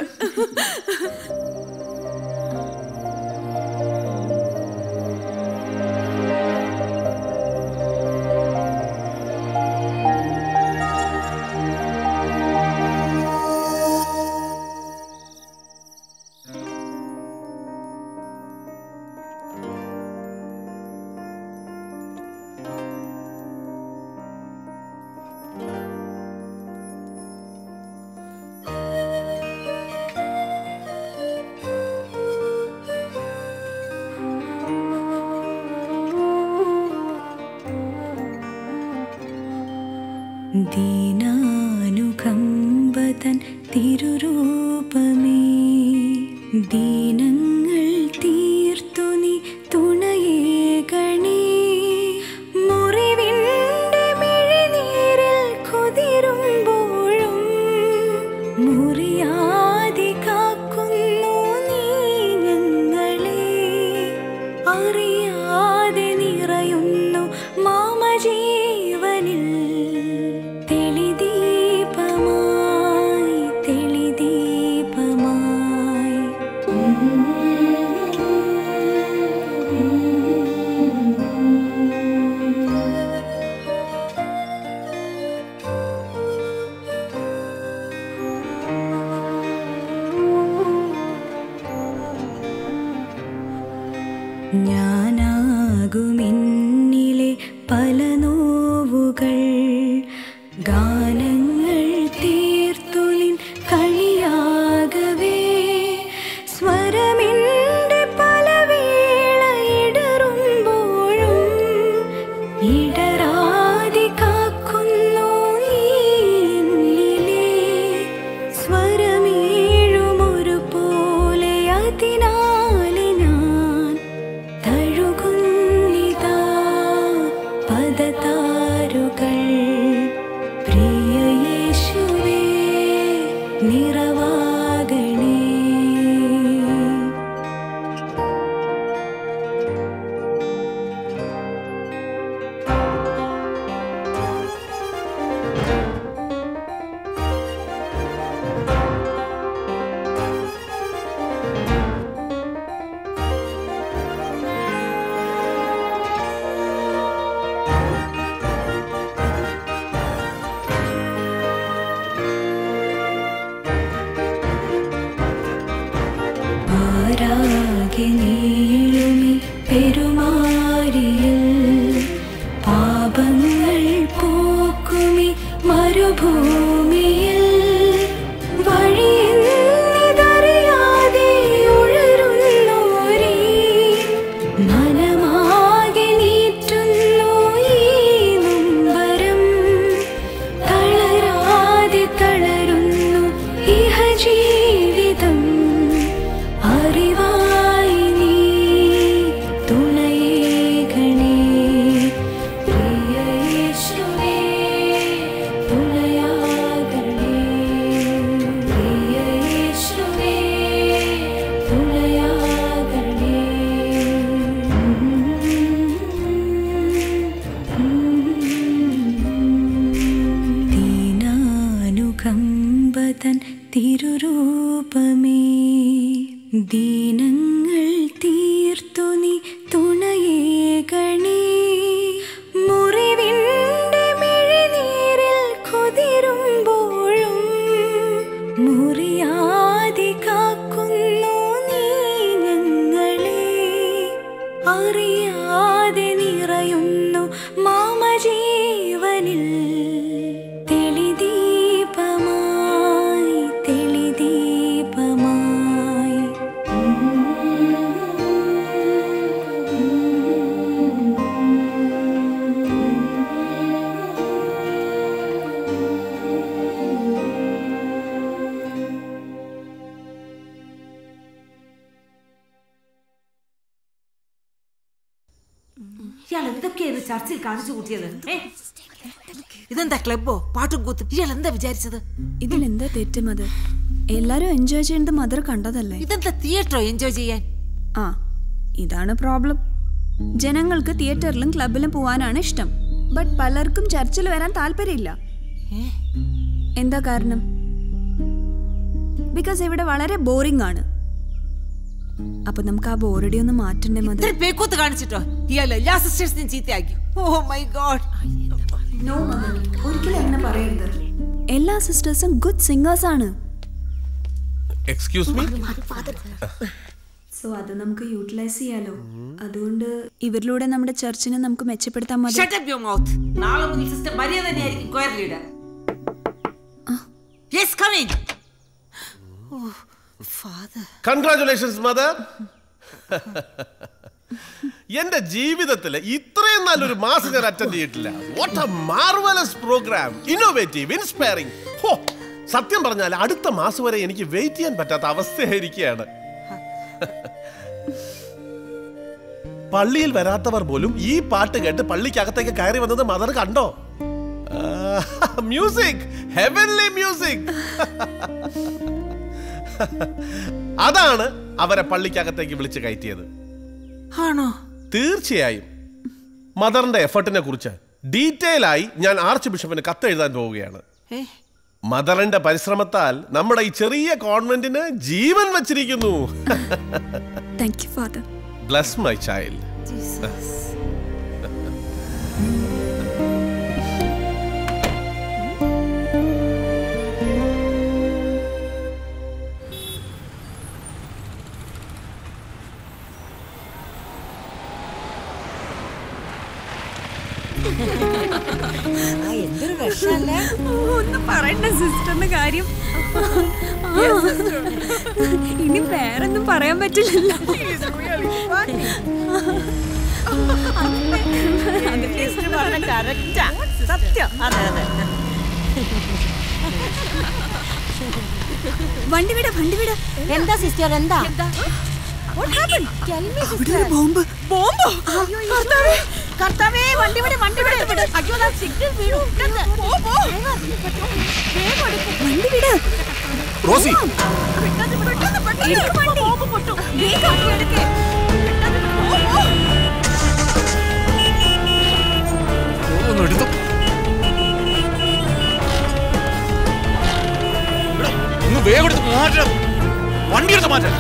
ദീനാനുകമ്പതൻ തിരുരൂപമേ ദീനങ്ങൾ തീർത്തു നീ തുണയേകണേ മുറിവിൻ്റെ മിഴിനീരിൽ കുതിരുമ്പോഴും മുറിയാതെ കാക്കുന്നു നീ ഞങ്ങളെ അറിയാതെ നിറയുന്നു മാമജീവനിൽ തെളിദീപമായി തെളിദീപമായി ഞാനാകുമെന്നിലെ പല നോവുകൾ ഗാനങ്ങൾ തീർത്തു നിൻ കളിയാകവേ സ്വരമിൻ്റെ പല വേള ഇടറുമ്പോഴും ഇടരാതെ കാക്കുന്നു നീ എന്നിലെ സ്വരമേഴുമൊരു പോലെ അതിനാലെ ഞാൻ തഴുകുന്നിതാ പദതാരുകൾ പ്രിയ യേശുവേ നിറവാകണേ ആരാകെ നീളുമി പെരുമാരിയിൽ പാപങ്ങൾ പോക്കുമി മരുഭൂമിയിൽ വഴിയെന്നിതറിയാതെ ഉഴറുന്നോരേ മനമാകെ നീറ്റുന്നു ഈ നൊമ്പരം തളരാതെ തളരുന്നു ഇഹ ജീവിതം അറിവായി നീ തുണയേകണേ പ്രിയ യേശുവേ തുണയാകണേ പ്രിയ യേശുവേ തുണയാകണേ ദീനാനുകമ്പതൻ തിരുരൂപമേ ദീനങ്ങൾ തീർത്തു നീ തുണയേകണേ മുറിവിൻ്റെ മിഴിനീരിൽ കുതിരുമ്പോഴും മുറിയാതെ കാക്കുന്നു നീ ഞങ്ങളെ അറിയാതെ നിറയുന്നു മാമജീവനിൽ തെളിദീപമായി തെളിദീപമായി ഇയാൾ എന്തൊക്കെയാണ് ചർച്ചിൽ കാണിച്ചു കൂട്ടിയത് ഏ? ഇതെന്താ ക്ലബോ പാട്ടും കൂത്തും ഇയാൾ എന്താ വിചാരിച്ചത് ഇതിലെന്താ തെറ്റ് മദർ എല്ലാരും എൻജോയ് ചെയ്യുന്നത് മദർ കണ്ടതല്ലേ ഇതെന്താ തിയേറ്ററോ എൻജോയ് ചെയ്യാൻ ആ ഇതാണ് പ്രോബ്ലം ജനങ്ങൾക്ക് തിയേറ്ററിലും ക്ലബിലും പോവാനാണ് ഇഷ്ടം ബട്ട് പലർക്കും ചർച്ചിൽ വരാൻ താല്പര്യമില്ല എന്താ കാരണം ബിക്കോസ് ഇവിടെ വളരെ ബോറിംഗ് ആണ് അപ്പൊ നമുക്ക് ആ ബോറടി ഒന്ന് മാറ്റണ്ടേ മദർ ഇത്ര പേക്കൂത്ത് കാണിച്ചിട്ടോ ഇയാൾ എല്ലാ സിസ്റ്റേഴ്സിനെയും ചീത്തയാക്കി oh my God no mother ഒരിക്കലും അങ്ങനെ പറയരുത് എല്ലാ സിസ്റ്റേഴ്സും ഗുഡ് സിംഗേഴ്സ് ആണ് എക്സ്ക്യൂസ് മീ സോ അത് നമുക്ക് യൂട്ടിലൈസ് ചെയ്യാലോ അതുകൊണ്ട് ഇവരിലൂടെ നമ്മുടെ ചർച്ചിനെ നമുക്ക് മെച്ചപ്പെടുത്താൻ മതി ഷട്ട് അപ്പ് യുവർ മൗത്ത് നാളെ മുതൽ സിസ്റ്റർ മരിയ തന്നെയായിരിക്കും choir leader yes come in oh father congratulations mother എന്റെ ജീവിതത്തിൽ ഇത്രയും നല്ലൊരു മാസം ഞാൻ അറ്റൻഡ് ചെയ്തിട്ടില്ല what a marvellous programme innovative inspiring ഹോ സത്യം പറഞ്ഞാൽ അടുത്ത മാസം വരെ എനിക്ക് വെയിറ്റ് ചെയ്യാൻ പറ്റാത്ത അവസ്ഥയായിരിക്കുകയാണ് പള്ളിയിൽ വരാത്തവർ പോലും ഈ പാട്ട് കേട്ട് പള്ളിക്കകത്തേക്ക് കയറി വന്നത് മദർ കണ്ടോ മ്യൂസിക് ഹെവൻലി മ്യൂസിക് അതാണ് അവരെ പള്ളിക്കകത്തേക്ക് വിളിച്ച് കയറ്റിയത് ആണോ തീർച്ചയായും മദറിന്റെ എഫർട്ടിനെ കുറിച്ച് ഡീറ്റെയിൽ ആയി ഞാൻ ആർച്ച് ബിഷപ്പിന് കത്തെഴുതാൻ പോവുകയാണ് ഏ? മദറിന്റെ പരിശ്രമത്താൽ നമ്മുടെ ഈ ചെറിയ കോൺവെന്റിന് ജീവൻ വച്ചിരിക്കുന്നു thank you father bless my child എന്തൊരു വിഷമല്ലേ ഒന്നും പറയണ്ട സിസ്റ്ററിന്റെ കാര്യം ഇനി വേറൊന്നും പറയാൻ പറ്റില്ലല്ലോ സത്യം അതെ അതെ വണ്ടി വിട വണ്ടി വിട എന്താ സിസ്റ്റർ എന്താ ബോംബ് ബോംബോ കർത്താവേ വണ്ടി വിട് വണ്ടി വിട് അയ്യോ ദാ സിഗ്നൽ വീണു വണ്ടി വിട റോസി ബോംബ് പൊട്ടും വേഗം എടുക്കേ ഒന്ന് എടുത്തു ഒന്ന് വേഗം എടുത്ത് മാറ്റാം വണ്ടി എടുത്ത് മാറ്റാം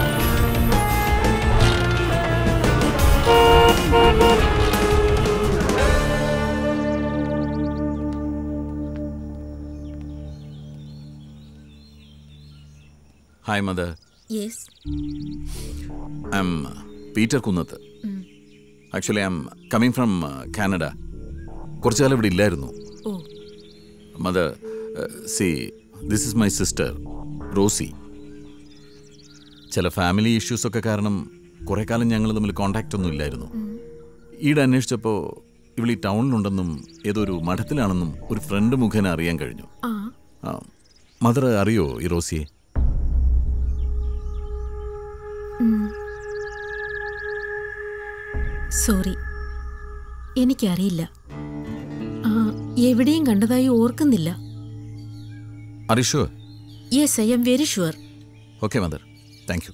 hi mother yes I am Peter Kunnath actually I am coming from Canada കുറച്ചു കാലം ഇവിടെ ഇല്ലായിരുന്നു oh mother see this is my sister Rosie ചില ഫാമിലി ഇഷ്യൂസൊക്കെ കാരണം കുറേ കാലം ഞങ്ങൾ തമ്മിൽ കോണ്ടാക്റ്റ് ഒന്നും ഇല്ലായിരുന്നു ഈടെ അന്വേഷിച്ചപ്പോൾ ഇവിടെ ഈ ടൗണിലുണ്ടെന്നും ഏതോ ഒരു മഠത്തിലാണെന്നും ഒരു ഫ്രണ്ട് മുഖേന അറിയാൻ കഴിഞ്ഞു ആ ആ മദർ അറിയോ ഈ റോസിയെ സോറി എനിക്കറിയില്ല ആ, എവിടെയും കണ്ടതായി ഓർക്കുന്നില്ല അറിഷോ yes I am very sure okay mother thank you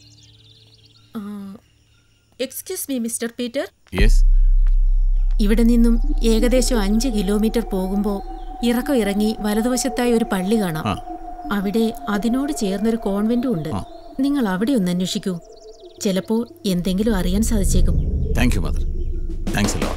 excuse me mister Peter yes ഇവിടെ നിന്നും ഏകദേശം അഞ്ച് കിലോമീറ്റർ പോകുമ്പോൾ ഇറക്കം ഇറങ്ങി വലതുവശത്തായി ഒരു പള്ളി കാണാം ആ. അവിടെ അതിനോട് ചേർന്നൊരു കോൺവെന്റും ഉണ്ട് നിങ്ങൾ അവിടെ ഒന്ന് അന്വേഷിക്കൂ ചിലപ്പോൾ എന്തെങ്കിലും അറിയാൻ സാധിച്ചേക്കും thank you mother thanks hello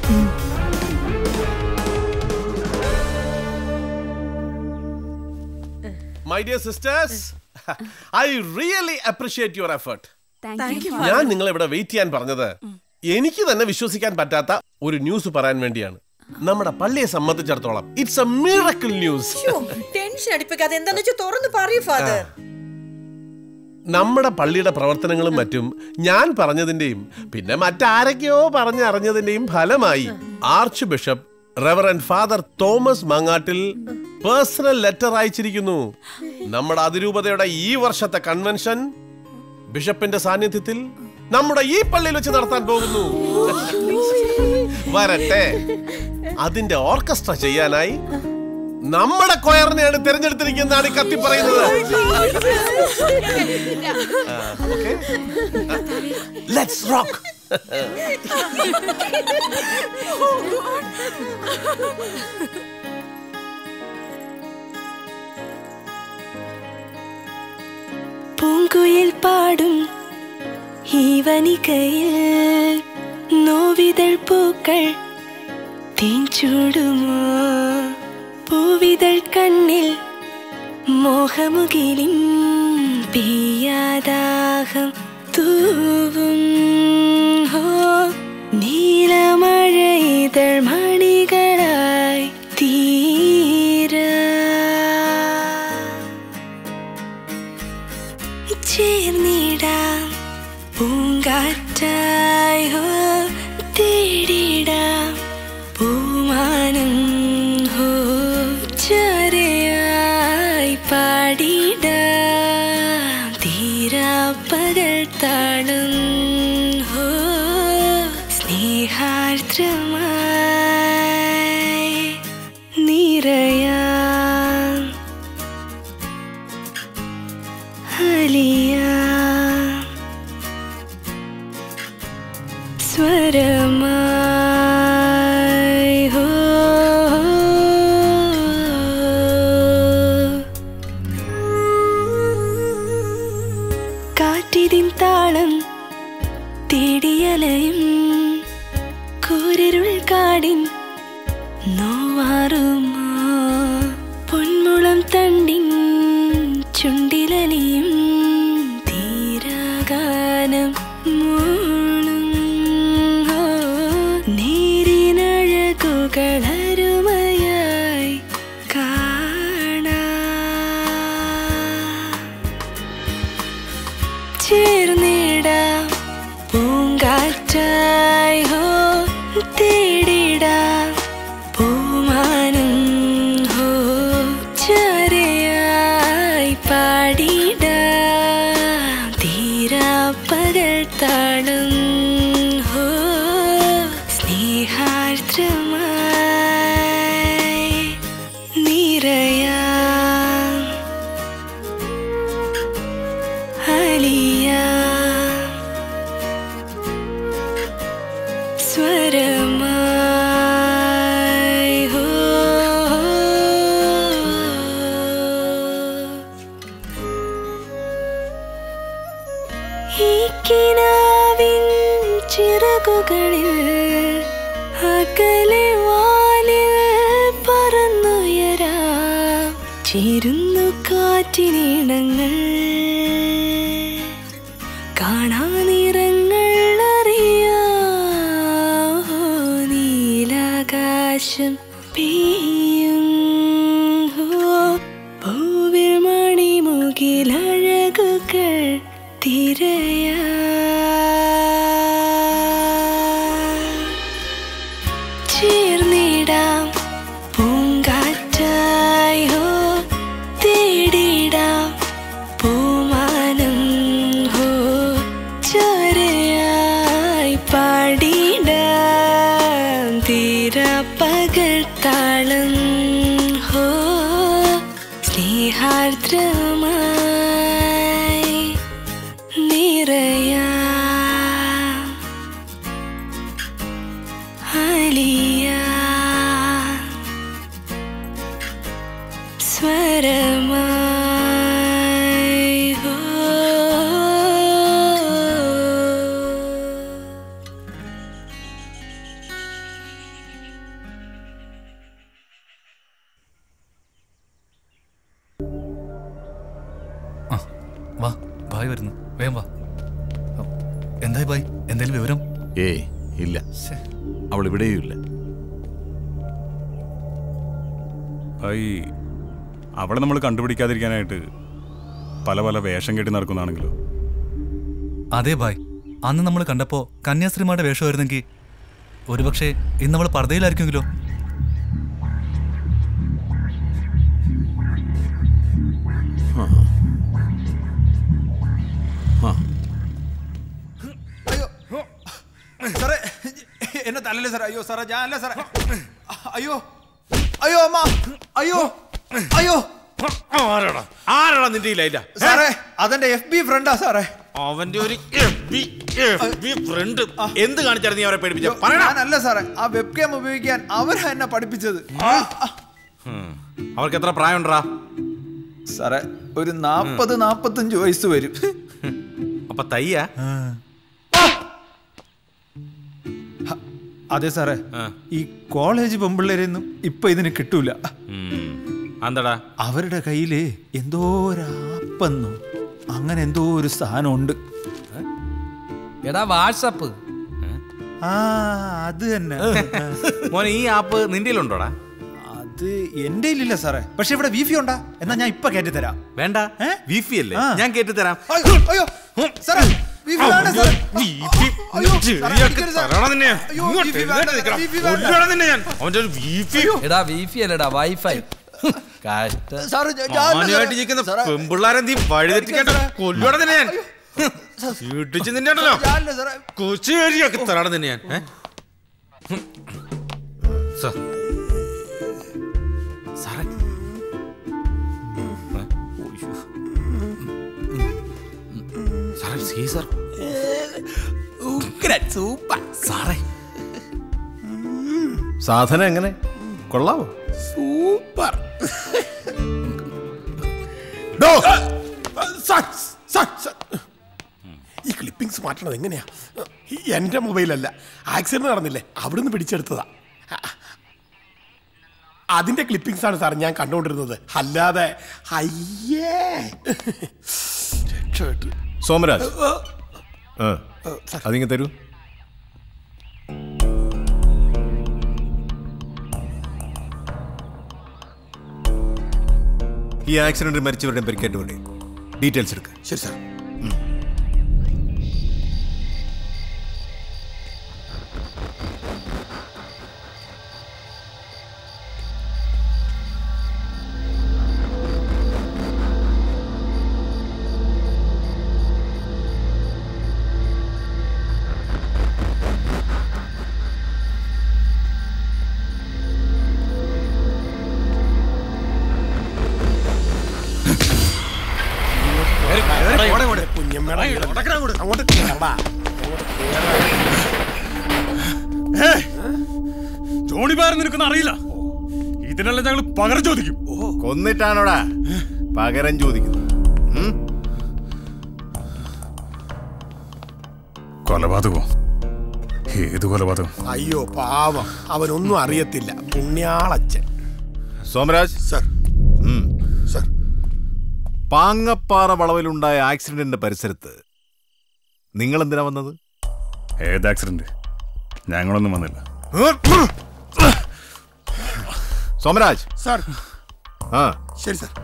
my dear sisters I really appreciate your effort thank you ഞാൻ നിങ്ങളെ ഇവിടെ വെയിറ്റ് ചെയ്യാൻ പറഞ്ഞത് എനിക്ക് തന്നെ വിശ്വസിക്കാൻ പറ്റാത്ത ഒരു ന്യൂസ് പറയാൻ വേണ്ടിയാണ് നമ്മുടെ പള്ളിയെ സംബന്ധിച്ചിടത്തോളം it's a miracle news tension അടിപ്പിക്കാതെ എന്താന്ന് വെച്ചാൽ തുറന്നു പറയൂ ഫാദർ നമ്മുടെ പള്ളിയുടെ പ്രവർത്തനങ്ങളും മറ്റും ഞാൻ പറഞ്ഞതിന്റെയും പിന്നെ മറ്റാരൊക്കെയോ പറഞ്ഞറിഞ്ഞതിന്റെയും ഫലമായി archbishop reverend father Thomas Mangattil personal letter അയച്ചിരിക്കുന്നു നമ്മുടെ അതിരൂപതയുടെ ഈ വർഷത്തെ കൺവെൻഷൻ ബിഷപ്പിന്റെ സാന്നിധ്യത്തിൽ നമ്മുടെ ഈ പള്ളിയിൽ വെച്ച് നടത്താൻ പോകുന്നു വരട്ടെ അതിന്റെ ഓർക്കസ്ട്ര ചെയ്യാനായി നമ്മുടെ കൊയറിനെയാണ് തിരഞ്ഞെടുത്തിരിക്കുന്നതാണ് ഈ കത്തി പറയുന്നത് ലെറ്റ്സ് റോക്ക് പൂങ്കുയിൽ പാടും ഈ വനികയിൽ നോവിതൾ പൂക്കൾ തേൻചൂടുമോ പൂവിതൾ കണ്ണിൽ മോഹമുകിലിൻ പെയ്യാദാഹം തൂവും ഹോ നീലമഴ ഇതൾ മണികളായി തീരാ ചേർന്നിടാം പൂങ്കാറ്റായി ഹോ തേടിടാം പൂമാനം ഹോ ചരയായി പാടിടാം തീരാപ്പകൽ താളും ഹോ സ്നേഹാർദ്രമായി നിറയാം ഹലിയാ സ്വരമായി ഹോ കാറ്റിതിൻ താളം തേടിയലയും കൂരിരുൾ കാടിൻ നോവാറുമോ പൊന്മുളം തണ്ടിൻ ചുണ്ടിലലിയും തീരാഗാനം മൂളും ഹോ, നീരിനഴകുകളരുമയായി കാണാ ചേർന്നിടാം പൂങ്കാറ്റായി ഹോ തേടിടാം പൂമാനം ഹോ ചരയായി പാടിടാം തീരാപ്പകൽ താളും ഹോ സ്നേഹാർദ്രമായി നിറയാം ഹലിയാ സ്വരമായി ഹോ ഈ കിനാവിൻ ചിറകുകളിൽ അകലെ വാനിൽ പറന്നുയരാം ചേരുന്നു കാറ്റിനീണങ്ങൾ കാണാ നിറങ്ങൾ അറിയാം നീലാകാശം പെയ്യും ഹോ പൂവിൽ മണിമുകിലഴകുകൾ തിരയാ ചേർന്നിടാം പൂങ്കാറ്റായി ഹോ തേടിടാം പൂമാനം ഹോ ചൊരയായി പാടിടാം തീരപ്പകൽ താളം ഹോ സ്നേഹാർദ്രമായി നിറയാം ഹലിയാ സ്വരമായി ഹോ വാ ഭായ് വരുന്നു വേഗം വാ എന്തായി ഭായ് എന്തെങ്കിലും വിവരം ഏയ് ഇല്ല അവൾ ഇവിടെയും ഇല്ല ഭായ് അവളെ നമ്മൾ കണ്ടുപിടിക്കാതിരിക്കാനായിട്ട് പല പല വേഷം കെട്ടി നടക്കുന്നതാണെങ്കിലോ അതെ ഭായ് അന്ന് നമ്മൾ കണ്ടപ്പോ കന്യാസ്ത്രീമാരുടെ വേഷമായിരുന്നെങ്കിൽ ഒരുപക്ഷെ ഇന്ന് നമ്മൾ പർദ്ദയിലായിരിക്കുമെങ്കിലോ സാറേ എന്നെ തല്ലല്ലേ സാറേ അയ്യോ സാറേ ഞാനല്ല സാറേ അയ്യോ അയ്യോ അമ്മ അയ്യോ അയ്യോ ആരാടാ ആരാടാ നിന്റെ ഈ ലൈല സാറേ അതെന്റെ എഫ് ബി ഫ്രണ്ടാ സാറേ അവന്റെ ഒരു ഫ്രണ്ട് എന്ത് കാണിച്ചായിരുന്നു നീ അവരെ പേടിപ്പിച്ച ഞാനല്ല സാറേ ആ വെബ് ക്യാം ഉപയോഗിക്കാൻ അവരാ എന്നെ പഠിപ്പിച്ചത് അവർക്ക് എത്ര പ്രായമുണ്ടാ സാറേ ഒരു നാപ്പത് നാപ്പത്തഞ്ച് വയസ്സ് വരും അപ്പൊ തയ്യ അതെ സാറേ ഈ കോളേജ് പെമ്പിള്ളേരൊന്നും ഇപ്പൊ ഇതിന് കിട്ടൂല എന്താടാ അവരുടെ കയ്യില് എന്തോ ഒരാപ്പെന്നോ അങ്ങനെ എന്തോ ഒരു സാധനം ഉണ്ട് എടാ വാട്സപ്പ് ആ അത് തന്നെ മോനെ ഈ ആപ്പ് നിന്റെ ഉണ്ടോടാ അത് എന്റെ ഇല്ല സാറേ പക്ഷെ ഇവിടെ വിഫി ഉണ്ടാ എന്നാ ഞാൻ ഇപ്പൊ കയറ്റി തരാം വേണ്ട വിഫി അല്ലേ ഞാൻ കേട്ടി തരാം അയ്യോ അയ്യോ സാറേ വിഫി വേണ്ട സാറേ അയ്യോ, സാറേ, ശരിയാക്കി അടിക്കരുത് സാറേ. തരണം നിന്നെ. അയ്യോ, ഇങ്ങോട്ട് വിഫി എഴുന്നേറ്റ് വേണ്ട, നിൽക്കണം. വിഫി വേണ്ട. കൊല്ലുവാണ് നിന്നെ ഞാൻ. അവന്റെ ഒരു വിഫി. എടാ വിഫി അല്ലടാ വൈഫൈ കഷ്ട സാറ് ഞാൻ- ഞാൻ- മാന്യമായിട്ട് ജീവിക്കുന്ന പെമ്പിള്ളാരെ നീ വഴിതെറ്റിക്കേണ്ട കൊല്ലുവാണ് നിന്നെ ഞാൻ ഇടിച്ച് നിന്നെ ഉണ്ടല്ലോ ഞാനല്ല സാറേ കൊച്ചു ശരിയാക്കി തരണം നിന്നെ ഞാൻ ഏ? സാർ സാറേ ഏ? ഓയ്യോ. സാറേ സീ സാർ സൂപ്പർ സാറേ സാധനം എങ്ങനെ കൊള്ളാവോ സൂപ്പർ ഈ ക്ലിപ്പിംഗ്സ് മാറ്റണത് എങ്ങനെയാ ഈ എന്റെ മൊബൈലല്ല ആക്സിഡന്റ് നടന്നില്ലേ അവിടുന്ന് പിടിച്ചെടുത്തതാ അതിന്റെ ക്ലിപ്പിംഗ്സ് ആണ് സാർ ഞാൻ കണ്ടുകൊണ്ടിരുന്നത് അല്ലാതെ അയ്യേ രക്ഷപ്പെട്ടു സോമരാജ് ആ അതിങ്ങ് തരൂ ഈ ആക്സിഡന്റിൽ മരിച്ചവരുടെ പരിക്കേറ്റ് വേണ്ടി ഡീറ്റെയിൽസ് എടുക്കുക ശരി സാർ അങ്ങോട്ട് കേറടാ. ജോണി ബാരൻ നിനക്കൊന്നും അറിയില്ല ഇതിനെല്ലാം ഞങ്ങൾ പകരം ചോദിക്കും കൊന്നിട്ടാണോടാ പകരം ചോദിക്കുന്നു ഉം? കൊലപാതകോ ഏത് കൊലപാതകം അയ്യോ പാവം അവനൊന്നും അറിയത്തില്ല പുണ്യാളച്ചൻ സോമരാജ് സർ സർ പാങ്ങപ്പാറ വളവിലുണ്ടായ ആക്സിഡന്റിന്റെ പരിസരത്ത് നിങ്ങൾ എന്തിനാ വന്നത് ഏത് ആക്സിഡന്റ് ഞങ്ങളൊന്നും വന്നില്ല സോമരാജ് സാർ ആ ശരി സാർ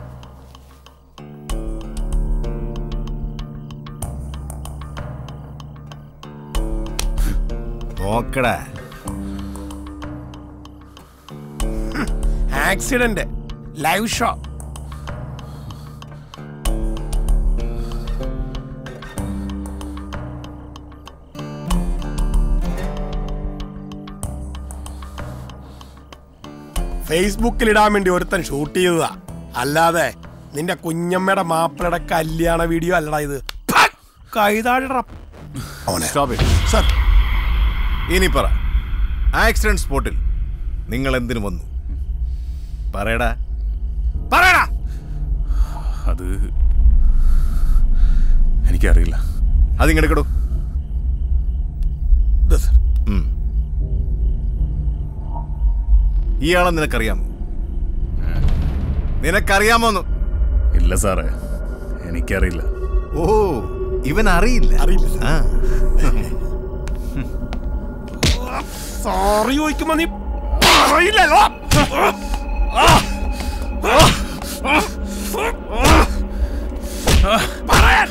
നോക്കടാ ആക്സിഡന്റ് ലൈവ് ഷോ ഫേസ്ബുക്കിൽ ഇടാൻ വേണ്ടി ഒരുത്തൻ ഷൂട്ട് ചെയ്തതാ അല്ലാതെ നിന്റെ കുഞ്ഞമ്മയുടെ മാപ്പിളയുടെ കല്യാണ വീഡിയോ അല്ലടാ ഇത് കൈതാഴ Stop it. ഇനി പറ ആക്സിഡന്റ് സ്പോട്ടിൽ നിങ്ങൾ എന്തിനു വന്നു പറയടാ പറയടാ അത് എനിക്കറിയില്ല അതിങ്ങെടുക്കടോ ഉം. ഇയാളെ നിനക്കറിയാമോ നിനക്കറിയാമോന്ന് ഇല്ല സാറേ എനിക്കറിയില്ല ഓ ഇവൻ അറിയില്ല ആ. സോറി ചോദിക്കുമ്പോ നീ പറയില്ലല്ലോ പറയാൻ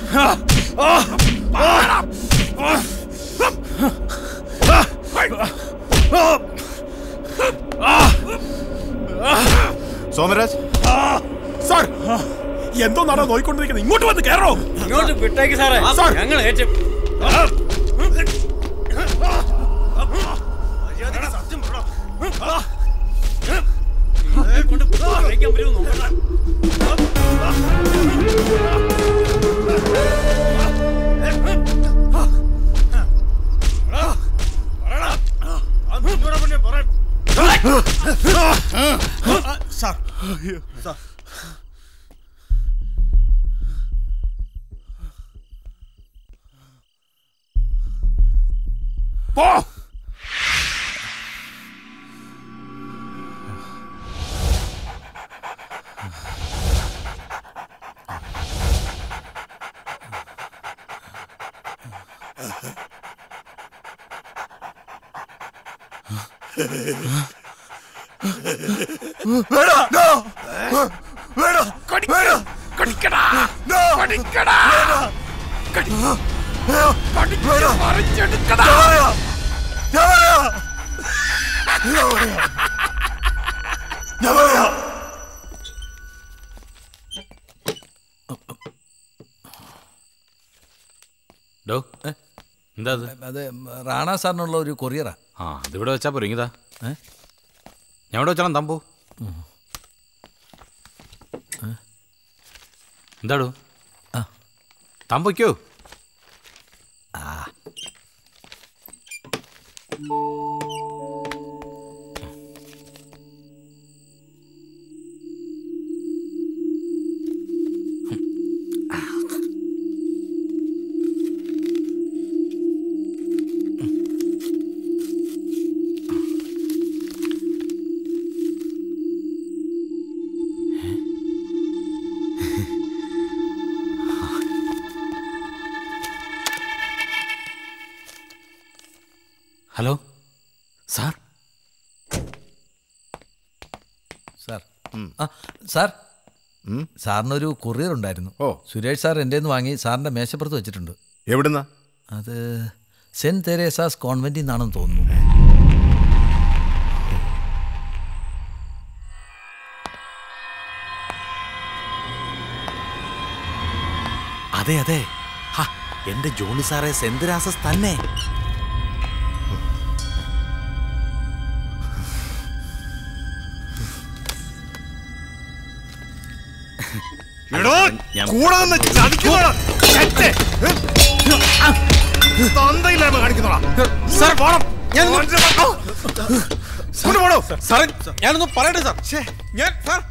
സോമരാജ് സാർ എന്തോ നട നോയിക്കൊണ്ടിരിക്കുന്നത് ഇങ്ങോട്ട് വന്ന് കയറോ ഇങ്ങോട്ട് വിട്ടേക്ക് സാറേ സാർ ഞങ്ങൾ ഏറ്റു സാർ സാർ പോ വേടാ വേടാ വേടാ കടിക്കടാ കടിക്കടാ കടി കടിക്കടാ മറിച്ചെടുക്കടാ ഡോ എന്താ അത് അത് റാണ സാറിനുള്ള ഒരു കൊറിയറാ ആ അതിവിടെ വെച്ചാ പോരെ ഇങ്ങതാ ഏ ഞാൻ ഇവിടെ വെച്ചാൽ തമ്പോ എന്താടോ ആ തമ്പയ്ക്കോ ആ ഹലോ സാർ സാർ ആ സാർ സാറിനൊരു കൊറിയർ ഉണ്ടായിരുന്നു ഓ സുരേഷ് സാർ എൻ്റെ നിന്ന് വാങ്ങി സാറിൻ്റെ മേശപ്പുറത്ത് വെച്ചിട്ടുണ്ട് എവിടുന്നാ അത് സെൻറ്റ് തെരേസാസ് കോൺവെൻറ്റിൽ നിന്നാണെന്ന് തോന്നുന്നു അതെ അതെ ഹ, എന്റെ ജോണി സാറേ സെന്തിരാസസ് തന്നെ എടോ ഞാൻ- കൂടെ നിന്ന് ചതിക്കുന്നോടാ ചെറ്റേ. തന്തയില്ലായ്മ കാണിക്കുന്നോടാ സാർ പോണം ഞാൻ കൊണ്ടുപോടോ സാറേ ഞാനൊന്ന് പറയട്ടെ സാർ ഞാൻ സാർ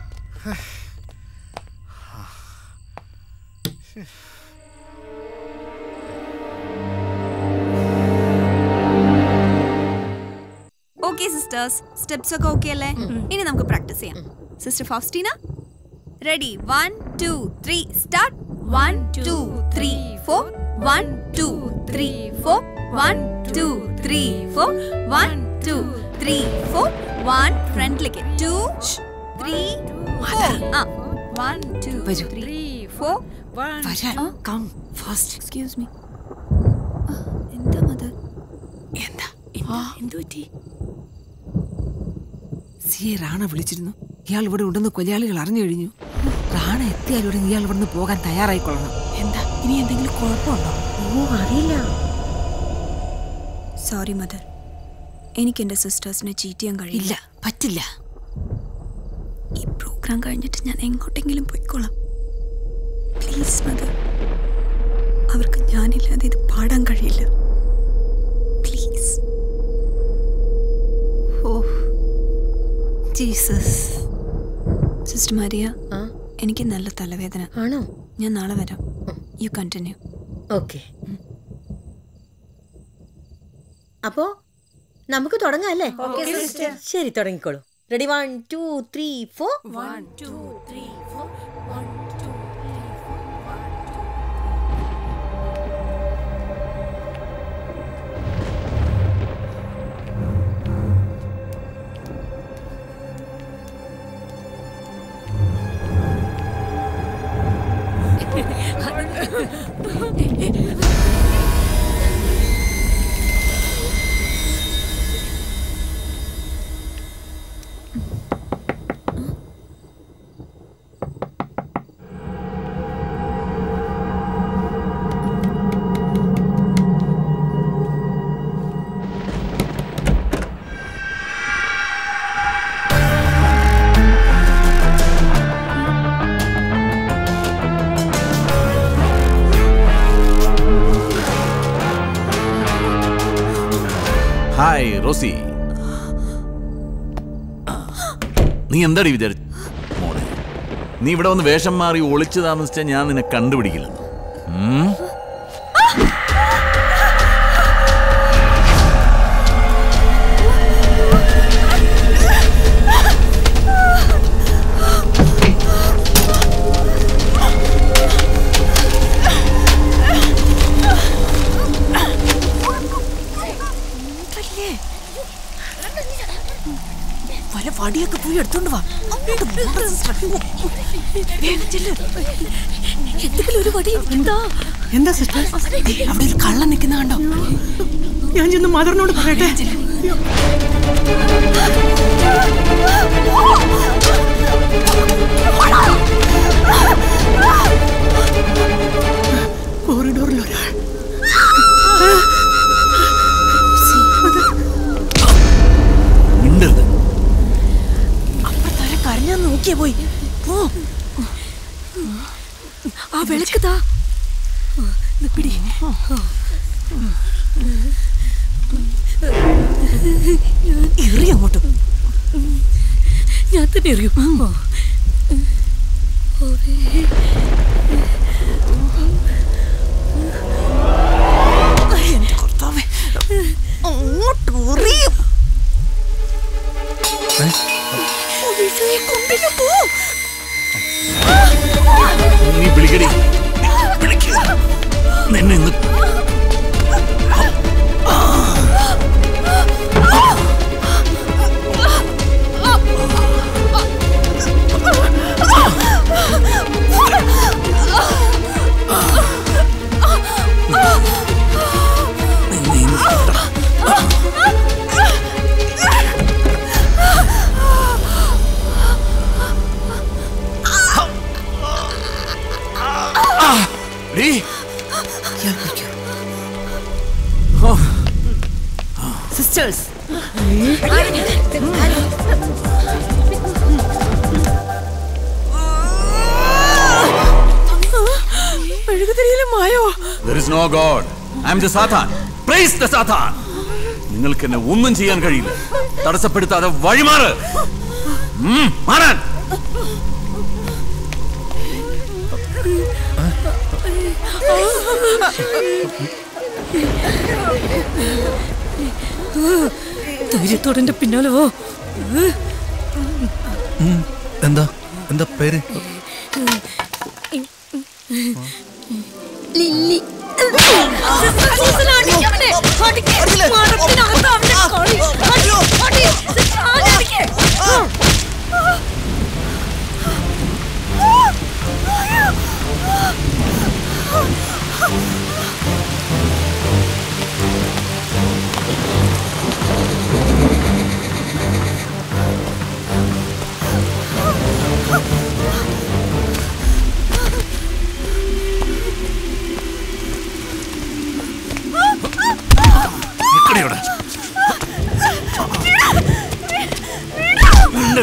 ഓക്കെ സിസ്റ്റേഴ്സ് സ്റ്റെപ്സ് ഒക്കെ ഓക്കെ അല്ലേ ഇനി നമുക്ക് പ്രാക്ടീസ് ചെയ്യാം sister Faustina ready one two three start one two three four one two three four one two three four one two three four one ഫ്രണ്ടിലേക്ക് two three four ആ one two three four come fast excuse me എന്താ mother എന്താ എന്തു പറ്റി സിയെ റാണ വിളിച്ചിരുന്നു ഇയാൾ ഇവിടെ ഉണ്ടെന്ന് കൊലയാളികൾ അറിഞ്ഞു കഴിഞ്ഞു റാണ എത്തിയാലുടൻ ഇയാൾ ഇവിടുന്ന് പോകാൻ തയ്യാറായിക്കൊള്ളണം എന്താ ഇനി എന്തെങ്കിലും കുഴപ്പമുണ്ടോ ഓ അറിയില്ല സോറി മദർ എനിക്ക് എൻ്റെ സിസ്റ്റേഴ്സിനെ ചീറ്റ് ചെയ്യാൻ കഴിയില്ല പറ്റില്ല ഈ പ്രോഗ്രാം കഴിഞ്ഞിട്ട് ഞാൻ എങ്ങോട്ടെങ്കിലും പോയിക്കോളാം പ്ലീസ് മദർ അവർക്ക് ഞാനില്ലാതെ ഇത് പാടാൻ കഴിയില്ല please oh Jesus sister Maria എനിക്ക് നല്ല തലവേദന ആണോ ഞാൻ നാളെ വരാം യു കണ്ടിന്യൂ ഓക്കെ അപ്പോ നമുക്ക് തുടങ്ങാം അല്ലേ Okay, sister. ശരി തുടങ്ങിക്കോളൂ ready one two three four One, two, three, four. One, two, hi Rosie നീ എന്താടി വിചാരിച്ചു മോളെ നീ ഇവിടെ വന്ന് വേഷം മാറി ഒളിച്ചു താമസിച്ചാൽ ഞാൻ നിന്നെ കണ്ടുപിടിക്കില്ലെന്ന് ഉം? വല്ല വടിയൊക്കെ പോയി എടുത്തോണ്ട് വാ അങ്ങോട്ട് മാറ് sister. വേഗം ചെല്ല്. എന്തെങ്കിലും ഒരു വടി എന്താ എന്താ സിസ്റ്റർ അവിടെ ഒരു കള്ളൻ നിൽക്കുന്ന കണ്ടോ ഞാൻ ചെന്ന് മദറിനോട് പറയട്ടെ കോറിഡോറിൽ ഒരാൾ മിണ്ടരുത് അപ്പുറത്താരെ കരഞ്ഞാൻ നോക്കിയേ പോയി പോ ആ വിളക്കുതാ പിടി എറി അങ്ങോട്ട് ഞാൻ തന്നെ എറിയും എന്റെ കർത്താവേ അങ്ങോട്ട് എറിയും അയ്യോ, ഈ കൊമ്പിന് പോ നീ വിളിക്കടി വിളിക്ക്. നിന്നെ ഇന്ന് ഡീ. സിസ്റ്റേഴ്സ് മെഴുകുതിരിയിലെ മായോ There is no God. I am the Satan. Praise the Satan. നിങ്ങൾക്ക് എന്നെ ഒന്നും ചെയ്യാൻ കഴിയില്ല തടസ്സപ്പെടുത്താതെ വഴിമാറ് ഉം, മാറാൻ ധൈര്യത്തോടെ എന്റെ പിന്നാലെ പോ ഉം, എന്താ എന്താ പേര് ലില്ലി നിക്കടി അവിടെ. ഉണ്ട്.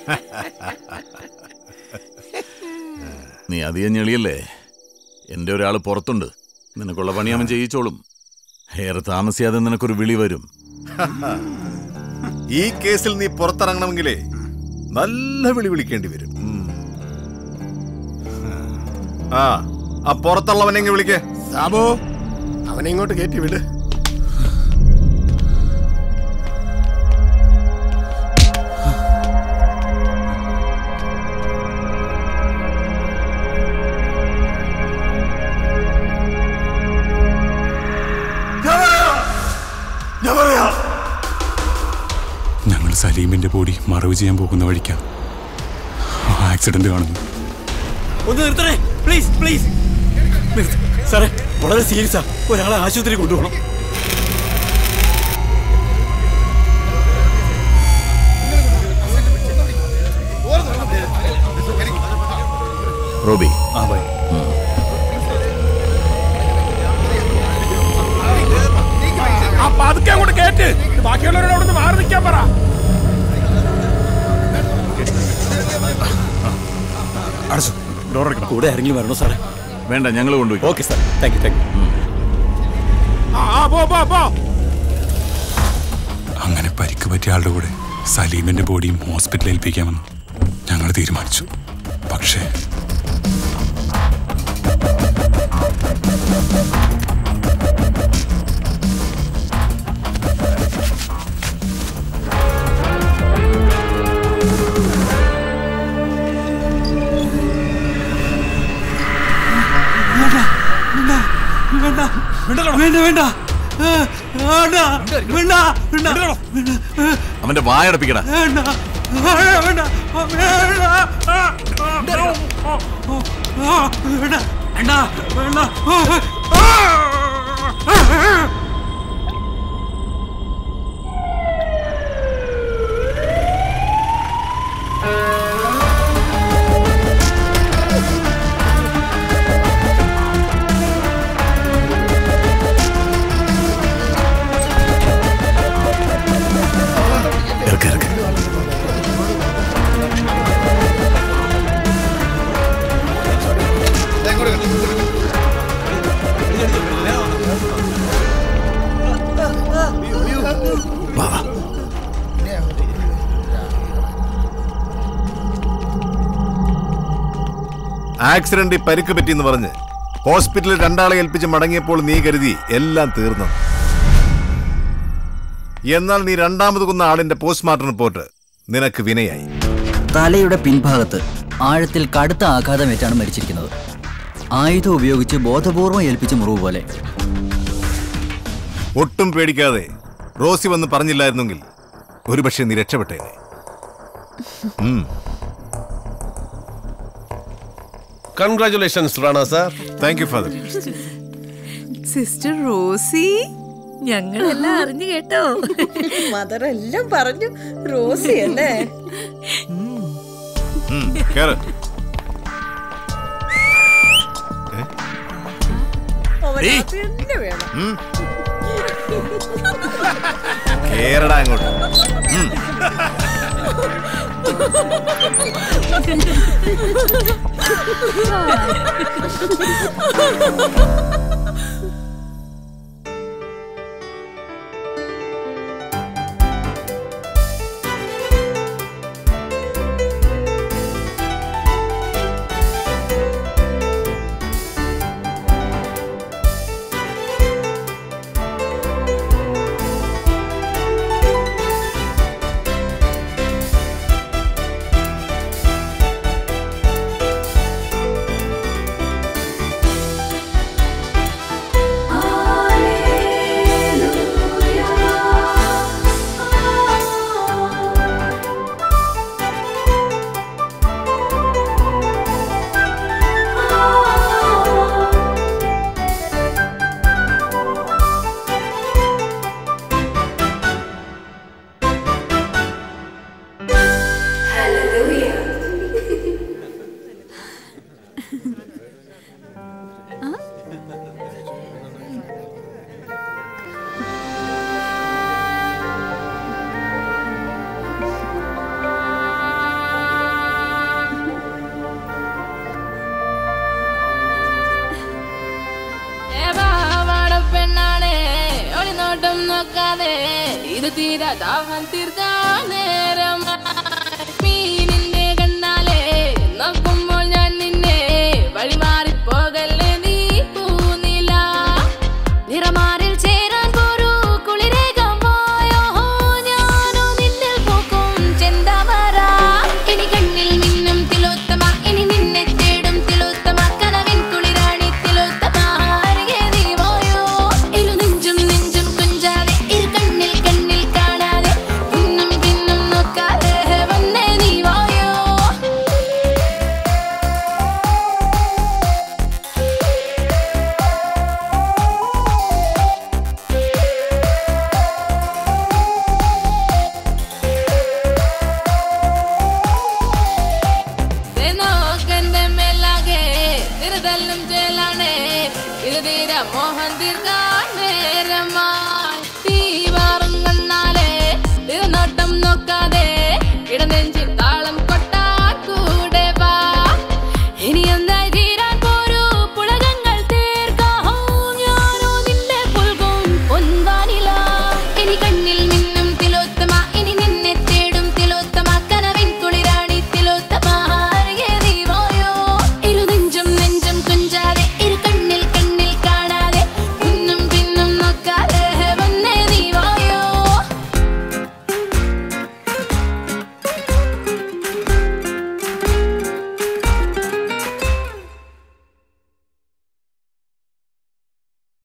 നീ അധികം ഞെളിയല്ലേ എൻ്റെ ഒരാൾ പുറത്തുണ്ട് നിനക്കുള്ള പണി അവൻ ചെയ്യിച്ചോളും ഏറെ താമസിയാതെ നിനക്കൊരു വിളി വരും ഈ കേസിൽ നീ പുറത്തിറങ്ങണമെങ്കിലേ നല്ല വിളി വിളിക്കേണ്ടി വരും ഉം. ആ ആ പുറത്തുള്ളവനെങ്കിൽ വിളിക്കേ സാബു അവനെ ഇങ്ങോട്ട് കയറ്റി വിട് ഞങ്ങൾ സലീമിന്റെ ബോഡി മറവ് ചെയ്യാൻ പോകുന്ന വഴിക്കാണ് ആക്സിഡന്റ് കാണുന്നു ഒന്ന് നിർത്തണേ പ്ലീസ് പ്ലീസ് സാറേ വളരെ സീരിയസാ ഒരാളെ ആശുപത്രി കൊണ്ടുപോകണം റോബി ആ ബൈ ആ പതുക്കെ അങ്ങോട്ട് കേറ്റ് ബാക്കിയുള്ളവരോട് അവിടെ നിന്ന് മാറി നിൽക്കാൻ പറ അടച്ചു ഡോർ അടയ്ക്കണം കൂടെ ഇറങ്ങി വരണോ സാറേ വേണ്ട ഞങ്ങൾ കൊണ്ടുപോയി okay sir thank you thank you ആ ആ, പോ പോ പോ അങ്ങനെ പരിക്ക് പറ്റിയ ആളുടെ കൂടെ സലീമിന്റെ ബോഡിയും ഹോസ്പിറ്റലിൽ ഏൽപ്പിക്കാമെന്ന് ഞങ്ങൾ തീരുമാനിച്ചു പക്ഷേ വേണ്ട വേണ്ട വേണ്ട ഏ, വേണ്ട വേണ്ട വേണ്ട വേണ്ട അവന്റെ വായടപ്പിക്കട വേണ്ട വേണ്ട വേണ്ട വേണ്ട ആ, ആ, വേണ്ട വേണ്ട വേണ്ട ആ, ആ. ഇറക്ക ഇറക്ക ആക്സിഡന്റിൽ പരിക്ക് പറ്റിയെന്ന് പറഞ്ഞ് ഹോസ്പിറ്റലിൽ രണ്ടാളെ ഏൽപ്പിച്ച് മടങ്ങിയപ്പോൾ നീ കരുതി എല്ലാം തീർന്നു എന്നാൽ നീ രണ്ടാമത് കൊന്ന ആളിന്റെ പോസ്റ്റ്മോർട്ടം റിപ്പോർട്ട് നിനക്ക് വിനയായി തലയുടെ പിൻഭാഗത്ത് ആഴത്തിൽ കടുത്ത ആഘാതമേറ്റാണ് മരിച്ചിരിക്കുന്നത് ആയുധം ഉപയോഗിച്ച് ബോധപൂർവം ഏൽപ്പിച്ച മുറിവ് പോലെ ഒട്ടും പേടിക്കാതെ റോസി വന്ന് പറഞ്ഞില്ലായിരുന്നെങ്കിൽ ഒരുപക്ഷെ നീ രക്ഷപ്പെട്ടേനെ ഉം. Congratulations Rana sir thank you father sister Rosie ഞങ്ങളെല്ലാം അറിഞ്ഞു കേട്ടോ മദർ എല്ലാം പറഞ്ഞു റോസി അല്ലേ ഉം, കേറ് അവനകത്ത് തന്നെ വേണം ഉം. കേറടാ അങ്ങോട്ട് ഉം. ഇത് തീരാ ദാഹം തീർക്കാം